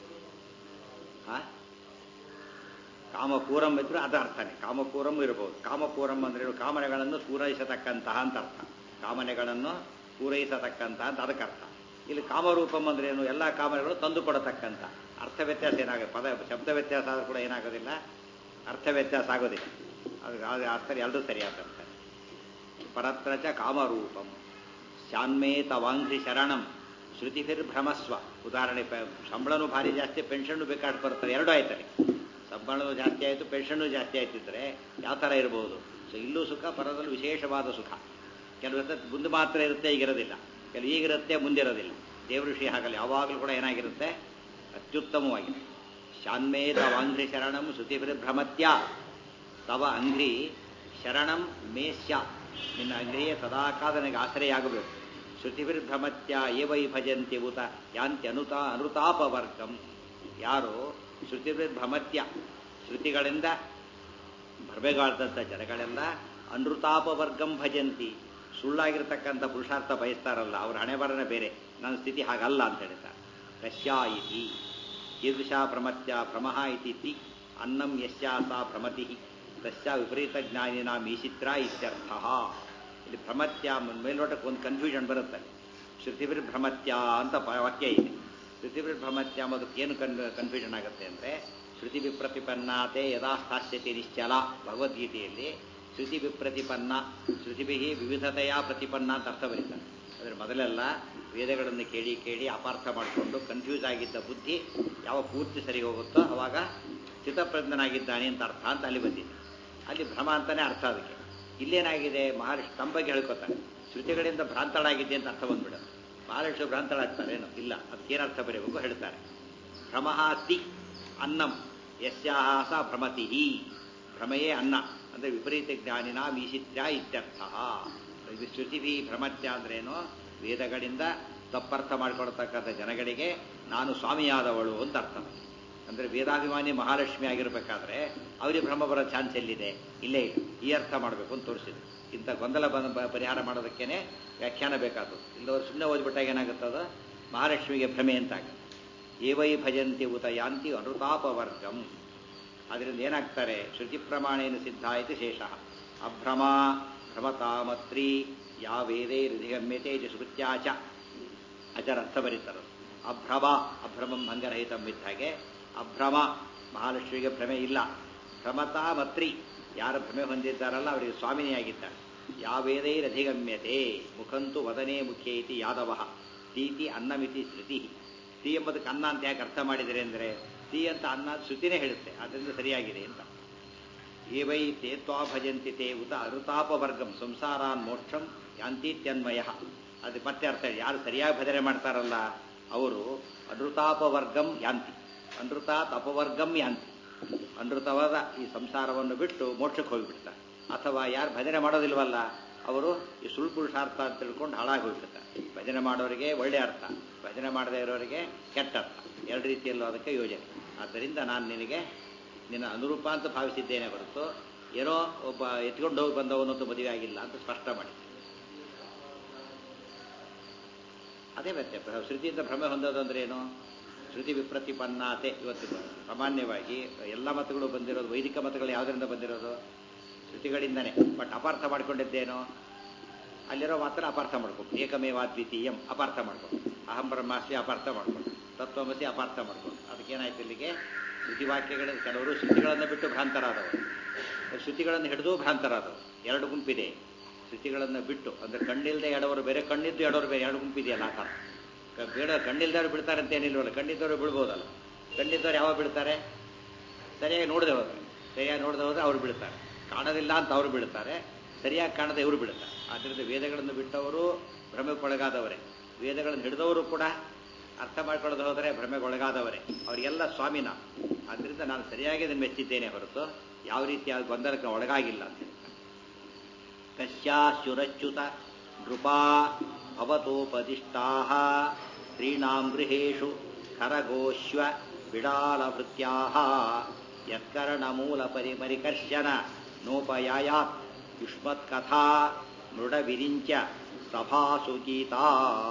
ಆ ಕಾಮಪೂರಂ ಇದ್ರು ಅದು ಅರ್ಥನೇ ಕಾಮಪೂರಂ ಇರಬಹುದು ಕಾಮಪೂರಂ ಅಂದ್ರೇನು ಕಾಮನೆಗಳನ್ನು ಪೂರೈಸತಕ್ಕಂತಹ ಅಂತ ಅರ್ಥ ಕಾಮನೆಗಳನ್ನು ಪೂರೈಸತಕ್ಕಂತಹ ಅಂತ ಅದಕ್ಕೆ ಅರ್ಥ ಇಲ್ಲಿ ಕಾಮರೂಪಂ ಅಂದ್ರೇನು ಎಲ್ಲ ಕಾಮನೆಗಳು ತಂದು ಕೊಡತಕ್ಕಂಥ ಅರ್ಥ ವ್ಯತ್ಯಾಸ ಏನಾಗುತ್ತೆ ಪದ ಶಬ್ದ ವ್ಯತ್ಯಾಸ ಆದರೂ ಕೂಡ ಏನಾಗೋದಿಲ್ಲ ಅರ್ಥ ವ್ಯತ್ಯಾಸ ಆಗೋದಿಲ್ಲ ಅದು ಅದು ಅರ್ಥ ಎಲ್ಲರೂ ಸರಿಯಾದ ಅರ್ಥ ಪರತ್ರ ಚ ಕಾಮರೂಪಂ ಶಾನ್ಮೇತ ವಾಂಘ್ರಿ ಶರಣಂ ಶ್ರುತಿಭಿರ್ಭ್ರಮಸ್ವ ಉದಾಹರಣೆ ಸಂಬಳನೂ ಭಾರಿ ಜಾಸ್ತಿ ಪೆನ್ಷನ್ನು ಬೇಕಾದ್ರೆ ಬರ್ತಾರೆ ಎರಡೂ ಆಯ್ತದೆ ಸಂಬಳನೂ ಜಾಸ್ತಿ ಆಯಿತು ಪೆನ್ಷನ್ನು ಜಾಸ್ತಿ ಆಯ್ತಿದ್ರೆ ಯಾವ ಥರ ಇರ್ಬೋದು ಸೊ ಇಲ್ಲೂ ಸುಖ ಪರದಲ್ಲೂ ವಿಶೇಷವಾದ ಸುಖ ಕೆಲವು ಮುಂದೆ ಮಾತ್ರ ಇರುತ್ತೆ ಈಗಿರೋದಿಲ್ಲ ಕೆಲವು ಈಗಿರುತ್ತೆ ಮುಂದಿರೋದಿಲ್ಲ ದೇವ್ರ ಋಷಿ ಹಾಗಲ್ಲ ಯಾವಾಗಲೂ ಕೂಡ ಏನಾಗಿರುತ್ತೆ ಅತ್ಯುತ್ತಮವಾಗಿದೆ ಶಾನ್ಮೇತ ವಾಂಘ್ರಿ ಶರಣಂ ಶ್ರುತಿಭಿರ್ಭ್ರಮತ್ಯ ತವ ಅಂಗ್ರಿ ಶರಣಂ ಮೇ ಸ್ಯಾ ನಿನ್ನ ಅಂಗ್ರಿಯೇ ಸದಾಕಾಲ ನನಗೆ ಆಶ್ರಯಾಗಬೇಕು ಶ್ರುತಿಭಿರ್ಭ್ರಮತ್ಯ ಏವೈ ಭಜಂತಿ ಉತ ಯಾಂತಿ ಅನುತ ಅನುತಾಪವರ್ಗಂ ಯಾರು ಶ್ರುತಿಭಿರ್ಭ್ರಮತ್ಯ ಶ್ರುತಿಗಳಿಂದ ಭ್ರಮೆಗಾಡ್ದಂಥ ಜನಗಳೆಲ್ಲ ಅನೃತಾಪವರ್ಗಂ ಭಜಂತಿ ಸುಳ್ಳಾಗಿರ್ತಕ್ಕಂಥ ಪುರುಷಾರ್ಥ ಬಯಸ್ತಾರಲ್ಲ ಅವ್ರ ಹಣೆ ಬರನೇ ಬೇರೆ ನನ್ನ ಸ್ಥಿತಿ ಹಾಗಲ್ಲ ಅಂತ ಹೇಳ್ತಾರೆ ಕಶ್ಯಾ ಇತಿ ಕೀದೃಶಾ ಭ್ರಮತ್ಯ ಭ್ರಮಃ ಇತಿ ತಿ ಅನ್ನಂ ಯಶ್ಯಾ ಸಾ ಭ್ರಮತಿ ತಸ್ಯ ವಿಪರೀತ ಜ್ಞಾನಿನ ಮೀಸಿತ್ರ ಇತ್ಯರ್ಥ ಇಲ್ಲಿ ಭ್ರಮತ್ಯ ಮೇಲ್ನೋಟಕ್ಕೆ ಒಂದು ಕನ್ಫ್ಯೂಷನ್ ಬರುತ್ತೆ ಶ್ರುತಿಭಿರ್ ಭ್ರಮತ್ಯ ಅಂತ ವಾಕ್ಯ ಇದೆ ಶ್ರುತಿಭಿರ್ ಭ್ರಮತ್ಯ ಅನ್ನೋದಕ್ಕೆ ಏನು ಕನ್ ಕನ್ಫ್ಯೂಷನ್ ಆಗುತ್ತೆ ಅಂದರೆ ಶ್ರುತಿ ವಿಪ್ರತಿಪನ್ನಾತೆ ಯದಾ ಸ್ಥಾಸ್ಯತಿ ನಿಶ್ಚಲ ಭಗವದ್ಗೀತೆಯಲ್ಲಿ ಶ್ರುತಿ ವಿಪ್ರತಿಪನ್ನ ಶ್ರುತಿಭಿ ವಿವಿಧತೆಯ ಪ್ರತಿಪನ್ನ ಅಂತ ಅರ್ಥ ಬರೀತಾರೆ ಅದರ ಮೊದಲೆಲ್ಲ ವೇದಗಳನ್ನು ಕೇಳಿ ಕೇಳಿ ಅಪಾರ್ಥ ಮಾಡಿಕೊಂಡು ಕನ್ಫ್ಯೂಸ್ ಆಗಿದ್ದ ಬುದ್ಧಿ ಯಾವ ಪೂರ್ತಿ ಸರಿ ಹೋಗುತ್ತೋ ಅವಾಗ ಚಿತ್ತಪ್ರಜ್ಞನಾಗಿದ್ದಾನೆ ಅಂತ ಅರ್ಥ ಅಂತ ಅಲ್ಲಿ ಬಂದಿದೆ ಅಲ್ಲಿ ಭ್ರಮ ಅಂತಾನೆ ಅರ್ಥ ಅದಕ್ಕೆ ಇಲ್ಲೇನಾಗಿದೆ ಮಹರ್ಷಿ ತಮ್ಮ ಬಗ್ಗೆ ಹೇಳ್ಕೊತಾರೆ ಶ್ರುತಿಗಳಿಂದ ಭ್ರಾಂತಳಾಗಿದ್ದೆ ಅಂತ ಅರ್ಥ ಬಂದ್ಬಿಡೋದು ಮಹಾರಾಷ್ಟ್ರ ಭ್ರಾಂತಳಾಗ್ತಾರೆ ಏನೋ ಇಲ್ಲ ಅದಕ್ಕೇನು ಅರ್ಥ ಬರೀಬೇಕು ಹೇಳ್ತಾರೆ ಭ್ರಮಃ ತಿ ಅನ್ನಂ ಯಸ್ಯಾಹ ಸ ಭ್ರಮತಿ ಭ್ರಮೆಯೇ ಅನ್ನ ಅಂದರೆ ವಿಪರೀತ ಜ್ಞಾನಿನ ಮೀಸಿತ್ಯ ಇತ್ಯರ್ಥ ಇದು ಶ್ರುತಿಭಿ ಭ್ರಮತ್ಯ ಅಂದ್ರೇನು ವೇದಗಳಿಂದ ತಪ್ಪರ್ಥ ಮಾಡಿಕೊಡ್ತಕ್ಕಂಥ ಜನಗಳಿಗೆ ನಾನು ಸ್ವಾಮಿಯಾದವಳು ಅಂತ ಅರ್ಥ ಅಂದರೆ ವೇದಾಭಿಮಾನಿ ಮಹಾಲಕ್ಷ್ಮಿ ಆಗಿರಬೇಕಾದ್ರೆ ಅವರಿಗೆ ಭ್ರಮ ಬರೋ ಚಾನ್ಸ್ ಎಲ್ಲಿದೆ ಇಲ್ಲೇ ಇಲ್ಲ ಈ ಅರ್ಥ ಮಾಡಬೇಕು ಅಂತ ತೋರಿಸಿದೆ ಇಂಥ ಗೊಂದಲ ಬಂದ ಪರಿಹಾರ ಮಾಡೋದಕ್ಕೇನೆ ವ್ಯಾಖ್ಯಾನ ಬೇಕಾದದ್ದು ಇಲ್ಲವರು ಸುಮ್ಮನೆ ಓದ್ಬಿಟ್ಟಾಗ ಏನಾಗುತ್ತದ ಮಹಾಲಕ್ಷ್ಮಿಗೆ ಭ್ರಮೆ ಅಂತಾಗುತ್ತೆ ಏವೈ ಭಜಂತಿ ಉತ ಯಾಂತಿ ಅನೃತಾಪವರ್ಗಂ ಅದರಿಂದ ಏನಾಗ್ತಾರೆ ಶ್ರುತಿ ಪ್ರಮಾಣೇನ ಸಿದ್ಧ ಇತಿ ಶೇಷ ಅಭ್ರಮ ಭ್ರಮತಾಮತ್ರಿ ಯಾ ವೇದೇ ಹೃದಯಗಮ್ಯತೆ ಚ ಸ್ಮೃತ್ಯಾಚ ಅಚರ ಅರ್ಥ ಬರೀತಾರೆ ಅಭ್ರಮ ಅಭ್ರಮಂ ಭಂಗರಹಿತಂ ಇದ್ದ ಹಾಗೆ ಅಭ್ರಮ ಮಹಾಲಕ್ಷ್ಮಿಗೆ ಭ್ರಮೆ ಇಲ್ಲ ಭ್ರಮತಾ ಮತ್ರಿ ಯಾರು ಭ್ರಮೆ ಹೊಂದಿದ್ದಾರಲ್ಲ ಅವರಿಗೆ ಸ್ವಾಮಿನಿಯಾಗಿದ್ದಾರೆ ಯಾವೇದೈರಧಿಗಮ್ಯತೆ ಮುಖಂತು ವದನೆ ಮುಖ್ಯ ಇತಿ ಯಾದವ ತೀತಿ ಅನ್ನಮಿತಿ ಶ್ರುತಿ ತಿ ಎಂಬುದಕ್ಕೆ ಅನ್ನ ಅಂತ ಯಾಕೆ ಅರ್ಥ ಮಾಡಿದರೆ ಅಂದರೆ ತಿ ಅಂತ ಅನ್ನ ಶ್ರುತಿನೇ ಹೇಳುತ್ತೆ ಅದರಿಂದ ಸರಿಯಾಗಿದೆ ಅಂತ ಏವೈ ತೇ ತ್ವಾ ಭಜಂತಿ ತೇ ಉತ ಅರುತಾಪವರ್ಗಂ ಸಂಸಾರಾನ್ ಮೋಕ್ಷಂ ಯಾಂತೀತ್ಯನ್ವಯ ಅದು ಮತ್ತೆ ಅರ್ಥ ಹೇಳಿ ಯಾರು ಸರಿಯಾಗಿ ಭಜನೆ ಮಾಡ್ತಾರಲ್ಲ ಅವರು ಅನೃತಾಪವರ್ಗಂ ಯಾಂತಿ ಅನೃತಾತ್ ಅಪವರ್ಗಂ ಯಾಂತಿ ಅನೃತವಾದ ಈ ಸಂಸಾರವನ್ನು ಬಿಟ್ಟು ಮೋಕ್ಷಕ್ಕೆ ಹೋಗಿಬಿಡ್ತಾರೆ ಅಥವಾ ಯಾರು ಭಜನೆ ಮಾಡೋದಿಲ್ವಲ್ಲ ಅವರು ಈ ಸುಳ್ಳು ಪುರುಷಾರ್ಥ ಅಂತ ತಿಳ್ಕೊಂಡು ಹಾಳಾಗಿ ಹೋಗ್ಬಿಡ್ತಾರೆ ಭಜನೆ ಮಾಡೋರಿಗೆ ಒಳ್ಳೆ ಅರ್ಥ ಭಜನೆ ಮಾಡದೇ ಇರೋರಿಗೆ ಕೆಟ್ಟ ಅರ್ಥ ಎರಡು ರೀತಿಯಲ್ಲೂ ಅದಕ್ಕೆ ಯೋಜನೆ ಆದ್ದರಿಂದ ನಾನು ನಿನಗೆ ನಿನ್ನ ಅನುರೂಪ ಅಂತ ಭಾವಿಸಿದ್ದೇನೆ ಹೊರತು ಏನೋ ಒಬ್ಬ ಎತ್ಕೊಂಡು ಹೋಗಿ ಬಂದವನು ಅಂತ ಮದುವೆ ಆಗಿಲ್ಲ ಅಂತ ಸ್ಪಷ್ಟ ಮಾಡಿ ಅದೇ ಮತ್ತೆ ಪ್ರ- ಶ್ರುತಿಯಿಂದ ಭ್ರಮೆ ಹೊಂದೋದು ಅಂದ್ರೆ ಏನು ಶ್ರುತಿ ವಿಪ್ರತಿಪನ್ನಾತೆ ಇವತ್ತು ಸಾಮಾನ್ಯವಾಗಿ ಎಲ್ಲ ಮತಗಳು ಬಂದಿರೋದು ವೈದಿಕ ಮತಗಳು ಯಾವುದರಿಂದ ಬಂದಿರೋದು ಶ್ರುತಿಗಳಿಂದನೇ ಬಟ್ ಅಪಾರ್ಥ ಮಾಡ್ಕೊಂಡಿದ್ದೇನೋ ಅಲ್ಲಿರೋ ಮಾತ್ರ ಅಪಾರ್ಥ ಮಾಡ್ಕೊಂಡು ಏಕಮೇವಾದ್ವಿತೀಯಂ ಅಪಾರ್ಥ ಮಾಡ್ಕೊಂಡು ಅಹಂ ಬ್ರಹ್ಮಾಸ್ಮಿ ಅಪಾರ್ಥ ಮಾಡ್ಕೊಂಡು ತತ್ವಮಸಿ ಅಪಾರ್ಥ ಮಾಡ್ಕೊಂಡು ಅದಕ್ಕೇನಾಯ್ತು ಇಲ್ಲಿಗೆ ಶ್ರುತಿವಾಕ್ಯಗಳ ಕೆಲವರು ಶ್ರುತಿಗಳನ್ನು ಬಿಟ್ಟು ಭ್ರಾಂತರಾದವರು ಶ್ರುತಿಗಳನ್ನು ಹಿಡಿದು ಭ್ರಾಂತರಾದವರು ಎರಡು ಗುಂಪಿದೆ ಶ್ರುತಿಗಳನ್ನು ಬಿಟ್ಟು ಅಂದ್ರೆ ಕಣ್ಣಿಲ್ದೆ ಎಡವರು ಬೇರೆ ಕಣ್ಣಿದ್ದು ಎಡವರು ಬೇರೆ ಎರಡು ಗುಂಪಿದೆಯಲ್ಲ ಆ ಥರ ಕ- ಬೇಡ ಕಣ್ಣಿಲ್ದವ್ರು ಬಿಡ್ತಾರೆ ಅಂತ ಏನಿಲ್ವಲ್ಲ ಕಣ್ಣಿದ್ದವರು ಬಿಡ್ಬೋದಲ್ಲ ಕಣ್ಣಿದ್ದವ್ರು ಯಾವಾಗ ಬಿಡ್ತಾರೆ ಸರಿಯಾಗಿ ನೋಡದೆ ಹೋದ್ರೆ ಸರಿಯಾಗಿ ನೋಡದೆ ಹೋದ್ರೆ ಅವ್ರು ಬಿಡ್ತಾರೆ ಕಾಣೋದಿಲ್ಲ ಅಂತ ಅವ್ರು ಬಿಡ್ತಾರೆ ಸರಿಯಾಗಿ ಕಾಣದೆ ಇವರು ಬಿಡ್ತಾರೆ ಆದ್ದರಿಂದ ವೇದಗಳನ್ನು ಬಿಟ್ಟವರು ಭ್ರಮೆಗೊಳಗಾದವರೇ ವೇದಗಳನ್ನು ಹಿಡಿದವರು ಕೂಡ ಅರ್ಥ ಮಾಡ್ಕೊಳ್ಳೋದು ಹೋದರೆ ಭ್ರಮೆಗೊಳಗಾದವರೇ ಅವರಿಗೆಲ್ಲ ಸ್ವಾಮಿನ ಆದ್ದರಿಂದ ನಾನು ಸರಿಯಾಗಿ ಅದನ್ನು ಮೆಚ್ಚಿದ್ದೇನೆ ಹೊರತು ಯಾವ ರೀತಿಯ ಗೊಂದಲಕ್ಕೆ ಒಳಗಾಗಿಲ್ಲ ಅಂತ ಹೇಳ್ತಾರೆ. ಕಶ್ಯಾಶ್ಚುರಚ್ಯುತ ನೃಪಾ ಭವತೋಪದಿಷ್ಟಾ ಸ್ತ್ರೀಣಾಂ ಗೃಹೇಷು ಖರಗೋಶ್ವ ಬಿಡಾಲಭೃತ್ಯಾ ಯತ್ಕರ್ಣಮೂಲ ಪರಿಮರಿಕರ್ಷನ ನೋಪಯಾಯಾತ್ ಯುಷ್ಮತ್ಕಥಾ ಮೃಡವಿರಿಂಚ ಸಭಾಸು ಗೀತಾ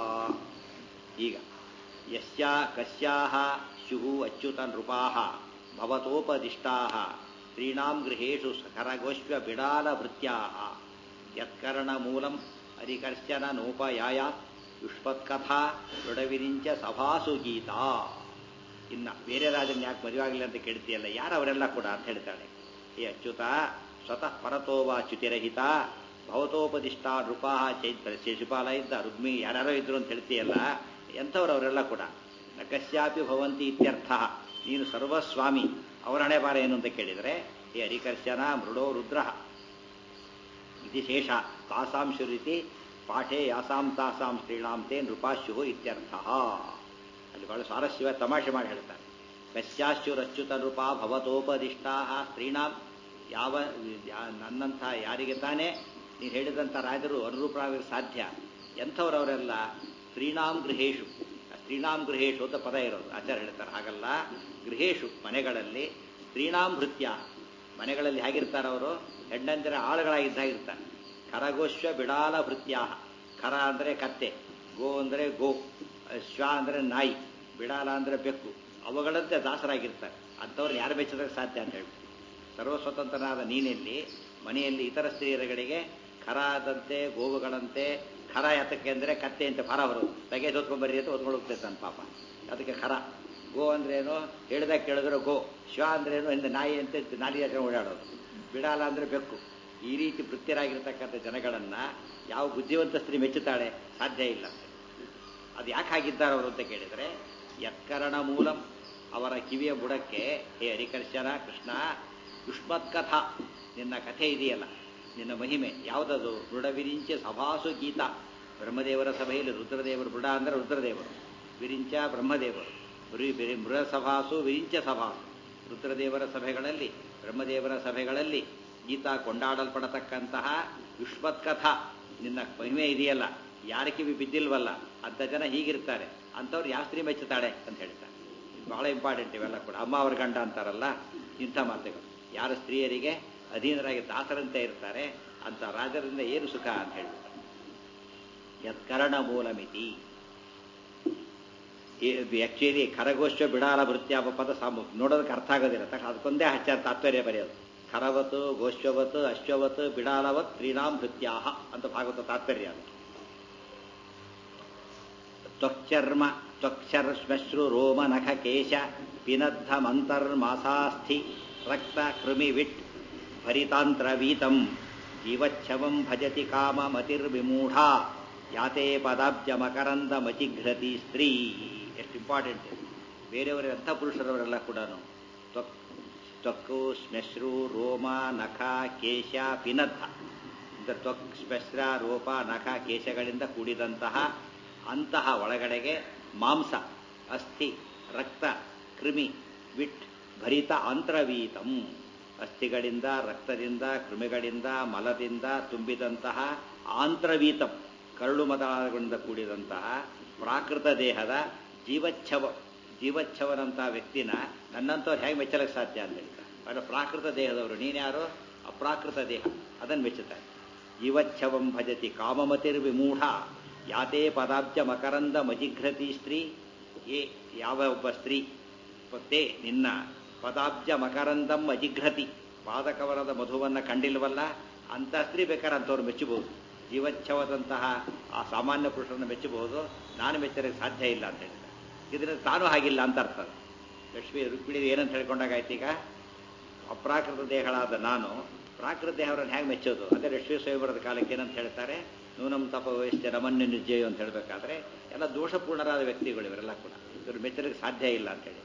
ಈಗ ಯಸ್ಯಾ ಕಸ್ಯಾಹ ಸ್ಯುಃ ಅಚ್ಯುತ ನೃಪಾಃ ಭವತೋಪದಿಷ್ಟಾಃ ಸ್ತ್ರೀಣಾಂ ಗೃಹೇಷು ಖರಗೋಶ್ವ ಬಿಡಾಲಭೃತ್ಯಾಃ ಯತ್ಕರ್ಣಮೂಲಂ ಅರಿಕರ್ಷನ ನೋಪಯಾಯಾತ್ ಯುಷ್ಪತ್ಕಥಾ ಮೃಡವಿರಿಂಚ ಸಭಾಸು ಗೀತಾ ಇನ್ನ ಬೇರೆ ರಾಜನ ಯಾಕೆ ಮದುವೆ ಆಗಲಿಲ್ಲ ಅಂತ ಕೇಳ್ತೀಯಲ್ಲ ಯಾರು ಅವರೆಲ್ಲ ಕೂಡ ಅಂತ ಹೇಳ್ತಾಳೆ ಏ ಅಚ್ಯುತ ಸ್ವತಃ ಪರತೋವ ಚ್ಯುತಿರಹಿತ ಭವತೋಪದಿಷ್ಟ ನೃಪಾ ಚೈತ್ರ ಶಿಶುಪಾಲ ಇದ್ದ ರುಗ್ಮಿ ಯಾರ್ಯಾರೋ ಇದ್ರು ಅಂತ ಹೇಳ್ತೀಯಲ್ಲ ಎಂಥವ್ರು ಅವರೆಲ್ಲ ಕೂಡ ನ ಕಶ್ಯಾಪಿ ಭವಂತಿ ಇತ್ಯರ್ಥ ನೀನು ಸರ್ವಸ್ವಾಮಿ ಅವರ ಹಣೆ ಬಾರ ಏನು ಅಂತ ಕೇಳಿದರೆ ಏ ಹರಿಕರ್ಷನ ಮೃಡೋ ರುದ್ರ ಇತಿ ಶೇಷ ತಾಸಾಂ ಶುರಿತಿ ಪಾಠೆ ಯಾಸಾಂ ತಾಸಾಂ ಸ್ತ್ರೀಣಾಂ ತೇ ನೃಪಾಶ್ಯು ಇತ್ಯರ್ಥ ಅಲ್ಲಿ ಬಹಳ ಸ್ವಾರಸ್ಯವ ತಮಾಷೆ ಮಾಡಿ ಹೇಳ್ತಾರೆ ಕಶ್ಯಾಶ್ಚುರಚ್ಯುತ ನೃಪ ಭವತೋಪದಿಷ್ಟಾ ಸ್ತ್ರೀಣಾಂ ಯಾವ ಯಾ- ನನ್ನಂಥ ಯಾರಿಗೆ ತಾನೇ ನೀನು ಹೇಳಿದಂಥ ರಾಜರು ಅನುರೂಪರಾಗ ಸಾಧ್ಯ ಎಂಥವ್ರವರೆಲ್ಲ ಸ್ತ್ರೀಣಾಂ ಗೃಹೇಶು ಸ್ತ್ರೀಣಾಂ ಗೃಹೇಶು ಅಂತ ಪದ ಇರೋದು ಆಚಾರ್ಯ ಹೇಳ್ತಾರೆ ಹಾಗಲ್ಲ ಗೃಹೇಶು ಮನೆಗಳಲ್ಲಿ ಸ್ತ್ರೀಣಾಂ ಭೃತ್ಯ ಮನೆಗಳಲ್ಲಿ ಹೇಗಿರ್ತಾರೆ ಅವರು ಹೆಣ್ಣಂದಿರ ಆಳುಗಳಾಗಿದ್ದಾಗಿರ್ತಾರೆ ಖರಗೋಶ್ವ ಬಿಡಾಲ ಭೃತ್ಯಾ ಖರ ಅಂದರೆ ಕತ್ತೆ ಗೋ ಅಂದರೆ ಗೋ ಶ್ವ ಅಂದರೆ ನಾಯಿ ಬಿಡಾಲ ಅಂದರೆ ಬೆಕ್ಕು ಅವುಗಳಂತೆ ದಾಸರಾಗಿರ್ತಾರೆ ಅಂಥವ್ರು ಯಾರು ಮೆಚ್ಚೋದಕ್ಕೆ ಸಾಧ್ಯ ಅಂತ ಹೇಳ್ಬಿಟ್ಟು ಸರ್ವಸ್ವತಂತ್ರನಾದ ನೀನೆಲ್ಲಿ ಮನೆಯಲ್ಲಿ ಇತರ ಸ್ತ್ರೀಯರುಗಳಿಗೆ ಖರ ಆದಂತೆ ಗೋವುಗಳಂತೆ ಖರ ಯಾತಕ್ಕೆ ಅಂದರೆ ಕತ್ತೆ ಅಂತ ಫರ ಬರೋದು ತೆಗೆದು ಹೊತ್ಕೊಂಡ್ಬರ್ರಿ ಅಂತ ಹೊತ್ಕೊಂಡು ಹೋಗ್ತೈತೆ ನನ್ನ ಪಾಪ ಅದಕ್ಕೆ ಖರ ಗೋ ಅಂದ್ರೇನು ಹೇಳಿದಾಗ ಕೇಳಿದ್ರೆ ಗೋ ಶ್ವ ಅಂದ್ರೇನು ಹಿಂದೆ ನಾಯಿ ಅಂತ ನಾಲಿ ಹತ್ರ ಓಡಾಡೋದು ಬಿಡಾಲ ಅಂದರೆ ಬೆಕ್ಕು ಈ ರೀತಿ ವೃತ್ತಿಯರಾಗಿರ್ತಕ್ಕಂಥ ಜನಗಳನ್ನ ಯಾವ ಬುದ್ಧಿವಂತ ಸ್ತ್ರೀ ಮೆಚ್ಚುತ್ತಾಳೆ ಸಾಧ್ಯ ಇಲ್ಲ ಅದು ಯಾಕೆ ಹಾಗಿದ್ದಾರೆ ಅವರು ಅಂತ ಕೇಳಿದರೆ ಯತ್ಕರಣ ಮೂಲಂ ಅವರ ಕಿವಿಯ ಬುಡಕ್ಕೆ ಹೇ ಹರಿಕರ್ಷನ ಕೃಷ್ಣ ಯುಷ್ಮತ್ಕಥಾ ನಿನ್ನ ಕಥೆ ಇದೆಯಲ್ಲ ನಿನ್ನ ಮಹಿಮೆ ಯಾವುದದು ಮೃಡವಿರಿಂಚ ಸಭಾಸು ಗೀತ ಬ್ರಹ್ಮದೇವರ ಸಭೆಯಲ್ಲಿ ರುದ್ರದೇವರು ಮೃಡ ಅಂದರೆ ರುದ್ರದೇವರು ವಿರಿಂಚ ಬ್ರಹ್ಮದೇವರು ಬರೀ ಬೇರೆ ಮೃಡ ಸಭಾಸು ವಿರಿಂಚ ಸಭಾಸು ರುದ್ರದೇವರ ಸಭೆಗಳಲ್ಲಿ ಬ್ರಹ್ಮದೇವರ ಸಭೆಗಳಲ್ಲಿ ಗೀತಾ ಕೊಂಡಾಡಲ್ಪಡತಕ್ಕಂತಹ ಯುಷ್ಮತ್ಕಥಾ ನಿನ್ನ ಮಹಿಮೆ ಇದೆಯಲ್ಲ ಯಾರ ಕಿವಿ ಬಿದ್ದಿಲ್ವಲ್ಲ ಅಂಥ ಜನ ಹೀಗಿರ್ತಾರೆ ಅಂಥವ್ರು ಯಾವ ಸ್ತ್ರೀ ಮೆಚ್ಚುತ್ತಾಳೆ ಅಂತ ಹೇಳ್ತಾರೆ ಇದು ಬಹಳ ಇಂಪಾರ್ಟೆಂಟ್ ಇವೆಲ್ಲ ಕೂಡ ಅಮ್ಮ ಅವ್ರ ಗಂಡ ಅಂತಾರಲ್ಲ ಇಂಥ ಮಾತುಗಳು ಯಾರು ಸ್ತ್ರೀಯರಿಗೆ ಅಧೀನರಾಗಿ ದಾಸರಂತೆ ಇರ್ತಾರೆ ಅಂತ ರಾಜರಿಂದ ಏನು ಸುಖ ಅಂತ ಹೇಳ್ಬಿಡ್ತಾರೆ ಯತ್ಕರಣ ಮೂಲಮಿತಿ ಆಕ್ಚುಲಿ ಖರಗೋಶ್ವ ಬಿಡಾಲ ಭೃತ್ಯ ಎಂಬ ಪದ ಸಾಮು ನೋಡೋದಕ್ಕೆ ಅರ್ಥ ಆಗೋದಿಲ್ಲ ತಕ್ಕ ಅದಕ್ಕೊಂದೇ ಹಚ್ಚಾರ ತಾತ್ಪರ್ಯ ಬರೆಯೋದು ಖರವತ್ ಗೋಶ್ವವತ್ ಅಶ್ವವತ್ ಬಿಡಾಲವತ್ ತ್ರೀಣಾಂ ಭೃತ್ಯಾಹ ಅಂತ ಭಾಗವತ ತಾತ್ಪರ್ಯ ಅದು ತ್ವಕ್ಚರ್ಮ ತ್ವಕ್ಷರ್ ಶ್ಮಶ್ರು ರೋಮ ನಖ ಕೇಶ ಪಿನದ್ಧ ಮಂತರ್ಮಾಸಾಸ್ಥಿ ರಕ್ತ ಕೃಮಿ ವಿಟ್ ಭರಿತಾಂತ್ರವೀತಂ ಜೀವಚ್ಛವಂ ಭಜತಿ ಕಾಮ ಮತಿರ್ವಿಮೂಢ ಯಾತೆ ಪದಾಬ್ಜ ಮಕರಂದ ಮಚಿಘ್ರತಿ ಸ್ತ್ರೀ ಎಷ್ಟು ಇಂಪಾರ್ಟೆಂಟ್ ಬೇರೆಯವರ ಅಂಥ ಪುರುಷರವರೆಲ್ಲ ಕೂಡ ತ್ವಕ್ ತ್ವಕ್ಕು ಶ್ಮಶ್ರು ರೋಮ ನಖ ಕೇಶ ಪಿನದ್ಧ ಅಂದರೆ ತ್ವಕ್ ಶ್ಮಶ್ರ ರೋಪ ನಖ ಕೇಶಗಳಿಂದ ಕೂಡಿದಂತಹ ಅಂತಹ ಒಳಗಡೆಗೆ ಮಾಂಸ ಅಸ್ಥಿ ರಕ್ತ ಕೃಮಿ ವಿಟ್ ಭರಿತ ಅಂತ್ರವೀತಂ ಅಸ್ಥಿಗಳಿಂದ ರಕ್ತದಿಂದ ಕೃಮಿಗಳಿಂದ ಮಲದಿಂದ ತುಂಬಿದಂತಹ ಆಂತ್ರವೀತಂ ಕರಳು ಮದಗಳಿಂದ ಕೂಡಿದಂತಹ ಪ್ರಾಕೃತ ದೇಹದ ಜೀವಚ್ಛವ ಜೀವಚ್ಛವನಂಥ ವ್ಯಕ್ತಿನ ನನ್ನಂಥವ್ರು ಹೇಗೆ ಮೆಚ್ಚಲಿಕ್ಕೆ ಸಾಧ್ಯ ಅಂತ ಹೇಳ್ತಾರೆ ಅವರ ಪ್ರಾಕೃತ ದೇಹದವರು ನೀನ್ಯಾರು ಅಪ್ರಾಕೃತ ದೇಹ ಅದನ್ನು ಮೆಚ್ಚುತ್ತಾರೆ ಜೀವಚ್ಛವಂ ಭಜತಿ ಕಾಮಮತಿರ್ವಿಮೂಢ ಯಾತೇ ಪದಾಬ್ಜ ಮಕರಂದ ಮಜಿಘ್ರತಿ ಸ್ತ್ರೀ ಏ ಯಾವ ಒಬ್ಬ ಸ್ತ್ರೀ ತೇ ನಿನ್ನ ಪದಾಬ್ಜ ಮಕರಂದಂ ಅಜಿಘ್ರತಿ ಪಾದಕವರದ ಮಧುವನ್ನು ಕಂಡಿಲ್ವಲ್ಲ ಅಂತ ಸ್ತ್ರೀ ಬೇಕಾದ್ರೆ ಅಂಥವ್ರು ಮೆಚ್ಚಬಹುದು ಜೀವಚ್ಛವದಂತಹ ಆ ಸಾಮಾನ್ಯ ಪುರುಷರನ್ನು ಮೆಚ್ಚಬಹುದು ನಾನು ಮೆಚ್ಚಲಿಕ್ಕೆ ಸಾಧ್ಯ ಇಲ್ಲ ಅಂತ ಹೇಳಿದ್ದಾರೆ ಇದರಿಂದ ತಾನು ಹಾಗಿಲ್ಲ ಅಂತ ಅರ್ಥ ಲಕ್ಷ್ಮೀ ರುಕ್ಮಿಣಿ ಏನಂತ ಹೇಳ್ಕೊಂಡಾಗಾಯ್ತು ಈಗ ಅಪ್ರಾಕೃತ ದೇಹಗಳಾದ ನಾನು ಪ್ರಾಕೃತ ದೇಹವರನ್ನು ಹೇಗೆ ಮೆಚ್ಚೋದು ಅದೇ ಲಕ್ಷ್ಮೀ ಸ್ವಯಂವರದ ಕಾಲಕ್ಕೆ ಏನಂತ ಹೇಳ್ತಾರೆ ನೂನಂ ತಪ ವಯಸ್ಸೆ ನಮನ್ಯ ನಿರ್ಜಯ ಅಂತ ಹೇಳಬೇಕಾದ್ರೆ ಎಲ್ಲ ದೋಷಪೂರ್ಣರಾದ ವ್ಯಕ್ತಿಗಳು ಇವರೆಲ್ಲ ಕೂಡ ಇವರು ಮೆಚ್ಚಲಿಕ್ಕೆ ಸಾಧ್ಯ ಇಲ್ಲ ಅಂತೇಳಿ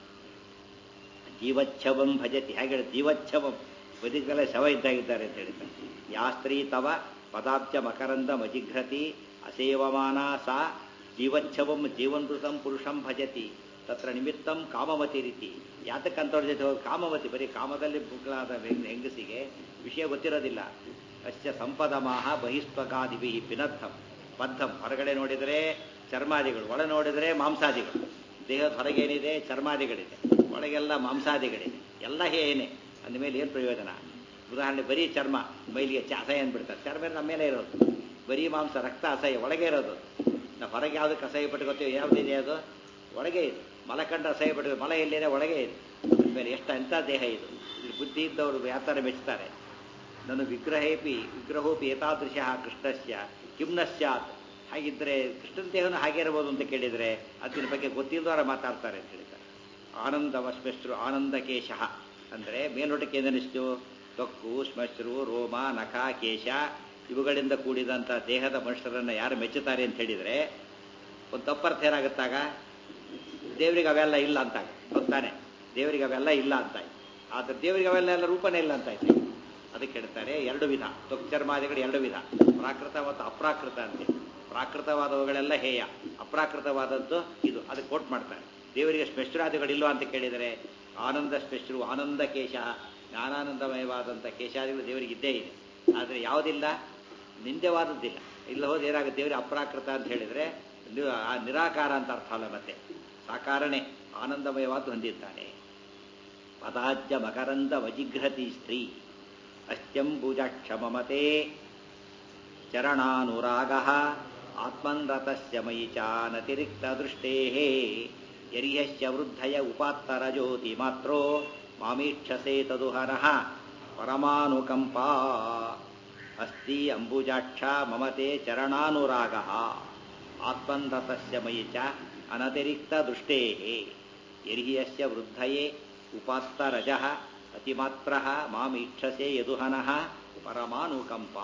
ಜೀವಚ್ಛವಂ ಭಜತಿ ಹೇಗೆ ಹೇಳಿ ಜೀವಚ್ಛವಂ ಬದುಕಲ್ಲ ಶವ ಇದ್ದಾಗಿದ್ದಾರೆ ಅಂತ ಹೇಳ್ತಾರೆ ಯಾ ಸ್ತ್ರೀ ತವ ಪದಾಬ್ಜ ಮಕರಂದ ಮಜಿಘ್ರತಿ ಅಸೇವಮಾನ ಸಾ ಜೀವಚ್ಛವಂ ಜೀವನೃತಂ ಪುರುಷಂ ಭಜತಿ ತತ್ರ ನಿಮಿತ್ತಂ ಕಾಮವತಿ ರೀತಿ ಯಾತಕ್ಕಂಥವ್ರ ಜೊತೆ ಹೋಗಿ ಕಾಮವತಿ ಬರೀ ಕಾಮದಲ್ಲಿ ಬುಗ್ಗಳಾದ ಹೆಂಗಸಿಗೆ ವಿಷಯ ಗೊತ್ತಿರೋದಿಲ್ಲ ಅಶ್ಚ ಸಂಪದಮಾಹ ಬಹಿಸ್ವಗಾದಿಭಿ ಪಿನರ್ಥಂ ಬದ್ಧಂ ಹೊರಗಡೆ ನೋಡಿದರೆ ಚರ್ಮಾದಿಗಳು ಒಳ ನೋಡಿದರೆ ಮಾಂಸಾದಿಗಳು ದೇಹದ ಹೊರಗೇನಿದೆ ಚರ್ಮಾದಿಗಳಿದೆ ಒಳಗೆಲ್ಲ ಮಾಂಸಾದಿಗಳಿದೆ ಎಲ್ಲ ಏನೇ ಅಂದಮೇಲೆ ಏನು ಪ್ರಯೋಜನ ಉದಾಹರಣೆ ಬರೀ ಚರ್ಮ ಮೈಲಿಗೆ ಅಸಹ್ಯ ಅಂದ್ಬಿಡ್ತಾರೆ ಚರ್ಮ ನಮ್ಮ ಮೇಲೆ ಇರೋದು ಬರೀ ಮಾಂಸ ರಕ್ತ ಅಸಹ್ಯ ಒಳಗೆ ಇರೋದು ನಾವು ಹೊರಗೆ ಯಾವುದಕ್ಕೆ ಅಸಹ್ಯ ಪಟ್ಕೋತೀವಿ ಯಾವುದಿದೆ ಅದು ಒಳಗೆ ಇದೆ ಮಲ ಕಂಡು ಅಸಹ್ಯ ಪಟ್ಕೋ ಮಲ ಎಲ್ಲಿದೆ ಒಳಗೆ ಇದೆ ಅಂದಮೇಲೆ ಎಷ್ಟು ಅಂಥ ದೇಹ ಇದು ಇದು ಬುದ್ಧಿ ಇದ್ದವರು ಯಾವ ಥರ ಮೆಚ್ಚುತ್ತಾರೆ ನಾನು ವಿಗ್ರಹೇಪಿ ವಿಗ್ರಹೋಪಿ ಏತಾದೃಶ ಕೃಷ್ಣಸ್ಯ ಕಿಮ್ನ ಸ್ಯಾತ್ ಹಾಗಿದ್ರೆ ಕೃಷ್ಣನ ದೇಹನ ಹಾಗೆ ಇರಬಹುದು ಅಂತ ಕೇಳಿದರೆ ಅದ್ರ ಬಗ್ಗೆ ಗೊತ್ತಿಲ್ಲದವರ ಮಾತಾಡ್ತಾರೆ ಅಂತ ಹೇಳಿದ್ದಾರೆ ಆನಂದವ ಶ್ಮಶ್ರು ಆನಂದಕೇಶ ಅಂದರೆ ಮೇಲ್ನೋಟಕ್ಕೆ ಏನಿಸ್ತು ತೊಕ್ಕು ಶ್ಮಶ್ರು ರೋಮ ನಖ ಕೇಶ ಇವುಗಳಿಂದ ಕೂಡಿದಂಥ ದೇಹದ ಮನುಷ್ಯರನ್ನು ಯಾರು ಮೆಚ್ಚುತ್ತಾರೆ ಅಂತ ಹೇಳಿದರೆ ಒಂದು ತಪ್ಪರ್ಥ ಏನಾಗುತ್ತಾಗ ದೇವರಿಗೆ ಅವೆಲ್ಲ ಇಲ್ಲ ಅಂತ ಗೊತ್ತಾನೆ ದೇವರಿಗೆ ಅವೆಲ್ಲ ಇಲ್ಲ ಅಂತ ಆದರೆ ದೇವರಿಗೆ ಅವೆಲ್ಲ ಎಲ್ಲ ರೂಪನೇ ಇಲ್ಲ ಅಂತ ಆಯ್ತು ಅದಕ್ಕೆ ಹೇಳ್ತಾರೆ ಎರಡು ವಿಧ ಚರ್ಮಾದಿಗಳು ಎರಡು ವಿಧ ಪ್ರಾಕೃತ ಮತ್ತು ಅಪ್ರಾಕೃತ ಅಂತ ಪ್ರಾಕೃತವಾದವುಗಳೆಲ್ಲ ಹೇಯ ಅಪ್ರಾಕೃತವಾದದ್ದು ಇದು ಅದಕ್ಕೆ ಕೋಟ್ ಮಾಡ್ತಾರೆ ದೇವರಿಗೆ ಸ್ಪೆಶ್ರಾದಿಗಳಿಲ್ವ ಅಂತ ಕೇಳಿದರೆ ಆನಂದ ಸ್ಪೆಶ್ರು ಆನಂದ ಕೇಶ ಜ್ಞಾನಾನಂದಮಯವಾದಂಥ ಕೇಶಾದಿಗಳು ದೇವರಿಗೆ ಇದ್ದೇ ಇದೆ ಆದರೆ ಯಾವುದಿಲ್ಲ ನಿಂದ್ಯವಾದದ್ದಿಲ್ಲ ಇಲ್ಲ ಹೋದ ಏನಾಗುತ್ತೆ ದೇವರಿಗೆ ಅಪ್ರಾಕೃತ ಅಂತ ಹೇಳಿದರೆ ಆ ನಿರಾಕಾರ ಅಂತ ಅರ್ಥ ಅಲ್ಲ ಮತ್ತೆ ಸಾಕಾರನೇ ಆನಂದಮಯವಾದ ಹೊಂದಿದ್ದಾನೆ ಪದಾಜ್ಯ ಮಕರಂದ ವಜಿಘ್ರತಿ ಸ್ತ್ರೀ ಅಶ್ಚಂಬುಜಾಕ್ಷ ಮಮತೆ ಚರಣಾನುರಾಗ ಆತ್ಮನ್ರತಸ್ಯ ಮಯಿ ಚಾನತಿರಿಕ್ತ ದೃಷ್ಟೇ ಯರ್ಯಶ್ಚ ವೃದ್ಧಯ ಉಪಾತ್ತರ ಜ್ಯೋತಿ ಮಾತ್ರೋ ಮಾಮೀಕ್ಷಸೆ ತದುಹರಃ ಪರಮಾನುಕಂಪಾ ಅಸ್ತಿ ಅಂಬುಜಾಕ್ಷ ಮಮತೆ ಚರಣಾನುರಾಗ ಆತ್ಮನ್ರತಸ್ಯ ಮಯಿ ಚ ಅನತಿರಿಕ್ತ ದೃಷ್ಟೇ ಯರ್ಹಿಯಸ್ಯ ವೃದ್ಧಯೇ ಉಪಾತ್ತರಜ ಅತಿಮಾತ್ರ ಮಾಮೀಕ್ಷಸೆ ಯದುಹನಃ ಪರಮಾನುಕಂಪ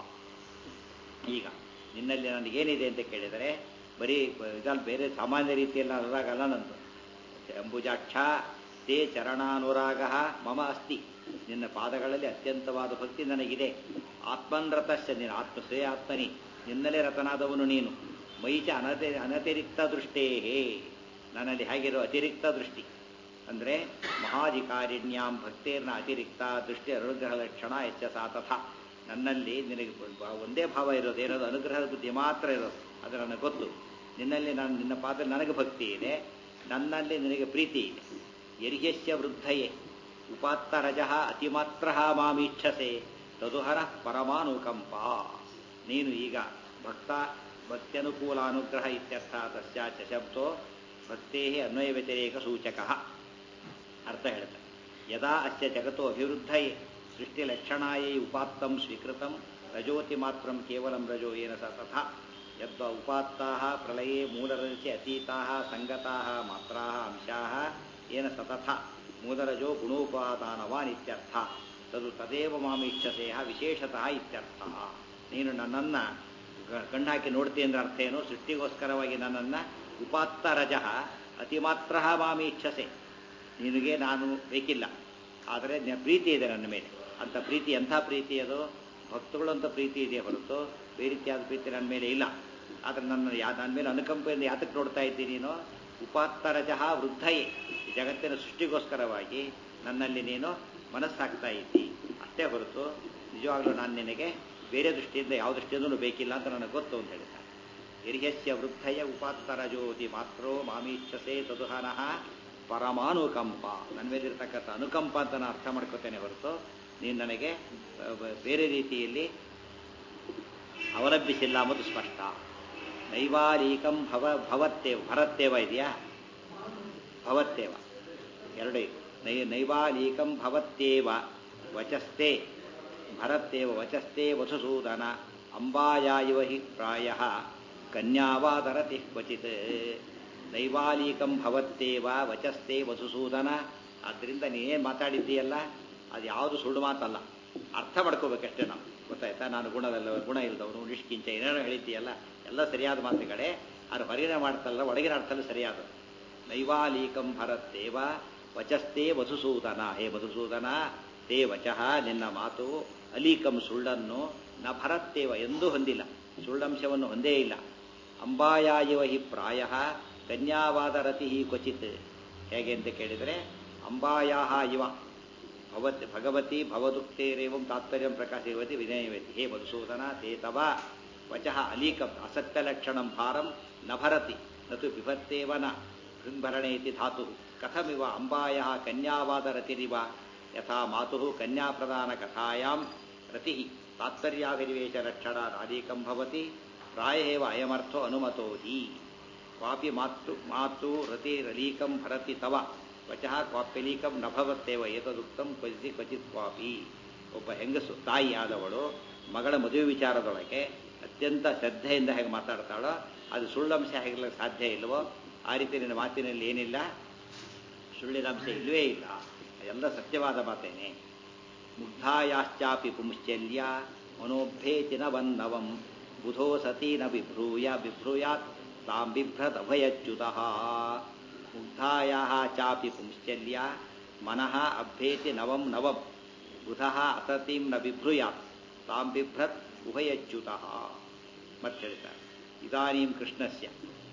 ಈಗ ನಿನ್ನಲ್ಲಿ ನನಗೇನಿದೆ ಅಂತ ಕೇಳಿದರೆ ಬರೀ ಇದಲ್ಲಿ ಬೇರೆ ಸಾಮಾನ್ಯ ರೀತಿಯಲ್ಲಿ ಅನುರಾಗ ಅಲ್ಲ ನಂದು ಅಂಬುಜಾಕ್ಷ ತೇ ಚರಣಾನುರಾಗ ಮಮ ಅಸ್ತಿ ನಿನ್ನ ಪಾದಗಳಲ್ಲಿ ಅತ್ಯಂತವಾದ ಭಕ್ತಿ ನನಗಿದೆ ಆತ್ಮನ್ರತಶ್ಚ ನೀನು ಆತ್ಮಶ್ರೇ ಆತ್ಮನಿ ನಿನ್ನಲೇ ರತನಾದವನು ನೀನು ಮೈಚ ಅನತಿ ಅನತಿರಿಕ್ತ ದೃಷ್ಟೇ ನನ್ನಲ್ಲಿ ಹೇಗಿರೋ ಅತಿರಿಕ್ತ ದೃಷ್ಟಿ ಅಂದರೆ ಮಹಾಧಿಕಾರಿಣ್ಯಾಂ ಭಕ್ತೇರ್ನ ಅತಿರಿಕ್ತ ದೃಷ್ಟಿ ಅನುಗ್ರಹ ಲಕ್ಷಣ ಎಚ್ಚ ಸಾ ತಥಾ ನನ್ನಲ್ಲಿ ನಿನಗೆ ಒಂದೇ ಭಾವ ಇರೋದು ಏನದು ಅನುಗ್ರಹದ ಬುದ್ಧಿ ಮಾತ್ರ ಇರೋದು ಅದು ನನಗೆ ಗೊತ್ತು ನಿನ್ನಲ್ಲಿ ನಾನು ನಿನ್ನ ಪಾದ ನನಗೆ ಭಕ್ತಿ ಇದೆ ನನ್ನಲ್ಲಿ ನಿನಗೆ ಪ್ರೀತಿ ಇದೆ ಯರ್ಹ್ಯಸ್ಯ ವೃದ್ಧಯೇ ಉಪಾತ್ತ ರಜಃ ಅತಿಮಾತ್ರ ಮಾಮೀಕ್ಷಸೆ ತದುಹರ ಪರಮಾನುಕಂಪ ನೀನು ಈಗ ಭಕ್ತ ಭಕ್ತ್ಯನುಕೂಲಾನುಗ್ರಹ ಇತ್ಯರ್ಥ ತಸ್ಯಾಚ ಶಬ್ದೋ ಭಕ್ತೇ ಅನ್ವಯ ವ್ಯತಿರೇಕ ಸೂಚಕ ಅರ್ಥ ಹೇಳ್ತಾರೆ ಯದಾ ಅಸ್ಯ ಜಗತ್ತೋ ಅಭಿವೃದ್ಧಯೇ ಸೃಷ್ಟಿಲಕ್ಷಣಾಯೈ ಉಪಾತ್ತಂ ಸ್ವೀಕೃತಂ ರಜೋತಿ ಮಾತ್ರಂ ಕೇವಲಂ ರಜೋ ಏನ ಸ ತಥಾ ಯದ್ವ ಉಪಾತ್ತಾಃ ಪ್ರಳಯೇ ಮೂಲರಜಸಿ ಅತೀತಾಃ ಸಂಗತಾಃ ಮಾತ್ರಾಃ ಅಂಶಾಃ ಏನ ಸ ತಥಾ ಮೂಲರಜೋ ಗುಣೋಪಾದಾನವಾನ್ ಇತ್ಯರ್ಥ ತದು ತದೇವ ಮಾಮೀಕ್ಷಸೇಹ ವಿಶೇಷತಃ ಇತ್ಯರ್ಥ ನೀನು ನನ್ನನ್ನು ಕಣ್ಣಾಕಿ ನೋಡ್ತೀನಿ ಅಂದ್ರೆ ಅರ್ಥ ಏನು ಸೃಷ್ಟಿಗೋಸ್ಕರವಾಗಿ ನನ್ನನ್ನು ಉಪಾತ್ತ ರಜಃ ಅತಿಮಾತ್ರ ಮಾಮೀಕ್ಷಸೆ ನಿನಗೆ ನಾನು ಬೇಕಿಲ್ಲ ಆದರೆ ಪ್ರೀತಿ ಇದೆ ನನ್ನ ಮೇಲೆ ಅಂಥ ಪ್ರೀತಿ ಎಂಥ ಪ್ರೀತಿ ಅದು ಭಕ್ತಗಳಂತ ಪ್ರೀತಿ ಇದೆ ಹೊರತು ಬೇರೆ ರೀತಿಯಾದ ಪ್ರೀತಿ ನನ್ನ ಮೇಲೆ ಇಲ್ಲ ಆದರೆ ನನ್ನ ಯಾ ನನ್ನ ಮೇಲೆ ಅನುಕಂಪೆಯಿಂದ ಯಾತಕ್ಕೆ ನೋಡ್ತಾ ಇದ್ದೀನಿ ನೀನು ಉಪಾತ್ತರಜಃ ವೃದ್ಧಯೇ ಈ ಜಗತ್ತಿನ ಸೃಷ್ಟಿಗೋಸ್ಕರವಾಗಿ ನನ್ನಲ್ಲಿ ನೀನು ಮನಸ್ಸಾಗ್ತಾ ಇದ್ದಿ ಅಷ್ಟೇ ಹೊರತು ನಿಜವಾಗ್ಲೂ ನಾನು ನಿನಗೆ ಬೇರೆ ದೃಷ್ಟಿಯಿಂದ ಯಾವ ದೃಷ್ಟಿಯಿಂದಲೂ ಬೇಕಿಲ್ಲ ಅಂತ ನನಗೆ ಗೊತ್ತು ಅಂತ ಹೇಳ್ತಾರೆ ಹಿರಿಯಸ್ಯ ವೃದ್ಧಯ ಉಪಾತ್ತರ ಜ್ಯೋತಿ ಮಾತ್ರೋ ಮಾಮೀಕ್ಷಸೆ ತದುಹನಃ ಪರಮಾನುಕಂಪ ನನ್ನ ಮೇಲಿರ್ತಕ್ಕಂಥ ಅನುಕಂಪ ಅಂತ ನಾನು ಅರ್ಥ ಮಾಡ್ಕೋತೇನೆ ಹೊರತು ನೀನು ನನಗೆ ಆ, ಬ- ಬೇರೆ ರೀತಿಯಲ್ಲಿ ಅವಲಂಬಿಸಿಲ್ಲ ಅನ್ನೋದು ಸ್ಪಷ್ಟ ನೈವಾಲೀಕಂ ಭವ ಭವತ್ತೇವ ಭರತ್ತೇವ ಇದೆಯಾ ಭವತ್ತೇವ ಎರಡು ಇದೆ ನೈ ನೈವಾಲೀಕಂ ಭವತ್ತೇವ ವಚಸ್ತೆ ಭರತ್ತೇವ ವಚಸ್ತೆ ವಸುಸೂದನ ಅಂಬಾಯಾ ಇವ ಹಿ ಪ್ರಾಯ ಕನ್ಯಾವಾದರತಿ ಕ್ವಚಿತ್ ನೈವಾಲೀಕಂ ಭವತ್ತೇವ ವಚಸ್ತೆ ವಸುಸೂದನ ಆದ್ದರಿಂದ ನೀನೇನು ಮಾತಾಡಿದ್ದೀಯಲ್ಲ ಅದು ಯಾವುದು ಸುಳ್ಳು ಮಾತಲ್ಲ ಅರ್ಥ ಮಾಡ್ಕೋಬೇಕಷ್ಟೇ ನಾವು ಗೊತ್ತಾಯ್ತಾ ನಾನು ಗುಣದಲ್ಲ ಗುಣ ಇಲ್ಲದವನು ನಿಷ್ಕಿಂಚ ಏನೇನೋ ಹೇಳಿದ್ದೀಯಲ್ಲ ಎಲ್ಲ ಸರಿಯಾದ ಮಾತುಗಳೇ ಅದು ಹೊರಗಿನ ಮಾಡ್ತಲ್ಲ ಒಳಗಿನ ಅರ್ಥದಲ್ಲಿ ಸರಿಯಾದ ನೈವಾಲೀಕಂ ಭರತ್ತೇವ ವಚಸ್ತೆ ವಸುಸೂದನ ಹೇ ಮಧುಸೂದನ ತೇ ವಚಃ ನಿನ್ನ ಮಾತು ಅಲೀಕಂ ಸುಳ್ಳನ್ನು ನ ಭರತ್ತೇವ ಎಂದೂ ಹೊಂದಿಲ್ಲ ಸುಳ್ಳಂಶವನ್ನು ಹೊಂದೇ ಇಲ್ಲ ಅಂಬಾಯಾಯುವ ಹಿ ಪ್ರಾಯ ಕನ್ಯಾವಾದ ರತಿ ಕ್ವಚಿತ್ ಹೇಗೆ ಅಂತ ಕೇಳಿದರೆ ಅಂಬಾಯಾಹ ಇವ ಭವತ್ ಭಗವತಿ ಭವದುಕ್ತೇರೇವಂ ತಾತ್ಪರ್ಯಂ ಪ್ರಕಾಶಿವತಿ ವಿನಯವತಿ ಹೇ ಮಧುಸೂದನ ತೇ ತವ ವಚಃ ಅಲೀಕಂ ಅಸತ್ಯಲಕ್ಷಣಂ ಭಾರಂ ನ ಭರತಿ ನತು ಬಿಭತ್ತೇವ ನ ಹೃಂಭರಣೇತಿ ಧಾತು ಕಥಮಿವ ಅಂಬಾಯ ಕನ್ಯಾವಾದ ರತಿರಿವ ಯಥಾ ಮಾತು ಕನ್ಯಾಪ್ರದಾನ ಕಥಾಯಾಂ ರತಿ ತಾತ್ಪರ್ಯಾಭಿನಿವೇಶ ಲಕ್ಷಣ ಅಲೀಕಂ ಭವತಿ ಪ್ರಾಯೇವ ಅಯಮರ್ಥೋ ಅನುಮತೋ ಹಿ ಕ್ವಾಪಿ ಮಾತು ಮಾತು ರತಿರಲೀಕಂ ಭರತಿ ತವ ವಚಃ ಕ್ವಾಪ್ಯಲೀಕಂ ನ ಭವತ್ತೇವ ಏತದುಕ್ತಂ ಕ್ವಚಿತ್ ಕ್ವಚಿತ್ ಕ್ವಾಪಿ ಒಬ್ಬ ಹೆಂಗಸು ತಾಯಿ ಆದವಳು ಮಗಳ ಮದುವೆ ವಿಚಾರದೊಳಗೆ ಅತ್ಯಂತ ಶ್ರದ್ಧೆಯಿಂದ ಹೇಗೆ ಮಾತಾಡ್ತಾಳೋ ಅದು ಸುಳ್ಳಂಶ ಹೇಗಿರಲಿಕ್ಕೆ ಸಾಧ್ಯ ಇಲ್ಲವೋ ಆ ರೀತಿ ನಿನ್ನ ಮಾತಿನಲ್ಲಿ ಏನಿಲ್ಲ ಸುಳ್ಳಿನಂಶ ಇಲ್ಲವೇ ಇಲ್ಲ ಎಲ್ಲ ಸತ್ಯವಾದ ಮಾತೇನೆ ಮುಗ್ಧಾಯಾಶ್ಚಾಪಿ ಪುಂಶ್ಚಲ್ಯ ಮನೋಭೇತಿ ನ ವನ್ನವಂ ಬುಧೋ ಸತಿ ನ ಬಿಭ್ರೂಯ ಬಿಭ್ರೂಯಾತ್ ತಾಂ ಬಿಭ್ರದಭಯಚ್ಯುತಃ ಮುಗ್ಧಾಯಾಃ ಚಾಪಿ ಪುಂಶ್ಚಲ್ಯ ಮನಃ ಅಭ್ಯೇತಿ ನವಂ ನವಂ ಬುಧಃ ಅಸತಿಂ ನ ಬಿಭ್ರೂಯಾತ್ ತಾಂ ಬಿಭ್ರತ್ ಉಭಯಚ್ಯುತಃ ಮತ್ತೆ ಹೇಳ್ತಾರೆ ಇದಾನೀಂ ಕೃಷ್ಣಸ್ಯ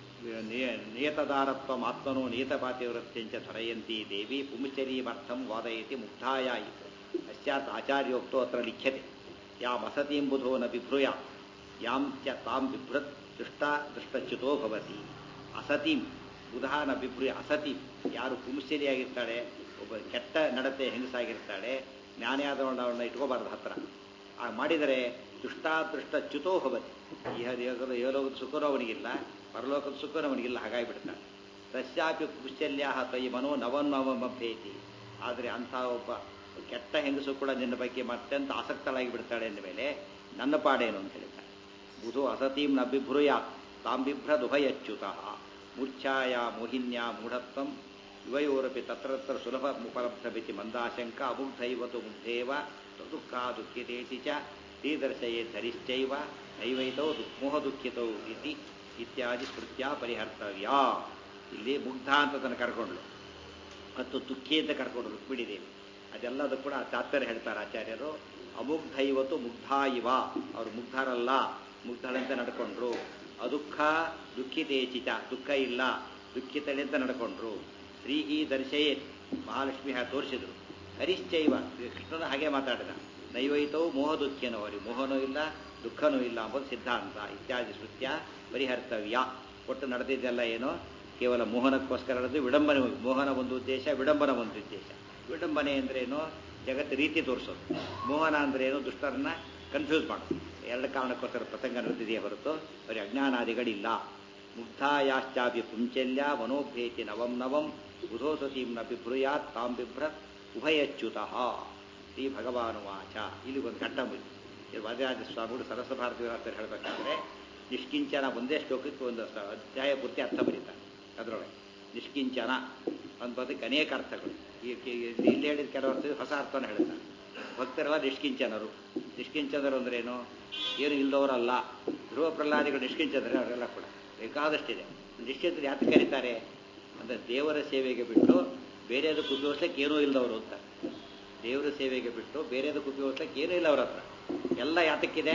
ನಿಯತದಾರತ್ವಮಾತ್ಮನೋ ನಿಯತಪಾತಿವೃತ್ತಿಂಚ ಧರಯಂತಿ ದೇವಿ ಪುಂಶ್ಚರೀಮರ್ಥಂ ವಾದಯತಿ ಮುಗ್ಧಾಯ ಇತಿ ಪಶ್ಚಾತ್ ಆಚಾರ್ಯೋಕ್ತೋ ಅತ್ರ ಲಿಖ್ಯತೆ ಯಾಂ ಅಸತೀಂ ಬುಧೋ ನ ಬಿಭ್ರೂಯಾ ಯಾಂ ಚ ತಾಂ ಬಿಭ್ರತ್ ದೃಷ್ಟ ದೃಷ್ಟಚ್ಯುತೋ ಭವತಿ ಅಸತೀಂ ಬುಧ ನ ಬಿಭ್ರೂಯ ಅಸತೀಂ ಯಾರು ಪುಂಶ್ಚರಿಯಾಗಿರ್ತಾಳೆ ಒಬ್ಬ ಕೆಟ್ಟ ನಡತೆ ಹೆಂಗಸಾಗಿರ್ತಾಳೆ ಜ್ಞಾನಿಯಾದವಳನ್ನ ಇಟ್ಕೋಬಾರ್ದು ಹತ್ರ ಆ ಮಾಡಿದರೆ ದುಷ್ಟಾದೃಷ್ಟ ಚ್ಯುತೋ ಭವತಿ ಇಹ ದೇಹದ ಏಲೋಕದ ಸುಖನೂ ಅವನಿಗಿಲ್ಲ ಪರಲೋಕದ ಸುಖನೂ ಅವನಿಗಿಲ್ಲ ಹಾಗಾಗಿಬಿಡ್ತಾನೆ ತಸ್ಯಾಪಿ ಕುಶ್ಚಲ್ಯ ತ್ವಯಿ ಮನೋ ನವನ್ನವಮಭ್ಯೇತಿ ಆದರೆ ಅಂಥ ಒಬ್ಬ ಕೆಟ್ಟ ಹೆಂಗಸು ಕೂಡ ನಿನ್ನ ಬಗ್ಗೆ ಅತ್ಯಂತ ಆಸಕ್ತಳಾಗಿ ಬಿಡ್ತಾಳೆ ಅಂದ ಮೇಲೆ ನನ್ನ ಪಾಡೇನು ಅಂತ ಹೇಳ್ತಾಳೆ ಬುಧು ಅಸತೀಂ ನ ಬಿಭ್ರೂಯ ತಾಂ ಬಿಭ್ರದುಭಯಚ್ಯುತಃ ಮೂರ್ಛಾಯ ಮೋಹಿನ್ಯಾ ಮೂಢತ್ವಂ ಯುವಯೋರಪಿ ತತ್ರತ್ರ ಸುಲಭ ಉಪಲಬ್ಧಮಿತಿ ಮಂದಾಶಂಕ ಅಮುಗ್ಧೈವತು ಮುಗ್ಧೇವ ದುಃಖ ದುಃಖಿತೇತಿ ಚ ಶ್ರೀದರ್ಶಯೇ ಧರಿಶ್ಚೈವ ನೈವೈತೌ ದುಃಖಮೋಹ ದುಃಖಿತೌ ಇತಿ ಇತ್ಯಾದಿ ಸ್ಮೃತ್ಯ ಪರಿಹರ್ತವ್ಯ ಇಲ್ಲಿ ಮುಗ್ಧ ಅಂತ ತನ್ನ ಕರ್ಕೊಂಡ್ಲು ಮತ್ತು ದುಃಖಿ ಅಂತ ಕರ್ಕೊಂಡ್ರು ರುಕ್ಮಿಣಿದೇವಿ ಅದೆಲ್ಲದೂ ಕೂಡ ತಾತ್ಪರ್ಯ ಹೇಳ್ತಾರೆ ಆಚಾರ್ಯರು ಅಮುಗ್ಧ ಇವತ್ತು ಮುಗ್ಧ ಇವ ಅವರು ಮುಗ್ಧರಲ್ಲ ಮುಗ್ಧಳಂತೆ ನಡ್ಕೊಂಡ್ರು ಅದುಃಖ ದುಃಖಿತೇಚಿತ ದುಃಖ ಇಲ್ಲ ದುಃಖಿತಳೆ ನಡ್ಕೊಂಡ್ರು ಶ್ರೀಹಿ ದರ್ಶಯೇ ಮಹಾಲಕ್ಷ್ಮಿ ಹಾಗೆ ತೋರಿಸಿದ್ರು ಹರಿಶ್ಚೈವ ಕೃಷ್ಣನ ಹಾಗೆ ಮಾತಾಡಿದ ನೈವೈತವು ಮೋಹ ದುಃಖನೋ ಅವರಿಗೆ ಮೋಹನೂ ಇಲ್ಲ ದುಃಖನೂ ಇಲ್ಲ ಅಂಬೋದು ಸಿದ್ಧಾಂತ ಇತ್ಯಾದಿ ಸ್ಮೃತ್ಯ ಪರಿಹರ್ತವ್ಯ ಒಟ್ಟು ನಡೆದಿದ್ದೆಲ್ಲ ಏನೋ ಕೇವಲ ಮೋಹನಕ್ಕೋಸ್ಕರ ನಡೆದು ವಿಡಂಬನೆ ಮೋಹನ ಒಂದು ಉದ್ದೇಶ ವಿಡಂಬನ ಒಂದು ಉದ್ದೇಶ ವಿಡಂಬನೆ ಅಂದ್ರೇನು ಜಗತ್ತು ರೀತಿ ತೋರಿಸೋದು ಮೋಹನ ಅಂದ್ರೆ ಏನು ದುಷ್ಟರನ್ನ ಕನ್ಫ್ಯೂಸ್ ಮಾಡೋದು ಎರಡು ಕಾರಣಕ್ಕೋಸ್ಕರ ಪ್ರಸಂಗ ನಡೆದಿದೆಯೇ ಹೊರತು ಅವರಿಗೆ ಅಜ್ಞಾನಾದಿಗಳಿಲ್ಲ ಮುಗ್ಧಾಯಾಶ್ಚಾಪಿ ಪುಂಚಲ್ಯ ಮನೋಭೇತಿ ನವಂ ನವಂ ಬುಧೋಸತೀಂ ನ ಬಿಭ್ರೂಯಾತ್ ತಾಂ ಬಿಭ್ರತ್ ಉಭಯಚ್ಯುತಃ ಶ್ರೀ ಭಗವಾನುವಾಚ ಇಲ್ಲಿ ಒಂದು ಘಟ್ಟ ಮುಗಿತು ಇದು ವಾದಿರಾಜ ಸ್ವಾಮಿಗಳು ಸರಸ್ವ ಭಾರತಿ ವಿರಾಸರು ಹೇಳಬೇಕಾದ್ರೆ ನಿಷ್ಕಿಂಚನ ಒಂದೇ ಶ್ಲೋಕಕ್ಕೆ ಒಂದು ಸ- ಅಧ್ಯಾಯ ಪೂರ್ತಿ ಅರ್ಥ ಬರೀತಾರೆ ಅದರೊಳಗೆ ನಿಷ್ಕಿಂಚನ ಅನ್ನೋದಕ್ಕೆ ಅನೇಕ ಅರ್ಥಗಳು ಈ ಈ- ಇಲ್ಲಿ ಹೇಳಿದ ಕೆಲವು ಅರ್ಥ ಹೊಸ ಅರ್ಥನ ಹೇಳ್ತಾರೆ ಭಕ್ತರೆಲ್ಲ ನಿಷ್ಕಿಂಚನರು ನಿಷ್ಕಿಂಚನರು ಅಂದ್ರೆ ಏನು ಏನು ಇಲ್ಲದವರಲ್ಲ ಧ್ರುವ ಪ್ರಹ್ಲಾದಿಗಳು ನಿಷ್ಕಿಂಚನರೇ ಅವರೆಲ್ಲ ಕೂಡ ಬೇಕಾದಷ್ಟಿದೆ ನಿಶ್ಚಿತರು ಯಾಕೆ ಕರೀತಾರೆ ಅಂದ್ರೆ ದೇವರ ಸೇವೆಗೆ ಬಿಟ್ಟು ಬೇರೆದಕ್ಕೆ ಉಪಯೋಗಿಸ್ಲಿಕ್ಕೆ ಏನೂ ಇಲ್ಲದವರು ಅಂತ ದೇವರ ಸೇವೆಗೆ ಬಿಟ್ಟು ಬೇರೆದಕ್ಕೆ ಉಪಯೋಗಿಸ್ಲಿಕ್ಕೆ ಏನೂ ಇಲ್ಲ ಅವ್ರ ಹತ್ರ ಎಲ್ಲ ಯಾತಕ್ಕಿದೆ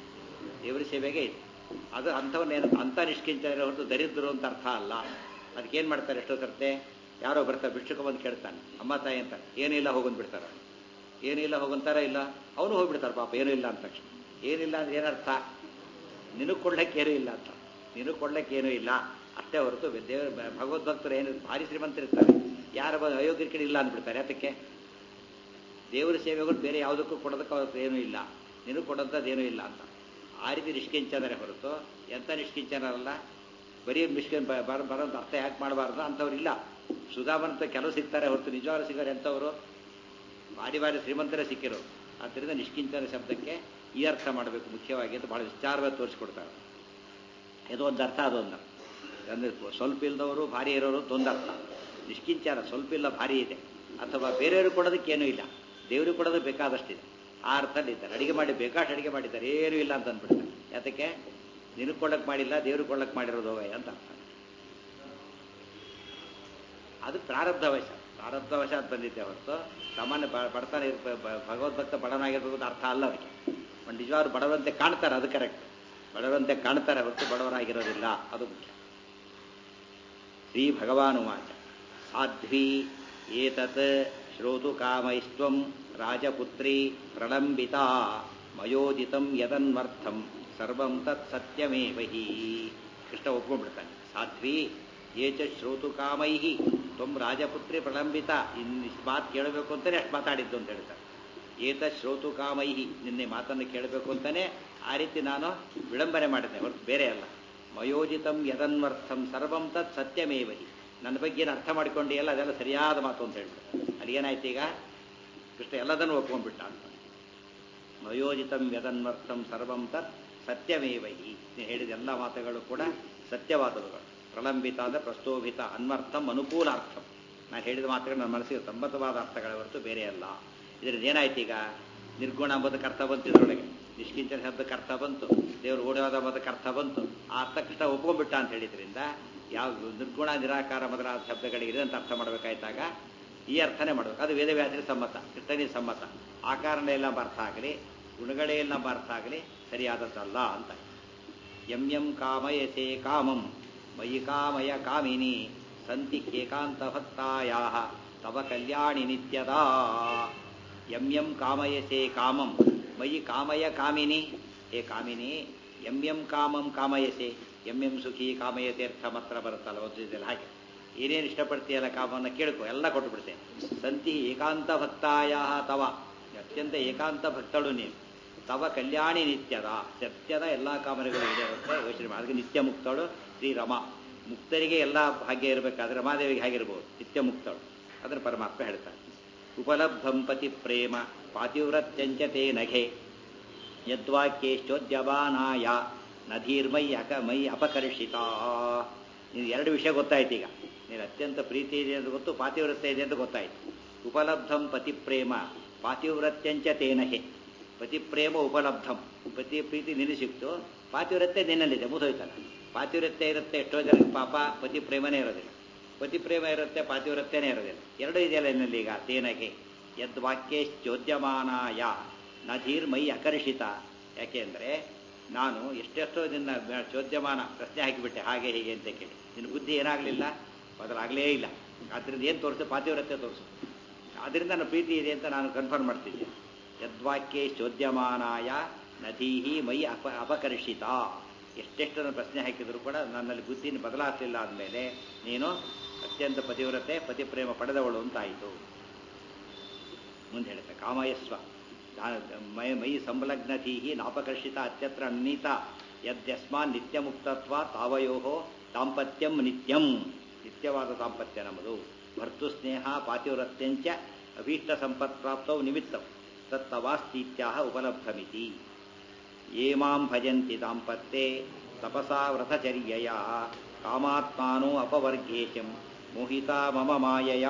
ದೇವರ ಸೇವೆಗೆ ಇದೆ ಅದು ಅಂಥವನ್ನೇನು ಅಂಥ ನಿಷ್ಕಿಂಚನ ಹೊರತು ದರಿದ್ರು ಅಂತ ಅರ್ಥ ಅಲ್ಲ ಅದಕ್ಕೇನು ಮಾಡ್ತಾರೆ ಎಷ್ಟೋ ಸರ್ತೆ ಯಾರೋ ಬರ್ತಾರೆ ಭಿಕ್ಷುಕ ಬಂದು ಕೇಳ್ತಾನೆ ಅಮ್ಮ ತಾಯಿ ಅಂತ ಏನಿಲ್ಲ ಹೋಗೊಂಡು ಬಿಡ್ತಾರೆ ಏನಿಲ್ಲ ಹೋಗಂತಾರ ಇಲ್ಲ ಅವನು ಹೋಗ್ಬಿಡ್ತಾರೆ ಪಾಪ ಏನೂ ಇಲ್ಲ ಅಂತ ತಕ್ಷಣ ಏನಿಲ್ಲ ಅಂದ್ರೆ ಏನರ್ಥ ನಿನಗೆ ಕೊಡ್ಲಿಕ್ಕೆ ಏನೂ ಇಲ್ಲ ಅಂತ ನಿನಗೆ ಕೊಡ್ಲಿಕ್ಕೆ ಏನೂ ಇಲ್ಲ ಅಷ್ಟೇ ಹೊರತು ದೇವರ ಭಗವದ್ಭಕ್ತರು ಏನು ಭಾರಿ ಶ್ರೀಮಂತರಿರ್ತಾರೆ ಯಾರ ಬಂದು ಅಯೋಗ್ಯರ ಕಡೆ ಇಲ್ಲ ಅಂದ್ಬಿಡ್ತಾರೆ ಅದಕ್ಕೆ ದೇವರ ಸೇವೆಗಳು ಬೇರೆ ಯಾವುದಕ್ಕೂ ಕೊಡೋದಕ್ಕೆ ಅವ್ರಿಗೆ ಏನೂ ಇಲ್ಲ ನಿನಗೂ ಕೊಡೋಂಥದ್ದು ಏನೂ ಇಲ್ಲ ಅಂತ ಆ ರೀತಿ ನಿಷ್ಕಿಂಚನರೇ ಹೊರತು ಎಂಥ ನಿಷ್ಕಿಂಚನರಲ್ಲ ಬರೀ ನಿಷ್ಕಿನ್ ಬರ ಬರೋಂಥ ಅರ್ಥ ಯಾಕೆ ಮಾಡಬಾರ್ದು ಅಂಥವ್ರು ಇಲ್ಲ ಸುಧಾಮಂತ ಕೆಲವು ಸಿಗ್ತಾರೆ ಹೊರತು ನಿಜವಾಗ್ಲೂ ಸಿಗೋರು ಎಂಥವ್ರು ಭಾರಿ ಭಾರಿ ಶ್ರೀಮಂತರೇ ಸಿಕ್ಕಿರೋ ಆದ್ದರಿಂದ ನಿಷ್ಕಿಂಚನ ಶಬ್ದಕ್ಕೆ ಈ ಅರ್ಥ ಮಾಡಬೇಕು ಮುಖ್ಯವಾಗಿ ಅಂತ ಭಾಳ ವಿಸ್ತಾರವಾಗಿ ತೋರಿಸ್ಕೊಡ್ತಾರೆ ಇದು ಒಂದು ಅರ್ಥ ಅದೊಂದು ಅಂದರೆ ಸ್ವಲ್ಪ ಇಲ್ಲದವರು ಭಾರಿ ಇರೋರು ತೊಂದರ್ಥ ನಿಷ್ಕಿಂಚನ ಸ್ವಲ್ಪ ಇಲ್ಲ ಭಾರಿ ಇದೆ ಅಥವಾ ಬೇರೆಯವರು ಕೊಡೋದಕ್ಕೇನೂ ಇಲ್ಲ ದೇವ್ರಿಗೆ ಕೊಡೋದು ಬೇಕಾದಷ್ಟಿದೆ ಆ ಅರ್ಥದಲ್ಲಿ ಇದ್ದಾರೆ ಅಡಿಗೆ ಮಾಡಿ ಬೇಕಾಷ್ಟು ಅಡಿಗೆ ಮಾಡಿದ್ದಾರೆ ಏನೂ ಇಲ್ಲ ಅಂತ ಅಂದ್ಬಿಡ್ತಾರೆ ಯಾತಕ್ಕೆ ನಿನಗೆ ಕೊಡಕ್ಕೆ ಮಾಡಿಲ್ಲ ದೇವ್ರಿಗೆ ಕೊಡಕ್ಕೆ ಮಾಡಿರೋದು ಹೋಗಯ್ಯ ಅಂತ ಅರ್ಥ ಅದು ಪ್ರಾರಬ್ಧವಶ ಪ್ರಾರಬ್ಧವಶ ಅಂತ ಬಂದಿದ್ದೆ ಹೊರತು ಸಾಮಾನ್ಯ ಬ ಬಡತನ ಇರ್ಬ ಭಗವದ್ಭಕ್ತ ಬಡವನಾಗಿರ್ಬೇಕು ಅಂತ ಅರ್ಥ ಅಲ್ಲ ಅದಕ್ಕೆ ಒಂದು ನಿಜವಾದ್ರು ಬಡವರಂತೆ ಕಾಣ್ತಾರೆ ಅದು ಕರೆಕ್ಟ್ ಬಡವರಂತೆ ಕಾಣ್ತಾರೆ ಹೊರತು ಬಡವರಾಗಿರೋದಿಲ್ಲ ಅದು ಮುಖ್ಯ ಶ್ರೀ ಭಗವಾನುವಾಚ ಸಾಧ್ವಿ ಏತತ್ ಶ್ರೋತು ಕಾಮೈಸ್ತ್ವಂ ರಾಜಪುತ್ರಿ ಪ್ರಲಂಬಿತಾ ಮಯೋಜಿತಂ ಯದನ್ವರ್ಥಂ ಸರ್ವಂ ತತ್ ಸತ್ಯಮೇವ ಹಿ ಕೃಷ್ಣ ಒಪ್ಕೊಂಡ್ಬಿಡ್ತಾನೆ ಸಾಧ್ವಿ ಏಚ ಶ್ರೋತು ಕಾಮೈ ತ್ವಂ ರಾಜಪುತ್ರಿ ಪ್ರಲಂಬಿತ ಇನ್ನು ಮಾತು ಕೇಳಬೇಕು ಅಂತಾನೆ ಅಷ್ಟು ಮಾತಾಡಿದ್ದು ಅಂತ ಹೇಳ್ತಾರೆ ಏತ ಶ್ರೋತು ಕಾಮೈ ನಿನ್ನೆ ಮಾತನ್ನು ಕೇಳಬೇಕು ಅಂತಾನೆ ಆ ರೀತಿ ನಾನು ವಿಳಂಬನೆ ಮಾಡಿದ್ದೆ ಹೊರತು ಬೇರೆ ಅಲ್ಲ ಮಯೋಜಿತಂ ಯದನ್ವರ್ಥಂ ಸರ್ವಂ ತತ್ ಸತ್ಯಮೇವ ಹಿ ನನ್ನ ಬಗ್ಗೆ ಏನು ಅರ್ಥ ಮಾಡ್ಕೊಂಡು ಎಲ್ಲ ಅದೆಲ್ಲ ಸರಿಯಾದ ಮಾತು ಅಂತ ಹೇಳ್ಬಿಟ್ಟು ಅಲ್ಲಿ ಏನಾಯ್ತು ಈಗ ಕೃಷ್ಣ ಎಲ್ಲದನ್ನು ಒಪ್ಕೊಂಡ್ಬಿಟ್ಟ ಅಂತ ಮಯೋಜಿತಂ ಯದನ್ವರ್ಥಂ ಸರ್ವಂ ತತ್ ಸತ್ಯಮೇವ ಹಿ ನೀನು ಹೇಳಿದ ಎಲ್ಲ ಮಾತುಗಳು ಕೂಡ ಸತ್ಯವಾದವುಗಳು ಪ್ರಲಂಬಿತ ಅಂದರೆ ಪ್ರಸ್ತೋಭಿತ ಅನ್ವರ್ಥಂ ಅನುಕೂಲಾರ್ಥಂ ನಾನು ಹೇಳಿದ ಮಾತುಗಳು ನನ್ನ ಮನಸ್ಸಿಗೆ ಸಂಬದ್ಧವಾದ ಅರ್ಥಗಳ ಹೊರತು ಬೇರೆ ಅಲ್ಲ ಇದರಿಂದ ಏನಾಯ್ತು ಈಗ ನಿರ್ಗುಣ ಎಂಬುದಕ್ಕೆ ಅರ್ಥ ಬಂತು ಇದರೊಳಗೆ ನಿಷ್ಕಿಂಚನ ಶಬ್ದಕ್ಕೆ ಅರ್ಥ ಬಂತು ದೇವರು ಓಡೋದ ಎಂಬುದಕ್ಕೆ ಅರ್ಥ ಬಂತು ಆ ಅರ್ಥ ಕೃಷ್ಣ ಒಪ್ಕೊಂಡ್ಬಿಟ್ಟ ಅಂತ ಹೇಳಿದ್ರಿಂದ ಯಾವ ನಿರ್ಗುಣ ನಿರಾಕಾರ ಮೊದಲಾದ ಶಬ್ದಗಳಿಗೆ ಇದಂತ ಅರ್ಥ ಮಾಡಬೇಕಾಯ್ತಾಗ ಈ ಅರ್ಥನೇ ಮಾಡಬೇಕು ಅದು ವೇದವ್ಯಾಸರಿಗೆ ಸಮ್ಮತ ಕೃಷ್ಣನಿಗೆ ಸಮ್ಮತ ಆಕಾರನೇ ಎಲ್ಲ ಅರ್ಥ ಆಗಲಿ ಗುಣಗಳೇ ಎಲ್ಲ ಅರ್ಥ ಆಗಲಿ ಸರಿಯಾದದ್ದಲ್ಲ ಅಂತ ಎಂ ಎಂ ಕಾಮಯಸೆ ಕಾಮಂ ಮಯಿ ಕಾಮಯ ಕಾಮಿನಿ ಸಂತಿ ಏಕಾಂತ ಭಕ್ತಾಯಾ ತವ ಕಲ್ಯಾಣಿ ನಿತ್ಯದಾ ಎಂ ಎಂ ಕಾಮಯಸೆ ಕಾಮಂ ಮಯಿ ಕಾಮಯ ಕಾಮಿನಿ ಹೇ ಕಾಮಿನಿ ಎಂ ಎಂ ಕಾಮಂ ಕಾಮಯಸೆ ಎಂ ಎಂ ಸುಖಿ ಕಾಮಯತೀರ್ಥ ಮಾತ್ರ ಬರುತ್ತಲ್ಲ ಓದಿದ್ದಲ್ಲ ಹಾಗೆ ಏನೇನು ಇಷ್ಟಪಡ್ತೀಯಲ್ಲ ಕಾಮವನ್ನು ಕೇಳ್ಕೊ ಎಲ್ಲ ಕೊಟ್ಟು ಬಿಡ್ತೇನೆ ಸಂತಿ ಏಕಾಂತ ಭಕ್ತಾಯ ತವ ಅತ್ಯಂತ ಏಕಾಂತ ಭಕ್ತಳು ನೀನು ತವ ಕಲ್ಯಾಣಿ ನಿತ್ಯದ ಸತ್ಯದ ಎಲ್ಲ ಕಾಮನೆಗಳು ಇದೆ ಅಂತ ಯೋಚನೆ ಮಾಡಿ ಅದಕ್ಕೆ ನಿತ್ಯ ಮುಕ್ತಳು ಶ್ರೀ ರಮಾ ಮುಕ್ತರಿಗೆ ಎಲ್ಲ ಭಾಗ್ಯ ಇರಬೇಕಾದ್ರೆ ರಮಾದೇವಿಗೆ ಹೇಗಿರ್ಬೋದು ನಿತ್ಯ ಮುಕ್ತಳು ಅದನ್ನು ಪರಮಾತ್ಮ ಹೇಳ್ತಾರೆ ಉಪಲಬ್ಧಂ ಪತಿ ಪ್ರೇಮ ಪಾತಿವ್ರತ್ಯಂಚತೆ ನಘೆ ಯದ್ವಾಕ್ಯೇಶ್ಚೋದ್ಯಮಾನಾಯ ನಧೀರ್ಮೈ ಅಕ ಮೈ ಅಪಕರ್ಷಿತ ನೀನು ಎರಡು ವಿಷಯ ಗೊತ್ತಾಯ್ತು ಈಗ ನೀನು ಅತ್ಯಂತ ಪ್ರೀತಿ ಇದೆ ಅಂತ ಗೊತ್ತು ಪಾತಿವ್ರತ್ಯ ಇದೆ ಅಂತ ಗೊತ್ತಾಯ್ತು ಉಪಲಬ್ಧಂ ಪತಿ ಪ್ರೇಮ ಪಾತಿವ್ರತ್ಯಂಚ ತೇನಹೆ ಪತಿ ಪ್ರೇಮ ಉಪಲಬ್ಧಂ ಪತಿ ಪ್ರೀತಿ ನಿನ್ನ ಸಿಕ್ತು ಪಾತಿವ್ರತ್ಯ ನಿನ್ನಲ್ಲಿದೆ ಮುಗಿದೋಯ್ತಲ್ಲ ಪಾತಿವ್ರತ್ಯ ಇರುತ್ತೆ ಎಷ್ಟೋ ಜನಕ್ಕೆ ಪಾಪ ಪತಿ ಪ್ರೇಮನೇ ಇರೋದಿಲ್ಲ ಪತಿ ಪ್ರೇಮ ಇರುತ್ತೆ ಪಾತಿವ್ರತ್ಯನೇ ಇರೋದಿಲ್ಲ ಎರಡೂ ಇದೆಯಲ್ಲ ಇನ್ನಲ್ಲಿ ಈಗ ತೇನಗೆ ಯದ್ ವಾಕ್ಯಶ್ಚೋದ್ಯಮಾನಾಯ ನಧೀರ್ಮೈ ಅಕರ್ಷಿತ ಯಾಕೆಂದರೆ ನಾನು ಎಷ್ಟೆಷ್ಟೋ ದಿನ ಚೋದ್ಯಮಾನ ಪ್ರಶ್ನೆ ಹಾಕಿಬಿಟ್ಟೆ ಹಾಗೆ ಹೀಗೆ ಅಂತ ಕೇಳಿ ನಿನ್ನ ಬುದ್ಧಿ ಏನಾಗಲಿಲ್ಲ ಬದಲಾಗಲೇ ಇಲ್ಲ ಆದ್ದರಿಂದ ಏನು ತೋರಿಸು ಪಾತಿವ್ರತ್ಯ ತೋರಿಸು ಆದ್ದರಿಂದ ನನ್ನ ಪ್ರೀತಿ ಇದೆ ಅಂತ ನಾನು ಕನ್ಫರ್ಮ್ ಮಾಡ್ತಿದ್ದೆ ಯದ್ವಾಕ್ಯೇ ಚೋದ್ಯಮಾನಾಯ ನದೀಹಿ ಮೈ ಅಪ ಅಪಕರ್ಷಿತ ಎಷ್ಟೆಷ್ಟು ನನ್ನ ಪ್ರಶ್ನೆ ಹಾಕಿದ್ರು ಕೂಡ ನನ್ನಲ್ಲಿ ಬುದ್ಧಿನ ಬದಲಾಗಲಿಲ್ಲ ಆದಮೇಲೆ ನೀನು ಅತ್ಯಂತ ಪತಿವ್ರತೆ ಪತಿಪ್ರೇಮ ಪಡೆದವಳು ಅಂತಾಯಿತು ಮುಂದೆ ಹೇಳುತ್ತೆ ಕಾಮಯಸ್ವ ಮೈ ಮೈ ಸಂಲಗ್ನಧೀಹಿ ನಾಪಕರ್ಷಿತ ಅತ್ಯತ್ರ ಅನ್ನೀತ ಯದ್ಯಸ್ಮಾನ್ ನಿತ್ಯ ಮುಕ್ತತ್ವ ತಾವಯೋ ದಾಂಪತ್ಯಂ ನಿತ್ಯಂ ನಿತ್ಯವಾದ ದಾಂಪತ್ಯ ನಮ್ಮದು ಭರ್ತು ಸ್ನೇಹ ಪಾತಿವ್ರತ್ಯಂಚ ಅಭೀಷ್ಟ ಸಂಪತ್ಪ್ರಾಪ್ತೌ ನಿಮಿತ್ತಂ ತತ್ತವಾಸ್ತೀತ್ಯಾಹ ಉಪಲಬ್ಧಮಿತಿ ಯೇ ಮಾಂ ಭಜಂತಿ ದಾಂಪತ್ಯೆ ತಪಸಾ ವ್ರತಚರ್ಯಯ ಕಾಮಾತ್ಮಾನೋ ಅಪವರ್ಗೇಶಂ ಮೋಹಿತಾ ಮಮ ಮಾಯಯಾ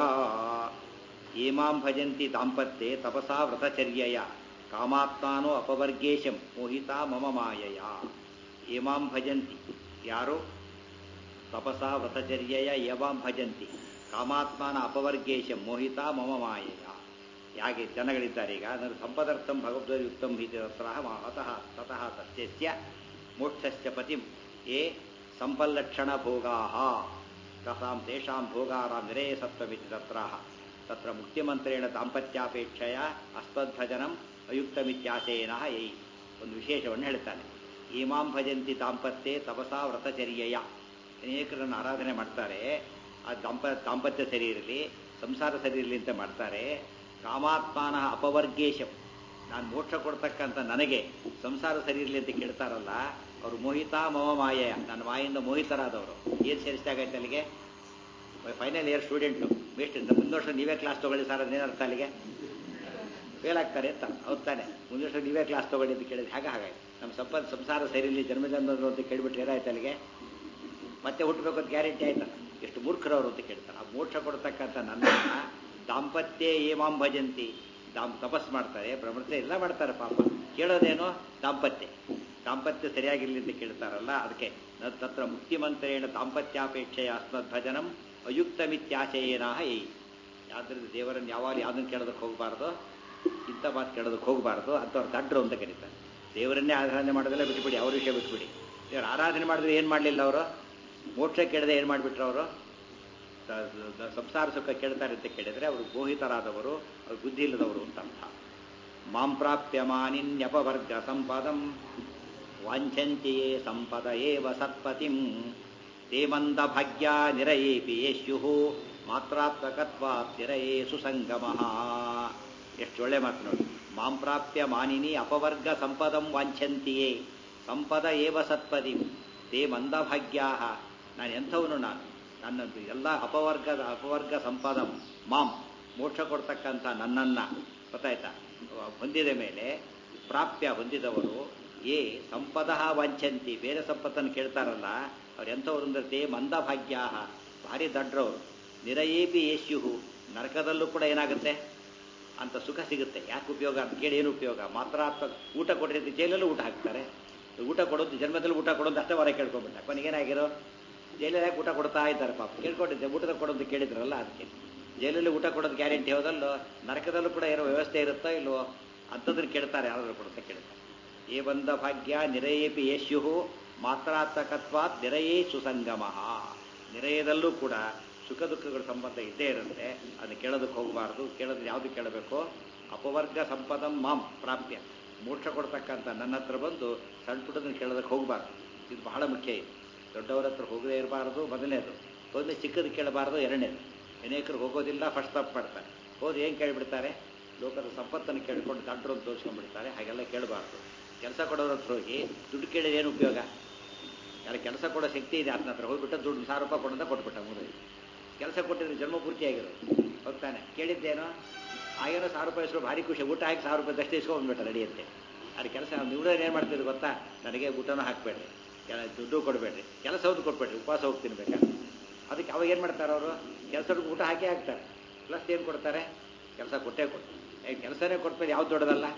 ಯೇ ಮಾಂ ಭಜಂತಿ ದಾಂಪತ್ಯೆ ತಪಸಾ ವ್ರತಚರ್ಯಯ ಕಾಮಾತ್ಮಾನೋ ಅಪವರ್ಗೇಶಂ ಮೋಹಿತಾ ಮಮ ಮಾಯಯ ಯೇ ಮಾಂ ಭಜಂತಿ ಯಾರು ತಪಸಾ ವ್ರತಚರ್ಯಯ ಯವಾಂ ಭಜಂತಿ ಕಾಮಾತ್ಮಾನ ಅಪವರ್ಗೇಶಂ ಮೋಹಿತಾ ಮಮ ಮಾಯಯ ಯಾಕೆ ಜನಗಳಿದ್ದಾರೆ ಈಗ ಅದರ ಸಂಪದರ್ಥಂ ಭಗವದ್ಯುಕ್ತಂ ಹೀತಿ ತತ್ರ ಅತಃ ತತಃ ಸಸ್ಯಸ್ಯ ಮೋಕ್ಷಸ್ಯ ಪತಿಂ ಯೇ ಸಂಪಲ್ಲಕ್ಷಣ ಭೋಗಾಹ ತಥಾಂ ತೇಷಾಂ ಭೋಗಾರಾಂ ನಿರೇಸತ್ವಮಿತಿ ತತ್ರಾಹ ತತ್ರ ಮುಖ್ಯಮಂತ್ರೇಣ ದಾಂಪತ್ಯಾಪೇಕ್ಷೆಯ ಅಸ್ಮದ್ಭಜನಂ ಅಯುಕ್ತಮಿತ್ಯಾಸೇನ ಯೈ ಒಂದು ವಿಶೇಷವನ್ನು ಹೇಳ್ತಾನೆ ಈಮಾಂ ಭಜಂತಿ ದಾಂಪತ್ಯೆ ತಪಸಾ ವ್ರತಚರ್ಯಯ ಅನೇಕರನ್ನು ಆರಾಧನೆ ಮಾಡ್ತಾರೆ ಆ ದಾಂಪ ದಾಂಪತ್ಯ ಸರಿ ಇರಲಿ ಸಂಸಾರ ಸರಿ ಇರಲಿ ಅಂತ ಮಾಡ್ತಾರೆ ಕಾಮಾತ್ಮಾನ ಅಪವರ್ಗೇಶಂ ನಾನು ಮೋಕ್ಷ ಕೊಡ್ತಕ್ಕಂಥ ನನಗೆ ಸಂಸಾರ ಸರಿ ಇರಲಿ ಅಂತ ಕೇಳ್ತಾರಲ್ಲ ಅವರು ಮೋಹಿತ ಮಮ ಮಾಯ ನನ್ನ ಮಾಯಿಂದ ಮೋಹಿತರಾದವರು ಏನು ಸೇರಿಸಿದಾಗೈತೆ ಅಲ್ಲಿಗೆ ಫೈನಲ್ ಇಯರ್ ಸ್ಟೂಡೆಂಟು ಬೇಸ್ಟ್ ಮುಂದಿನ ವರ್ಷ ನೀವೇ ಕ್ಲಾಸ್ ತಗೊಳ್ಳಿ ಸರ್ ಅದೇನು ಅರ್ಥ ಅಲ್ಲಿಗೆ ಫೇಲ್ ಆಗ್ತಾರೆ ಅಂತ ಹೌದ್ ತಾನೆ ಮುಂದಿನ ವರ್ಷ ನೀವೇ ಕ್ಲಾಸ್ ತಗೊಳ್ಳಿ ಅಂತ ಕೇಳಿದ್ರೆ ಹಾಗೆ ಹಾಗಾಯ್ತು ನಮ್ಮ ಸಂಪದ ಸಂಸಾರ ಸರಿಲಿ ಜನ್ಮ ಜನ್ಮದ್ರು ಅಂತ ಕೇಳ್ಬಿಟ್ರೆ ಏನಾಯ್ತು ಅಲ್ಲಿಗೆ ಮತ್ತೆ ಹುಟ್ಟಬೇಕು ಅಂತ ಗ್ಯಾರಂಟಿ ಆಯ್ತಾ ಎಷ್ಟು ಮೂರ್ಖರವರು ಅಂತ ಕೇಳ್ತಾರೆ ಆ ಮೋಕ್ಷ ಕೊಡ್ತಕ್ಕಂಥ ನನ್ನ ದಾಂಪತ್ಯ ಏಮಾಂ ಭಜಂತಿ ದಾಂ ತಪಸ್ ಮಾಡ್ತಾರೆ ಬ್ರಹ್ಮತ್ಯ ಎಲ್ಲ ಮಾಡ್ತಾರೆ ಪಾಪ ಕೇಳೋದೇನೋ ದಾಂಪತ್ಯ ದಾಂಪತ್ಯ ಸರಿಯಾಗಿರ್ಲಿ ಅಂತ ಕೇಳ್ತಾರಲ್ಲ ಅದಕ್ಕೆ ನ ತತ್ರ ಮುಕ್ತಿಮಂತ್ರೇಣ ದಾಂಪತ್ಯಾಪೇಕ್ಷೆಯ ಅಸ್ಮದ್ ಭಜನಂ ಅಯುಕ್ತಮಿತ್ಯಾಶಯೇನಾಹ ಏ ಯಾವ್ದ್ರಿಂದ ದೇವರನ್ನು ಯಾವಾಗ ಯಾವ್ದನ್ನು ಕೇಳೋದಕ್ಕೆ ಹೋಗಬಾರ್ದು ಇಂಥ ಮಾತು ಕೇಳೋದಕ್ಕೆ ಹೋಗಬಾರ್ದು ಅಂಥವ್ರು ದಡ್ರು ಅಂತ ಕರೀತಾರೆ ದೇವರನ್ನೇ ಆರಾಧನೆ ಮಾಡೋದೆಲ್ಲ ಬಿಟ್ಬಿಡಿ ಅವ್ರ ವಿಷಯ ಬಿಟ್ಬಿಡಿ ದೇವ್ರ ಆರಾಧನೆ ಮಾಡಿದ್ರೆ ಏನು ಮಾಡಲಿಲ್ಲ ಅವರು ಮೋಕ್ಷ ಕೇಳದೆ ಏನು ಮಾಡಿಬಿಟ್ರು ಅವರು ಸಂಸಾರ ಸುಖ ಕೇಳ್ತಾರೆ ಅಂತ ಕೇಳಿದರೆ ಅವರು ಮೋಹಿತರಾದವರು ಅವರು ಬುದ್ಧಿ ಇಲ್ಲದವರು ಅಂತ ಅರ್ಥ ಮಾಂ ಪ್ರಾಪ್ಯ ಮಾನಿನ್ಯಪವರ್ಗ ಸಂಪದಂ ವಾಂಛಂತಿಯೇ ಸಂಪದ ಏವ ಸತ್ಪತಿಂ ತೇ ಮಂದ ಭಾಗ್ಯ ನಿರಯೇಪಿ ಯೇಷ್ಯು ಮಾತ್ರಾತ್ಮಕತ್ವಾತ್ ನಿರಯೇ ಸುಸಂಗಮಃ ಎಷ್ಟು ಒಳ್ಳೆ ಮಾತು ನೋಡಿ ಮಾಂ ಪ್ರಾಪ್ಯ ಮಾನಿನಿ ಅಪವರ್ಗ ಸಂಪದಂ ವಾಂಛಂತಿಯೇ ಸಂಪದ ಏವ ಸತ್ಪದಿ ತೇ ಮಂದಭಾಗ್ಯಾ ನಾನು ಎಂಥವನು ನಾನು ನನ್ನದು ಎಲ್ಲ ಅಪವರ್ಗದ ಅಪವರ್ಗ ಸಂಪದಂ ಮಾಂ ಮೋಕ್ಷ ಕೊಡ್ತಕ್ಕಂಥ ನನ್ನನ್ನು ಗೊತ್ತಾಯ್ತಾ ಹೊಂದಿದ ಮೇಲೆ ಪ್ರಾಪ್ಯ ಹೊಂದಿದವರು ಏ ಸಂಪದ ವಾಂಛಂತಿ ಬೇರೆ ಸಂಪತ್ತನ್ನು ಕೇಳ್ತಾರಲ್ಲ ಅವ್ರು ಎಂಥವ್ರು ಅಂದ್ರೆ ತೇ ಮಂದಭಾಗ್ಯಾ ಭಾರಿ ದಡ್ರವರು ನಿರಯೇಪಿ ಯೇಷ್ಯು ನರಕದಲ್ಲೂ ಕೂಡ ಏನಾಗುತ್ತೆ ಅಂತ ಸುಖ ಸಿಗುತ್ತೆ ಯಾಕೆ ಉಪಯೋಗ ಅಂತ ಕೇಳಿ ಏನು ಉಪಯೋಗ ಮಾತ್ರ ಊಟ ಕೊಟ್ಟಿರ್ತೀವಿ ಜೈಲಲ್ಲೂ ಊಟ ಹಾಕ್ತಾರೆ ಊಟ ಕೊಡೋದು ಜನ್ಮದಲ್ಲಿ ಊಟ ಕೊಡೋದು ಅಷ್ಟೇ ಹೊರ ಕೇಳ್ಕೊಂಡ್ಬಿಟ್ಟ ಕೊನೆಗೇನಾಗಿರೋ ಜೈಲಲ್ಲಿ ಯಾಕೆ ಊಟ ಕೊಡ್ತಾ ಇದ್ದಾರೆ ಪಾಪ ಕೇಳ್ಕೊಂಡಿದ್ದೆ ಊಟದ ಕೊಡೋದು ಕೇಳಿದ್ರಲ್ಲ ಅದಕ್ಕೆ ಜೈಲಲ್ಲಿ ಊಟ ಕೊಡೋದು ಗ್ಯಾರಂಟಿ ಹೋದಲ್ಲೋ ನರಕದಲ್ಲೂ ಕೂಡ ಏನೋ ವ್ಯವಸ್ಥೆ ಇರುತ್ತೋ ಇಲ್ವೋ ಅಂಥದ್ದನ್ನು ಕೇಳ್ತಾರೆ ಯಾರಾದ್ರೂ ಕೊಡುತ್ತೆ ಕೇಳ್ತಾರೆ ಏ ಬಂದ ಭಾಗ್ಯ ನಿರಯೇಪಿ ಯೇಷ್ಯು ಮಾತ್ರಾತ್ಮಕತ್ವಾತ್ ನಿರಯೇ ಸುಸಂಗಮ ನಿರಯದಲ್ಲೂ ಕೂಡ ಸುಖ ದುಃಖಗಳ ಸಂಬಂಧ ಇದ್ದೇ ಇರುತ್ತೆ ಅದನ್ನು ಕೇಳೋದಕ್ಕೆ ಹೋಗಬಾರ್ದು ಕೇಳೋದು ಯಾವುದು ಕೇಳಬೇಕು ಅಪವರ್ಗ ಸಂಪದಂ ಮಾಂ ಪ್ರಾಪ್ಯ ಮೋಕ್ಷ ಕೊಡ್ತಕ್ಕಂಥ ನನ್ನ ಹತ್ರ ಬಂದು ಸಣ್ಣ ಪುಟ್ಟದನ್ನು ಕೇಳೋದಕ್ಕೆ ಹೋಗಬಾರ್ದು ಇದು ಬಹಳ ಮುಖ್ಯ ಇದು ದೊಡ್ಡವರ ಹತ್ರ ಹೋಗದೇ ಇರಬಾರ್ದು ಮೊದಲನೇದು ಹೋದ್ಮೇಲೆ ಚಿಕ್ಕದು ಕೇಳಬಾರ್ದು ಎರಡನೇದು ಅನೇಕರು ಹೋಗೋದಿಲ್ಲ ಫಸ್ಟ್ ತಪ್ಪು ಮಾಡ್ತಾರೆ ಹೋಗಿ ಏನು ಕೇಳಿಬಿಡ್ತಾರೆ ಲೋಕದ ಸಂಪತ್ತನ್ನು ಕೇಳ್ಕೊಂಡು ದಾಟ್ರು ಅಂತ ತೋರಿಸ್ಕೊಂಡ್ಬಿಡ್ತಾರೆ ಹಾಗೆಲ್ಲ ಕೇಳಬಾರ್ದು ಕೆಲಸ ಕೊಡೋರ ಹತ್ರ ಹೋಗಿ ದುಡ್ಡು ಕೇಳಿದ್ರೆ ಏನು ಉಪಯೋಗ ಯಾರು ಕೆಲಸ ಕೊಡೋ ಶಕ್ತಿ ಇದೆ ಆತನ ಹತ್ರ ಹೋಗ್ಬಿಟ್ಟು ದುಡ್ಡು ಸಾವಿರ ರೂಪಾಯಿ ಕೊಡೋದ ಕೊಟ್ಬಿಟ್ಟ ಮುಗಿದು ಕೆಲಸ ಕೊಟ್ಟಿದ್ರೆ ಜನ್ಮ ಪೂರ್ತಿಯಾಗಿರೋದು ಹೋಗ್ತಾನೆ ಕೇಳಿದ್ದೇನೋ ಆಗೇನೋ ಸಾವಿರ ರೂಪಾಯಿ ಇಸ್ಕೊಂಡು ಭಾರಿ ಖುಷಿ ಊಟ ಹಾಕಿ ಸಾವಿರ ರೂಪಾಯಿ ದಷ್ಟೇ ಇಸ್ಕೊಂಡ್ಬಿಟ್ಟ ನಡೆಯುತ್ತೆ ಅದು ಕೆಲಸ ನೀವು ಏನು ಮಾಡ್ತಿದ್ರು ಗೊತ್ತಾ ನನಗೆ ಊಟನೂ ಹಾಕಬೇಡ್ರಿ ದುಡ್ಡು ಕೊಡಬೇಡ್ರಿ ಕೆಲಸ ಹೋದ್ ಕೊಟ್ಬೇಡ್ರಿ ಉಪವಾಸ ಹೋಗಿ ತಿನ್ಬೇಕಾದ್ರೆ ಅದಕ್ಕೆ ಅವಾಗ ಏನು ಮಾಡ್ತಾರೆ ಅವರು ಕೆಲಸಕ್ಕೆ ಊಟ ಹಾಕಿ ಹಾಕ್ತಾರೆ ಪ್ಲಸ್ ಏನು ಕೊಡ್ತಾರೆ ಕೆಲಸ ಕೊಟ್ಟೇ ಕೊಡ್ತಾರೆ ಕೆಲಸನೇ ಕೊಟ್ಮೇಲೆ ಯಾವ್ದು ದೊಡ್ಡದಲ್ಲ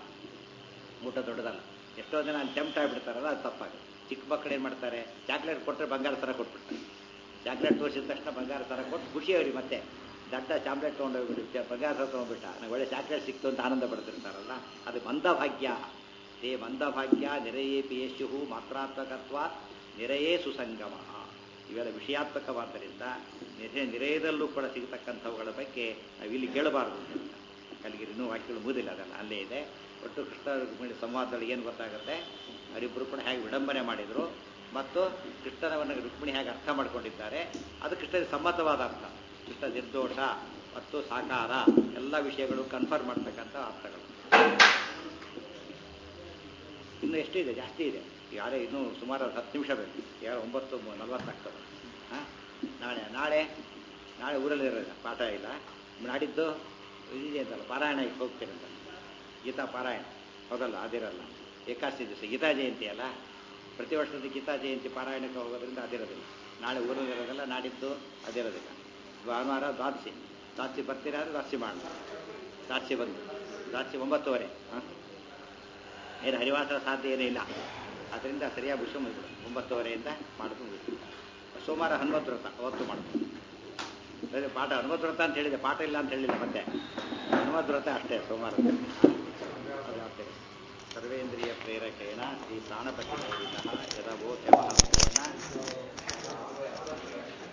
ಊಟ ದೊಡ್ಡದಲ್ಲ ಎಷ್ಟೋ ಜನ ಟೆಂಪ್ಟ್ ಆಗಿಬಿಡ್ತಾರಲ್ಲ ಅದು ತಪ್ಪಾಗುತ್ತೆ ಚಿಕ್ಕ ಮಕ್ಕಳು ಏನು ಮಾಡ್ತಾರೆ ಚಾಕ್ಲೇಟ್ ಕೊಟ್ಟರೆ ಬಂಗಾರ ಥರ ಕೊಟ್ಬಿಡ್ತಾರೆ ಚಾಕ್ಲೇಟ್ ತೋರಿಸಿದ ತಕ್ಷಣ ಬಂಗಾರ ಥರ ಕೊಟ್ಟು ಖುಷಿ ಅವ್ರಿ ಮತ್ತೆ ದಡ್ಡ ಚಾಕ್ಲೇಟ್ ತೊಗೊಂಡೋಗ್ಬಿಟ್ಟು ಬಂಗಾರ ಥರ ತೊಗೊಂಡ್ಬಿಟ್ಟ ನನಗೆ ಒಳ್ಳೆ ಚಾಕ್ಲೇಟ್ ಸಿಕ್ತು ಅಂತ ಆನಂದ ಪಡ್ತಿರ್ತಾರಲ್ಲ ಅದು ಮಂದಭಾಗ್ಯ ತೇ ಮಂದಭಾಗ್ಯ ನಿರಯೇ ಪೇಶು ಮಾತ್ರಾತ್ಮಕತ್ವ ನಿರಯೇ ಸುಸಂಗಮ ಇವೆಲ್ಲ ವಿಷಯಾತ್ಮಕವಾದ್ದರಿಂದ ನಿರೆ ನಿರಯದಲ್ಲೂ ಕೂಡ ಸಿಗತಕ್ಕಂಥವುಗಳ ಬಗ್ಗೆ ನಾವು ಇಲ್ಲಿ ಕೇಳಬಾರದು ಅಲ್ಲಿಗೆ ಇನ್ನೂ ವಾಕ್ಯಗಳು ಮುಗಿದಿಲ್ಲ ಅದನ್ನು ಅಲ್ಲೇ ಇದೆ ಒಟ್ಟು ಕೃಷ್ಣ ರುಕ್ಮಿಣಿ ಸಂವಾದದಲ್ಲಿ ಏನು ಗೊತ್ತಾಗುತ್ತೆ ಅವರಿಬ್ಬರು ಕೂಡ ಹೇಗೆ ವಿಡಂಬನೆ ಮಾಡಿದರು ಮತ್ತು ಕೃಷ್ಣನವನ್ನು ರುಕ್ಮಿಣಿ ಹೇಗೆ ಅರ್ಥ ಮಾಡ್ಕೊಂಡಿದ್ದಾರೆ ಅದು ಕೃಷ್ಣನಿಗೆ ಸಮ್ಮತವಾದ ಅರ್ಥ ಕೃಷ್ಣ ನಿರ್ದೋಷ ಮತ್ತು ಸಾಕಾರ ಎಲ್ಲ ವಿಷಯಗಳು ಕನ್ಫರ್ಮ್ ಮಾಡ್ತಕ್ಕಂಥ ಅರ್ಥಗಳು ಇನ್ನು ಎಷ್ಟಿದೆ ಜಾಸ್ತಿ ಇದೆ ಯಾರೇ ಇನ್ನೂ ಸುಮಾರು ಹತ್ತು ನಿಮಿಷ ಬೇಕು ಯಾರು ಒಂಬತ್ತು ನಲ್ವತ್ತಾಗ್ತದೆ ಹಾಂ ನಾಳೆ ನಾಳೆ ನಾಳೆ ಊರಲ್ಲಿ ಇರೋಲ್ಲ ಪಾಠ ಇಲ್ಲ ನಾಡಿದ್ದು ಇದಿದೆ ಅಂತಲ್ಲ ಪಾರಾಯಣಕ್ಕೆ ಹೋಗ್ತೀರಂತ ಗೀತಾ ಪಾರಾಯಣ ಹೌದಲ್ಲ ಅದಿರಲ್ಲ ಏಕಾದಶಿ ದಿವಸ ಗೀತಾ ಜಯಂತಿ ಅಲ್ಲ ಪ್ರತಿ ವರ್ಷದ ಗೀತಾ ಜಯಂತಿ ಪಾರಾಯಣಕ್ಕೆ ಹೋಗೋದ್ರಿಂದ ಅದಿರೋದಿಲ್ಲ ನಾಳೆ ಊರಲ್ಲಿ ಇರೋದಿಲ್ಲ ನಾಡಿದ್ದು ಅದಿರೋದಿಲ್ಲ ಭಾನುವಾರ ದ್ವಾದಶಿ ದ್ವಾದಶಿ ಬರ್ತೀರಾ ಅಂದರೆ ದ್ವಾದಶಿ ಮಾಡೋಣ ದ್ವಾದಶಿ ಬಂದು ದ್ವಾದಶಿ ಒಂಬತ್ತುವರೆ ಹಾಂ ಏನು ಹರಿವಾಸರ ಸಾಧ್ಯ ಏನೂ ಇಲ್ಲ ಅದರಿಂದ ಸರಿಯಾಗಿ ವಿಷಯ ಮುಗಿಬಿಡು ಒಂಬತ್ತುವರೆಯಿಂದ ಮಾಡೋದು ಮುಗಿತು ಸೋಮವಾರ ಹನುಮತ್ ವ್ರತ ಅವತ್ತು ಮಾಡೋದು ಅದೇ ಪಾಠ ಹನುಮತ್ ವ್ರತ ಅಂತ ಹೇಳಿದೆ ಪಾಠ ಇಲ್ಲ ಅಂತ ಹೇಳಿಲ್ಲ ಮತ್ತೆ ಹನುಮತ್ ವ್ರತ ಅಷ್ಟೇ ಸೋಮವಾರ ಅದು ಆಗ್ತದೆ ಸರ್ವೇಂದ್ರಿಯ ಪ್ರೇರಕೇಣ ಶ್ರೀ ಪ್ರಾಣಪತಿ ಯದವೋ ಚಮಃ